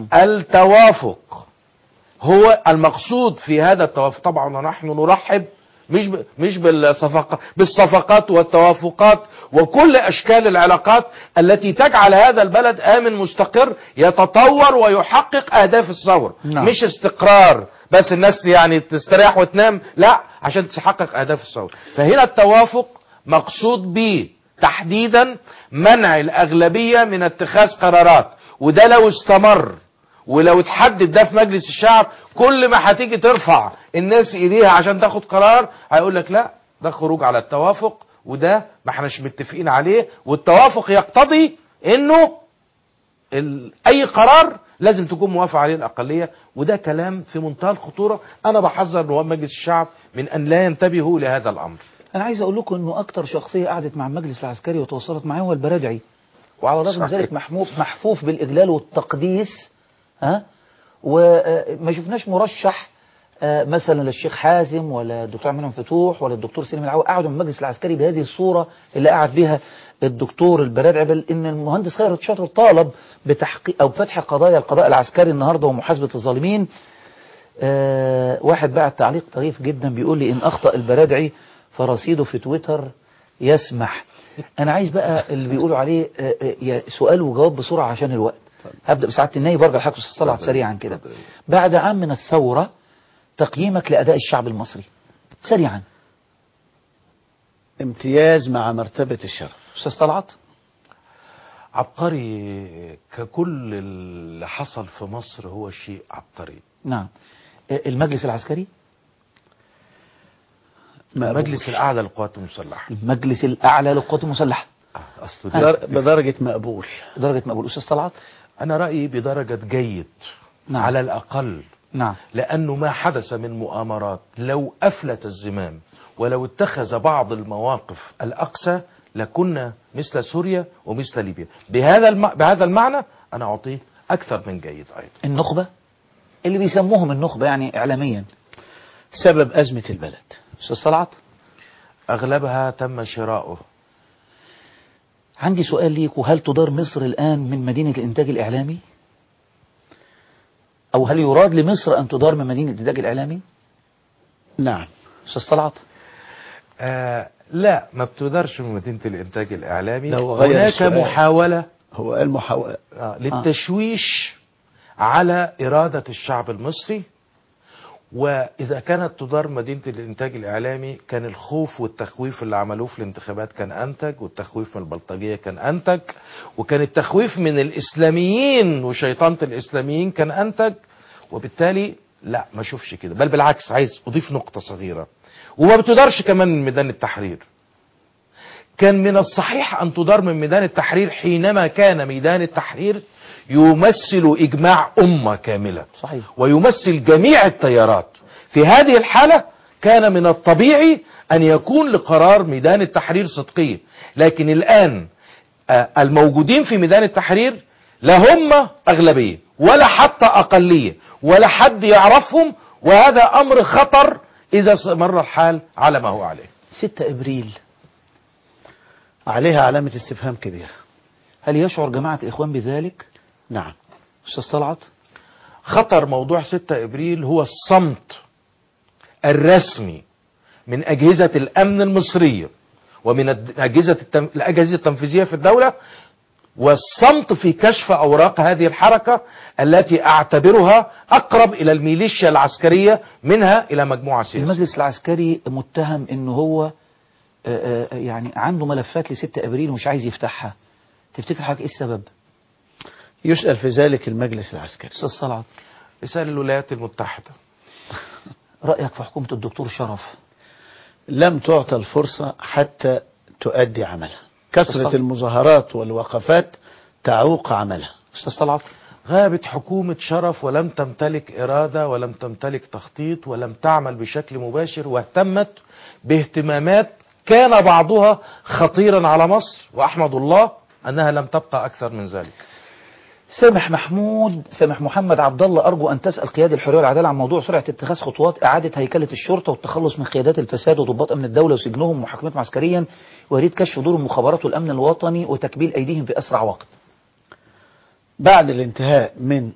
التوافق هو المقصود في هذا التوافق طبعا نحن نرحب مش ب... مش بالصفقة بالصفقات والتوافقات وكل اشكال العلاقات التي تجعل هذا البلد امن مستقر يتطور ويحقق اهداف الثوره نعم. مش استقرار بس الناس يعني تستريح وتنام لا عشان تحقق اهداف الثوره فهنا التوافق مقصود به تحديدا منع الاغلبيه من اتخاذ قرارات وده لو استمر ولو اتحدد ده في مجلس الشعب كل ما هتيجي ترفع الناس ايديها عشان تاخد قرار هيقول لك لا ده خروج على التوافق وده ما احناش متفقين عليه والتوافق يقتضي انه ال... اي قرار لازم تكون موافق عليه الاقليه وده كلام في منتهى الخطوره انا بحذر نواب مجلس الشعب من ان لا ينتبهوا لهذا الامر أنا عايز أقول لكم إنه أكتر شخصية قعدت مع المجلس العسكري وتواصلت معاه هو البرادعي وعلى الرغم من صحيح. ذلك محموف محفوف بالإجلال والتقديس ها وما شفناش مرشح آه، مثلا للشيخ حازم ولا الدكتور عماد فتوح ولا الدكتور سليم العوا قعدوا من المجلس العسكري بهذه الصورة اللي قعد بها الدكتور البرادعي بل ان المهندس خيرت شاطر طالب بتحقيق او بفتح قضايا القضاء العسكري النهارده ومحاسبه الظالمين آه واحد بعت تعليق طريف جدا بيقول لي ان اخطا البرادعي فرصيده في تويتر يسمح انا عايز بقى اللي بيقولوا عليه آه، آه، يا سؤال وجواب بسرعه عشان الوقت هبدأ بسعادة النايب وارجع لحضرتك أستاذ طلعت سريعا كده بعد عام من الثورة تقييمك لأداء الشعب المصري سريعا امتياز مع مرتبة الشرف أستاذ طلعت عبقري ككل اللي حصل في مصر هو شيء عبقري نعم المجلس العسكري المجلس الأعلى للقوات المسلحة المجلس الأعلى للقوات المسلحة أصل بدر- بدرجة مقبول درجة مقبول أستاذ طلعت أنا رأيي بدرجة جيد نعم. على الأقل نعم لأنه ما حدث من مؤامرات لو أفلت الزمام ولو اتخذ بعض المواقف الأقسى لكنا مثل سوريا ومثل ليبيا بهذا الم... بهذا المعنى أنا أعطيه أكثر من جيد أيضا النخبة اللي بيسموهم النخبة يعني إعلاميا سبب أزمة البلد أستاذ طلعت أغلبها تم شراؤه عندي سؤال ليك وهل تدار مصر الآن من مدينة الإنتاج الإعلامي أو هل يراد لمصر أن تدار من مدينة الإنتاج الإعلامي نعم أستاذ طلعت آه لا ما بتقدرش من مدينة الإنتاج الإعلامي لو غير هناك السؤال. محاولة هو المحاولة آه للتشويش على إرادة الشعب المصري وإذا كانت تدار مدينة الإنتاج الإعلامي كان الخوف والتخويف اللي عملوه في الانتخابات كان أنتج والتخويف من البلطجية كان أنتج وكان التخويف من الإسلاميين وشيطنة الإسلاميين كان أنتج وبالتالي لا ما اشوفش كده بل بالعكس عايز أضيف نقطة صغيرة وما بتدارش كمان من ميدان التحرير كان من الصحيح أن تدار من ميدان التحرير حينما كان ميدان التحرير يمثل إجماع أمة كاملة صحيح ويمثل جميع التيارات في هذه الحالة كان من الطبيعي أن يكون لقرار ميدان التحرير صدقية لكن الآن آه، الموجودين في ميدان التحرير لا هم أغلبية ولا حتى أقلية ولا حد يعرفهم وهذا أمر خطر إذا مر الحال على ما هو عليه 6 إبريل عليها علامة استفهام كبيرة هل يشعر جماعة الإخوان بذلك نعم أستاذ طلعت خطر موضوع 6 ابريل هو الصمت الرسمي من اجهزه الامن المصريه ومن الد- اجهزه التم... الاجهزه التنفيذيه في الدوله والصمت في كشف اوراق هذه الحركه التي اعتبرها اقرب الى الميليشيا العسكريه منها الى مجموعه سياسيه المجلس العسكري متهم انه هو آه، آه، يعني عنده ملفات ل 6 ابريل ومش عايز يفتحها تفتكر حضرتك ايه السبب يسأل في ذلك المجلس العسكري استاذ طلعت رساله الولايات المتحده رايك في حكومه الدكتور شرف لم تعطى الفرصة حتى تؤدي عملها كثرة بالصبر. المظاهرات والوقفات تعوق عملها استاذ طلعت غابت حكومة شرف ولم تمتلك إرادة ولم تمتلك تخطيط ولم تعمل بشكل مباشر واهتمت باهتمامات كان بعضها خطيرا على مصر وأحمد الله أنها لم تبقى أكثر من ذلك سامح محمود سامح محمد عبد الله ارجو ان تسال قياده الحريه والعداله عن موضوع سرعه اتخاذ خطوات اعاده هيكله الشرطه والتخلص من قيادات الفساد وضباط امن الدوله وسجنهم ومحاكمتهم عسكريا ويريد كشف دور المخابرات والامن الوطني وتكبيل ايديهم في اسرع وقت بعد الانتهاء من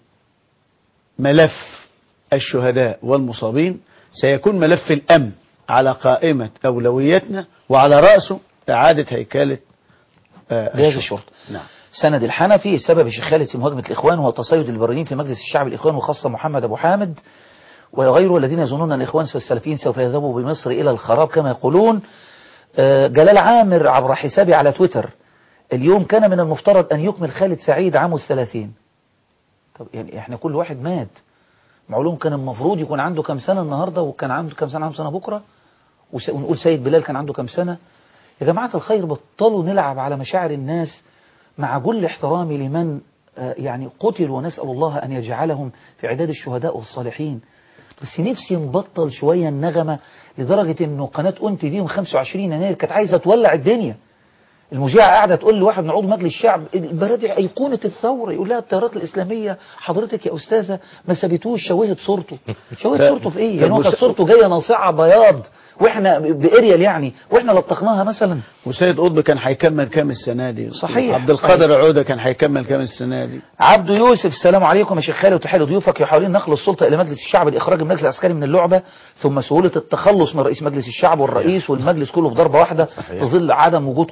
ملف الشهداء والمصابين سيكون ملف الأمن على قائمة أولوياتنا وعلى رأسه إعادة هيكلة آه، جهاز الشرطه نعم سند الحنفي السبب الشيخ خالد في مهاجمه الاخوان هو تصيد البرلين في مجلس الشعب الاخوان وخاصه محمد ابو حامد وغيره الذين يظنون ان الاخوان والسلفيين سوف يذهبوا بمصر الى الخراب كما يقولون آه، جلال عامر عبر حسابي على تويتر اليوم كان من المفترض ان يكمل خالد سعيد عامه الثلاثين طب يعني احنا كل واحد مات معلوم كان المفروض يكون عنده كام سنه النهارده وكان عنده كام سنه عنده سنه بكره وس- ونقول سيد بلال كان عنده كام سنه يا جماعه الخير بطلوا نلعب على مشاعر الناس مع كل احترامي لمن آه، يعني قتلوا ونسأل الله أن يجعلهم في عداد الشهداء والصالحين بس نفسي نبطل شوية النغمة لدرجة انه قناة انت دي يوم 25 يناير كانت عايزة تولع الدنيا المذيعة قاعدة تقول لواحد من عضو مجلس الشعب البرادعي أيقونة الثورة يقول لها التيارات الإسلامية حضرتك يا أستاذة ما سابتوش شوهت صورته شوهت ف- صورته في إيه؟ يعني هو كانت فالمس- صورته جاية ناصعة بياض واحنا بإريال يعني واحنا لطخناها مثلا وسيد قطب كان هيكمل كام السنة دي صحيح، عبد القادر عودة كان هيكمل كام السنة دي عبد يوسف السلام عليكم يا شيخ خالد وتحية لضيوفك يحاولون نقل السلطة إلى مجلس الشعب لإخراج المجلس العسكري من اللعبة ثم سهولة التخلص من رئيس مجلس الشعب والرئيس والمجلس كله في ضربة واحدة في ظل عدم وجود قوة حامية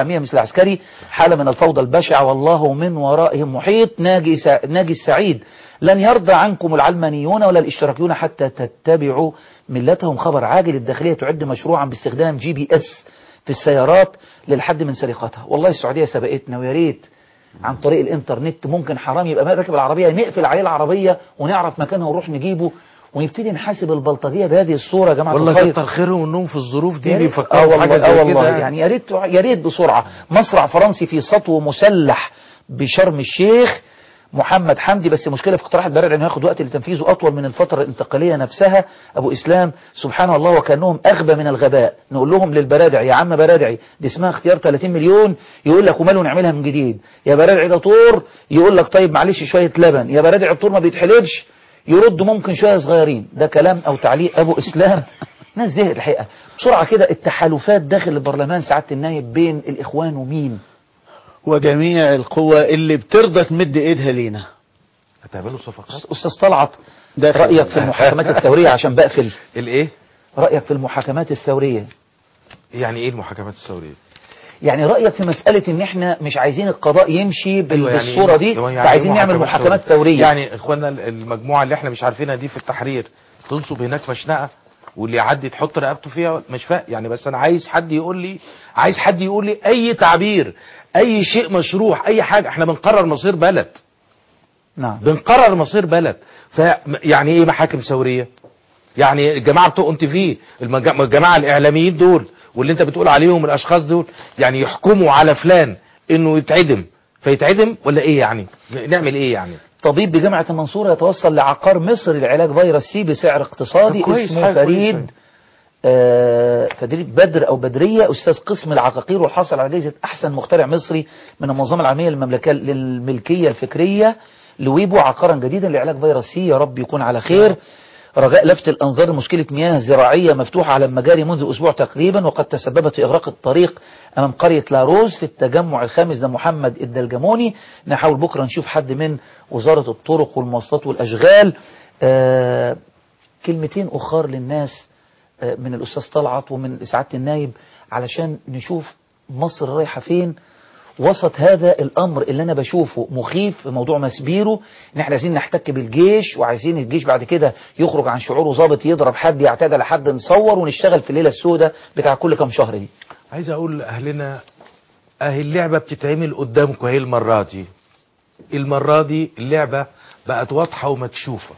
العامية مثل العسكري حالة من الفوضى البشعة والله من ورائهم محيط ناجي, سع... ناجي السعيد لن يرضى عنكم العلمانيون ولا الاشتراكيون حتى تتبعوا ملتهم خبر عاجل الداخلية تعد مشروعا باستخدام جي بي اس في السيارات للحد من سرقتها والله السعودية سبقتنا ويا ريت عن طريق الانترنت ممكن حرام يبقى راكب العربية نقفل عليه العربية ونعرف مكانها ونروح نجيبه ونبتدي نحاسب البلطجية بهذه الصورة يا جماعة والله الخير. كتر خيرهم انهم في الظروف دي يا ريت- بيفكروا اه في والله حاجه اه زي والله كده يعني يا ريت يا ريت بسرعه مصرع فرنسي في سطو مسلح بشرم الشيخ محمد حمدي بس مشكله في اقتراح البرادعي انه ياخد وقت لتنفيذه اطول من الفتره الانتقاليه نفسها ابو اسلام سبحان الله وكانهم اغبى من الغباء نقول لهم للبرادعي يا عم برادعي دي اسمها اختيار 30 مليون يقول لك وماله نعملها من جديد يا برادعي ده طور يقول لك طيب معلش شويه لبن يا برادعي الطور ما بيتحلبش يرد ممكن شويه صغيرين ده كلام او تعليق ابو اسلام ناس زهقت الحقيقه بسرعه كده التحالفات داخل البرلمان سعاده النايب بين الاخوان ومين وجميع القوى اللي بترضى تمد ايدها لينا هتعملوا صفقات استاذ طلعت داخل. رايك في المحاكمات الثوريه عشان بقفل الايه رايك في المحاكمات الثوريه يعني ايه المحاكمات الثوريه يعني رايك في مساله ان احنا مش عايزين القضاء يمشي بال- أيوة يعني بالصوره إيه؟ دي يعني إيه فعايزين نعمل محاكمات ثوريه يعني اخواننا المجموعه اللي احنا مش عارفينها دي في التحرير تنصب هناك مشنقه واللي يعدي تحط رقبته فيها مش فاهم يعني بس انا عايز حد يقول لي عايز حد يقول لي اي تعبير اي شيء مشروع اي حاجه احنا بنقرر مصير بلد نعم بنقرر مصير بلد ف يعني ايه محاكم ثوريه يعني الجماعه بتوع انت فيه المج- الجماعه الاعلاميين دول واللي انت بتقول عليهم الاشخاص دول يعني يحكموا على فلان انه يتعدم فيتعدم ولا ايه يعني نعمل ايه يعني طبيب بجامعه المنصوره يتوصل لعقار مصر لعلاج فيروس سي بسعر اقتصادي طب كويس، اسمه حاجة فريد كويسة. آه، فريد بدر او بدريه استاذ قسم العقاقير والحاصل على جائزه احسن مخترع مصري من المنظمه العالميه للمملكه للملكيه الفكريه لويبو عقارا جديدا لعلاج فيروس سي يا رب يكون على خير رجاء لفت الأنظار لمشكلة مياه زراعية مفتوحة على المجاري منذ أسبوع تقريبا وقد تسببت في إغراق الطريق أمام قرية لاروز في التجمع الخامس ده محمد الدلجموني نحاول بكرة نشوف حد من وزارة الطرق والمواصلات والأشغال آه كلمتين أخر للناس آه من الأستاذ طلعت ومن سعادة النايب علشان نشوف مصر رايحة فين وسط هذا الامر اللي انا بشوفه مخيف في موضوع مسبيرو ان احنا عايزين نحتك بالجيش وعايزين الجيش بعد كده يخرج عن شعوره ظابط يضرب حد يعتدى على حد نصور ونشتغل في الليله السوداء بتاع كل كام شهر دي عايز اقول لاهلنا اهي اللعبه بتتعمل قدامكم اهي المره دي المره دي اللعبه بقت واضحه ومكشوفه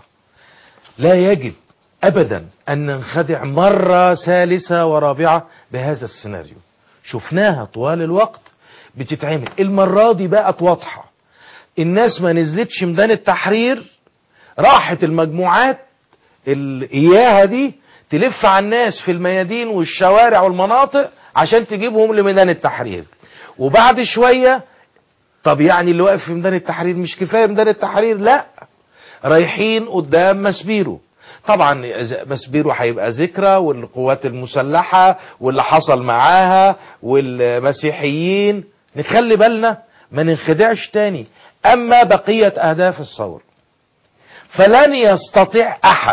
لا يجب ابدا ان ننخدع مره ثالثه ورابعه بهذا السيناريو شفناها طوال الوقت بتتعمل المره دي بقت واضحه الناس ما نزلتش ميدان التحرير راحت المجموعات اللي اياها دي تلف على الناس في الميادين والشوارع والمناطق عشان تجيبهم لميدان التحرير وبعد شوية طب يعني اللي واقف في ميدان التحرير مش كفاية ميدان التحرير لا رايحين قدام مسبيرو طبعا مسبيرو هيبقى ذكرى والقوات المسلحة واللي حصل معاها والمسيحيين نخلي بالنا ما ننخدعش تاني اما بقية اهداف الثورة فلن يستطيع احد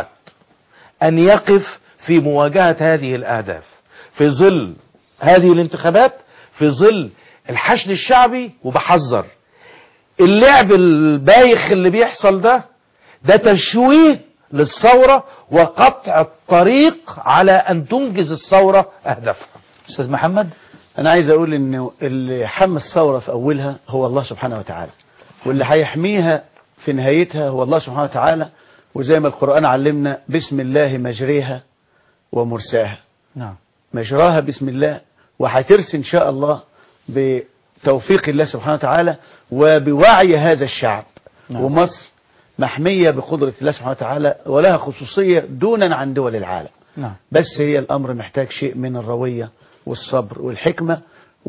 ان يقف في مواجهة هذه الاهداف في ظل هذه الانتخابات في ظل الحشد الشعبي وبحذر اللعب البايخ اللي بيحصل ده ده تشويه للثورة وقطع الطريق على ان تنجز الثورة اهدافها استاذ محمد انا عايز اقول انه اللي حمى الثورة في اولها هو الله سبحانه وتعالى واللي هيحميها في نهايتها هو الله سبحانه وتعالى وزي ما القرآن علمنا بسم الله مجريها ومرساها نعم مجراها بسم الله وهترسي ان شاء الله بتوفيق الله سبحانه وتعالى وبوعي هذا الشعب نعم. ومصر محمية بقدرة الله سبحانه وتعالى ولها خصوصية دونا عن دول العالم نعم بس هي الأمر محتاج شيء من الروية والصبر والحكمة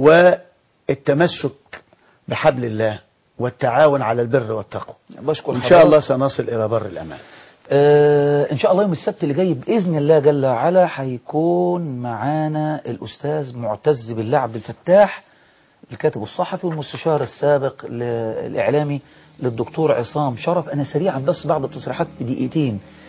والتمسك بحبل الله والتعاون على البر والتقوى بشكر إن شاء حضرتك. الله سنصل إلى بر الأمان آه ان شاء الله يوم السبت اللي جاي باذن الله جل وعلا هيكون معانا الاستاذ معتز بالله عبد الفتاح الكاتب الصحفي والمستشار السابق ل- الاعلامي للدكتور عصام شرف انا سريعا بس بعد التصريحات بدقيقتين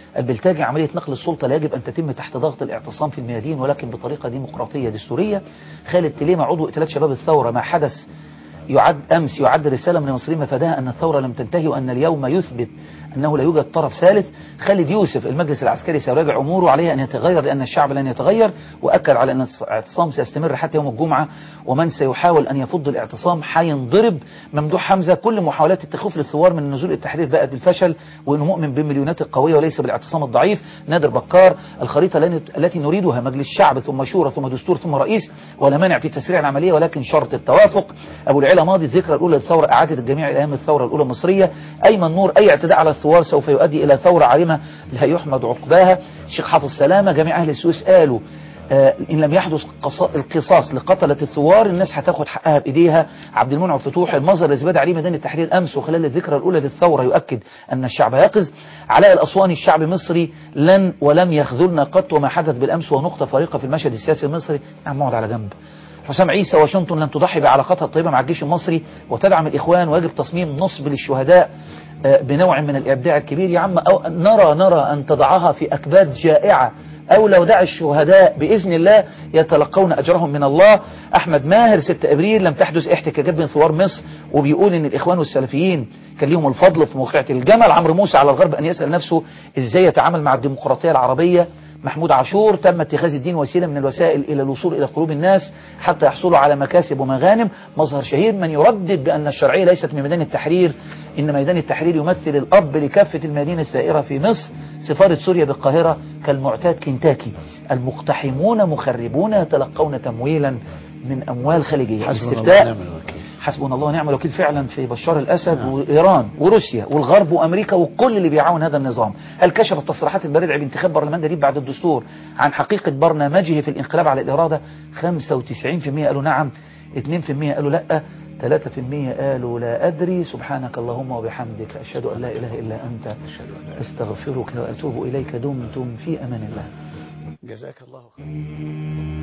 البلتاجي عملية نقل السلطة لا يجب أن تتم تحت ضغط الاعتصام في الميادين ولكن بطريقة ديمقراطية دستورية خالد تليمة عضو ائتلاف شباب الثورة ما حدث يعد أمس يعد رسالة من المصريين مفادها أن الثورة لم تنتهي وأن اليوم يثبت أنه لا يوجد طرف ثالث خالد يوسف المجلس العسكري سيراجع أموره عليه أن يتغير لأن الشعب لن يتغير وأكد على أن الاعتصام سيستمر حتى يوم الجمعة ومن سيحاول أن يفض الاعتصام حينضرب ممدوح حمزة كل محاولات التخويف للثوار من نزول التحرير بقت بالفشل وأنه مؤمن بالمليونات القوية وليس بالاعتصام الضعيف نادر بكار الخريطة لن- التي نريدها مجلس شعب ثم شورى ثم دستور ثم رئيس ولا مانع في تسريع العملية ولكن شرط التوافق أبو العلا ماضي الذكرى الأولى للثورة أعادت الجميع إلى أيام الثورة الأولى المصرية أيمن نور أي اعتداء على الثوار سوف يؤدي إلى ثورة عارمة لا يحمد عقباها الشيخ حافظ سلامة جميع أهل السويس قالوا آه، إن لم يحدث قصا- القصاص لقتلة الثوار الناس هتاخد حقها بإيديها عبد المنعم فتوح المظهر اللي زباد عليه ميدان التحرير أمس وخلال الذكرى الأولى للثورة يؤكد أن الشعب يقظ علاء الأسواني الشعب المصري لن ولم يخذلنا قط وما حدث بالأمس هو نقطة فارقة في المشهد السياسي المصري نعم اقعد على جنب حسام عيسى واشنطن لن تضحي بعلاقاتها الطيبة مع الجيش المصري وتدعم الإخوان ويجب تصميم نصب للشهداء آه، بنوع من الإبداع الكبير يا عم أو نرى نرى أن تضعها في أكباد جائعة أو لو دع الشهداء بإذن الله يتلقون أجرهم من الله أحمد ماهر 6 أبريل لم تحدث احتكاكات بين ثوار مصر وبيقول إن الإخوان والسلفيين كان ليهم الفضل في موقعة الجمل عمرو موسى على الغرب أن يسأل نفسه إزاي يتعامل مع الديمقراطية العربية محمود عاشور تم اتخاذ الدين وسيلة من الوسائل إلى الوصول إلى قلوب الناس حتى يحصلوا على مكاسب ومغانم مظهر شهير من يردد بأن الشرعية ليست من ميدان التحرير إن ميدان التحرير يمثل الأب لكافة المدينة السائرة في مصر سفارة سوريا بالقاهرة كالمعتاد كنتاكي المقتحمون مخربون يتلقون تمويلا من أموال خليجية حسبنا الله استفتاء ونعم الوكيل حسبنا الله ونعم الوكيل فعلا في بشار الأسد وإيران وروسيا والغرب وأمريكا وكل اللي بيعاون هذا النظام هل كشفت تصريحات البريد بانتخاب برلمان جديد بعد الدستور عن حقيقة برنامجه في الانقلاب على الإرادة 95% قالوا نعم 2% قالوا لا 3% قالوا لا أدري سبحانك اللهم وبحمدك أشهد أن لا إله إلا أنت أستغفرك وأتوب إليك دمتم في أمان الله جزاك الله خير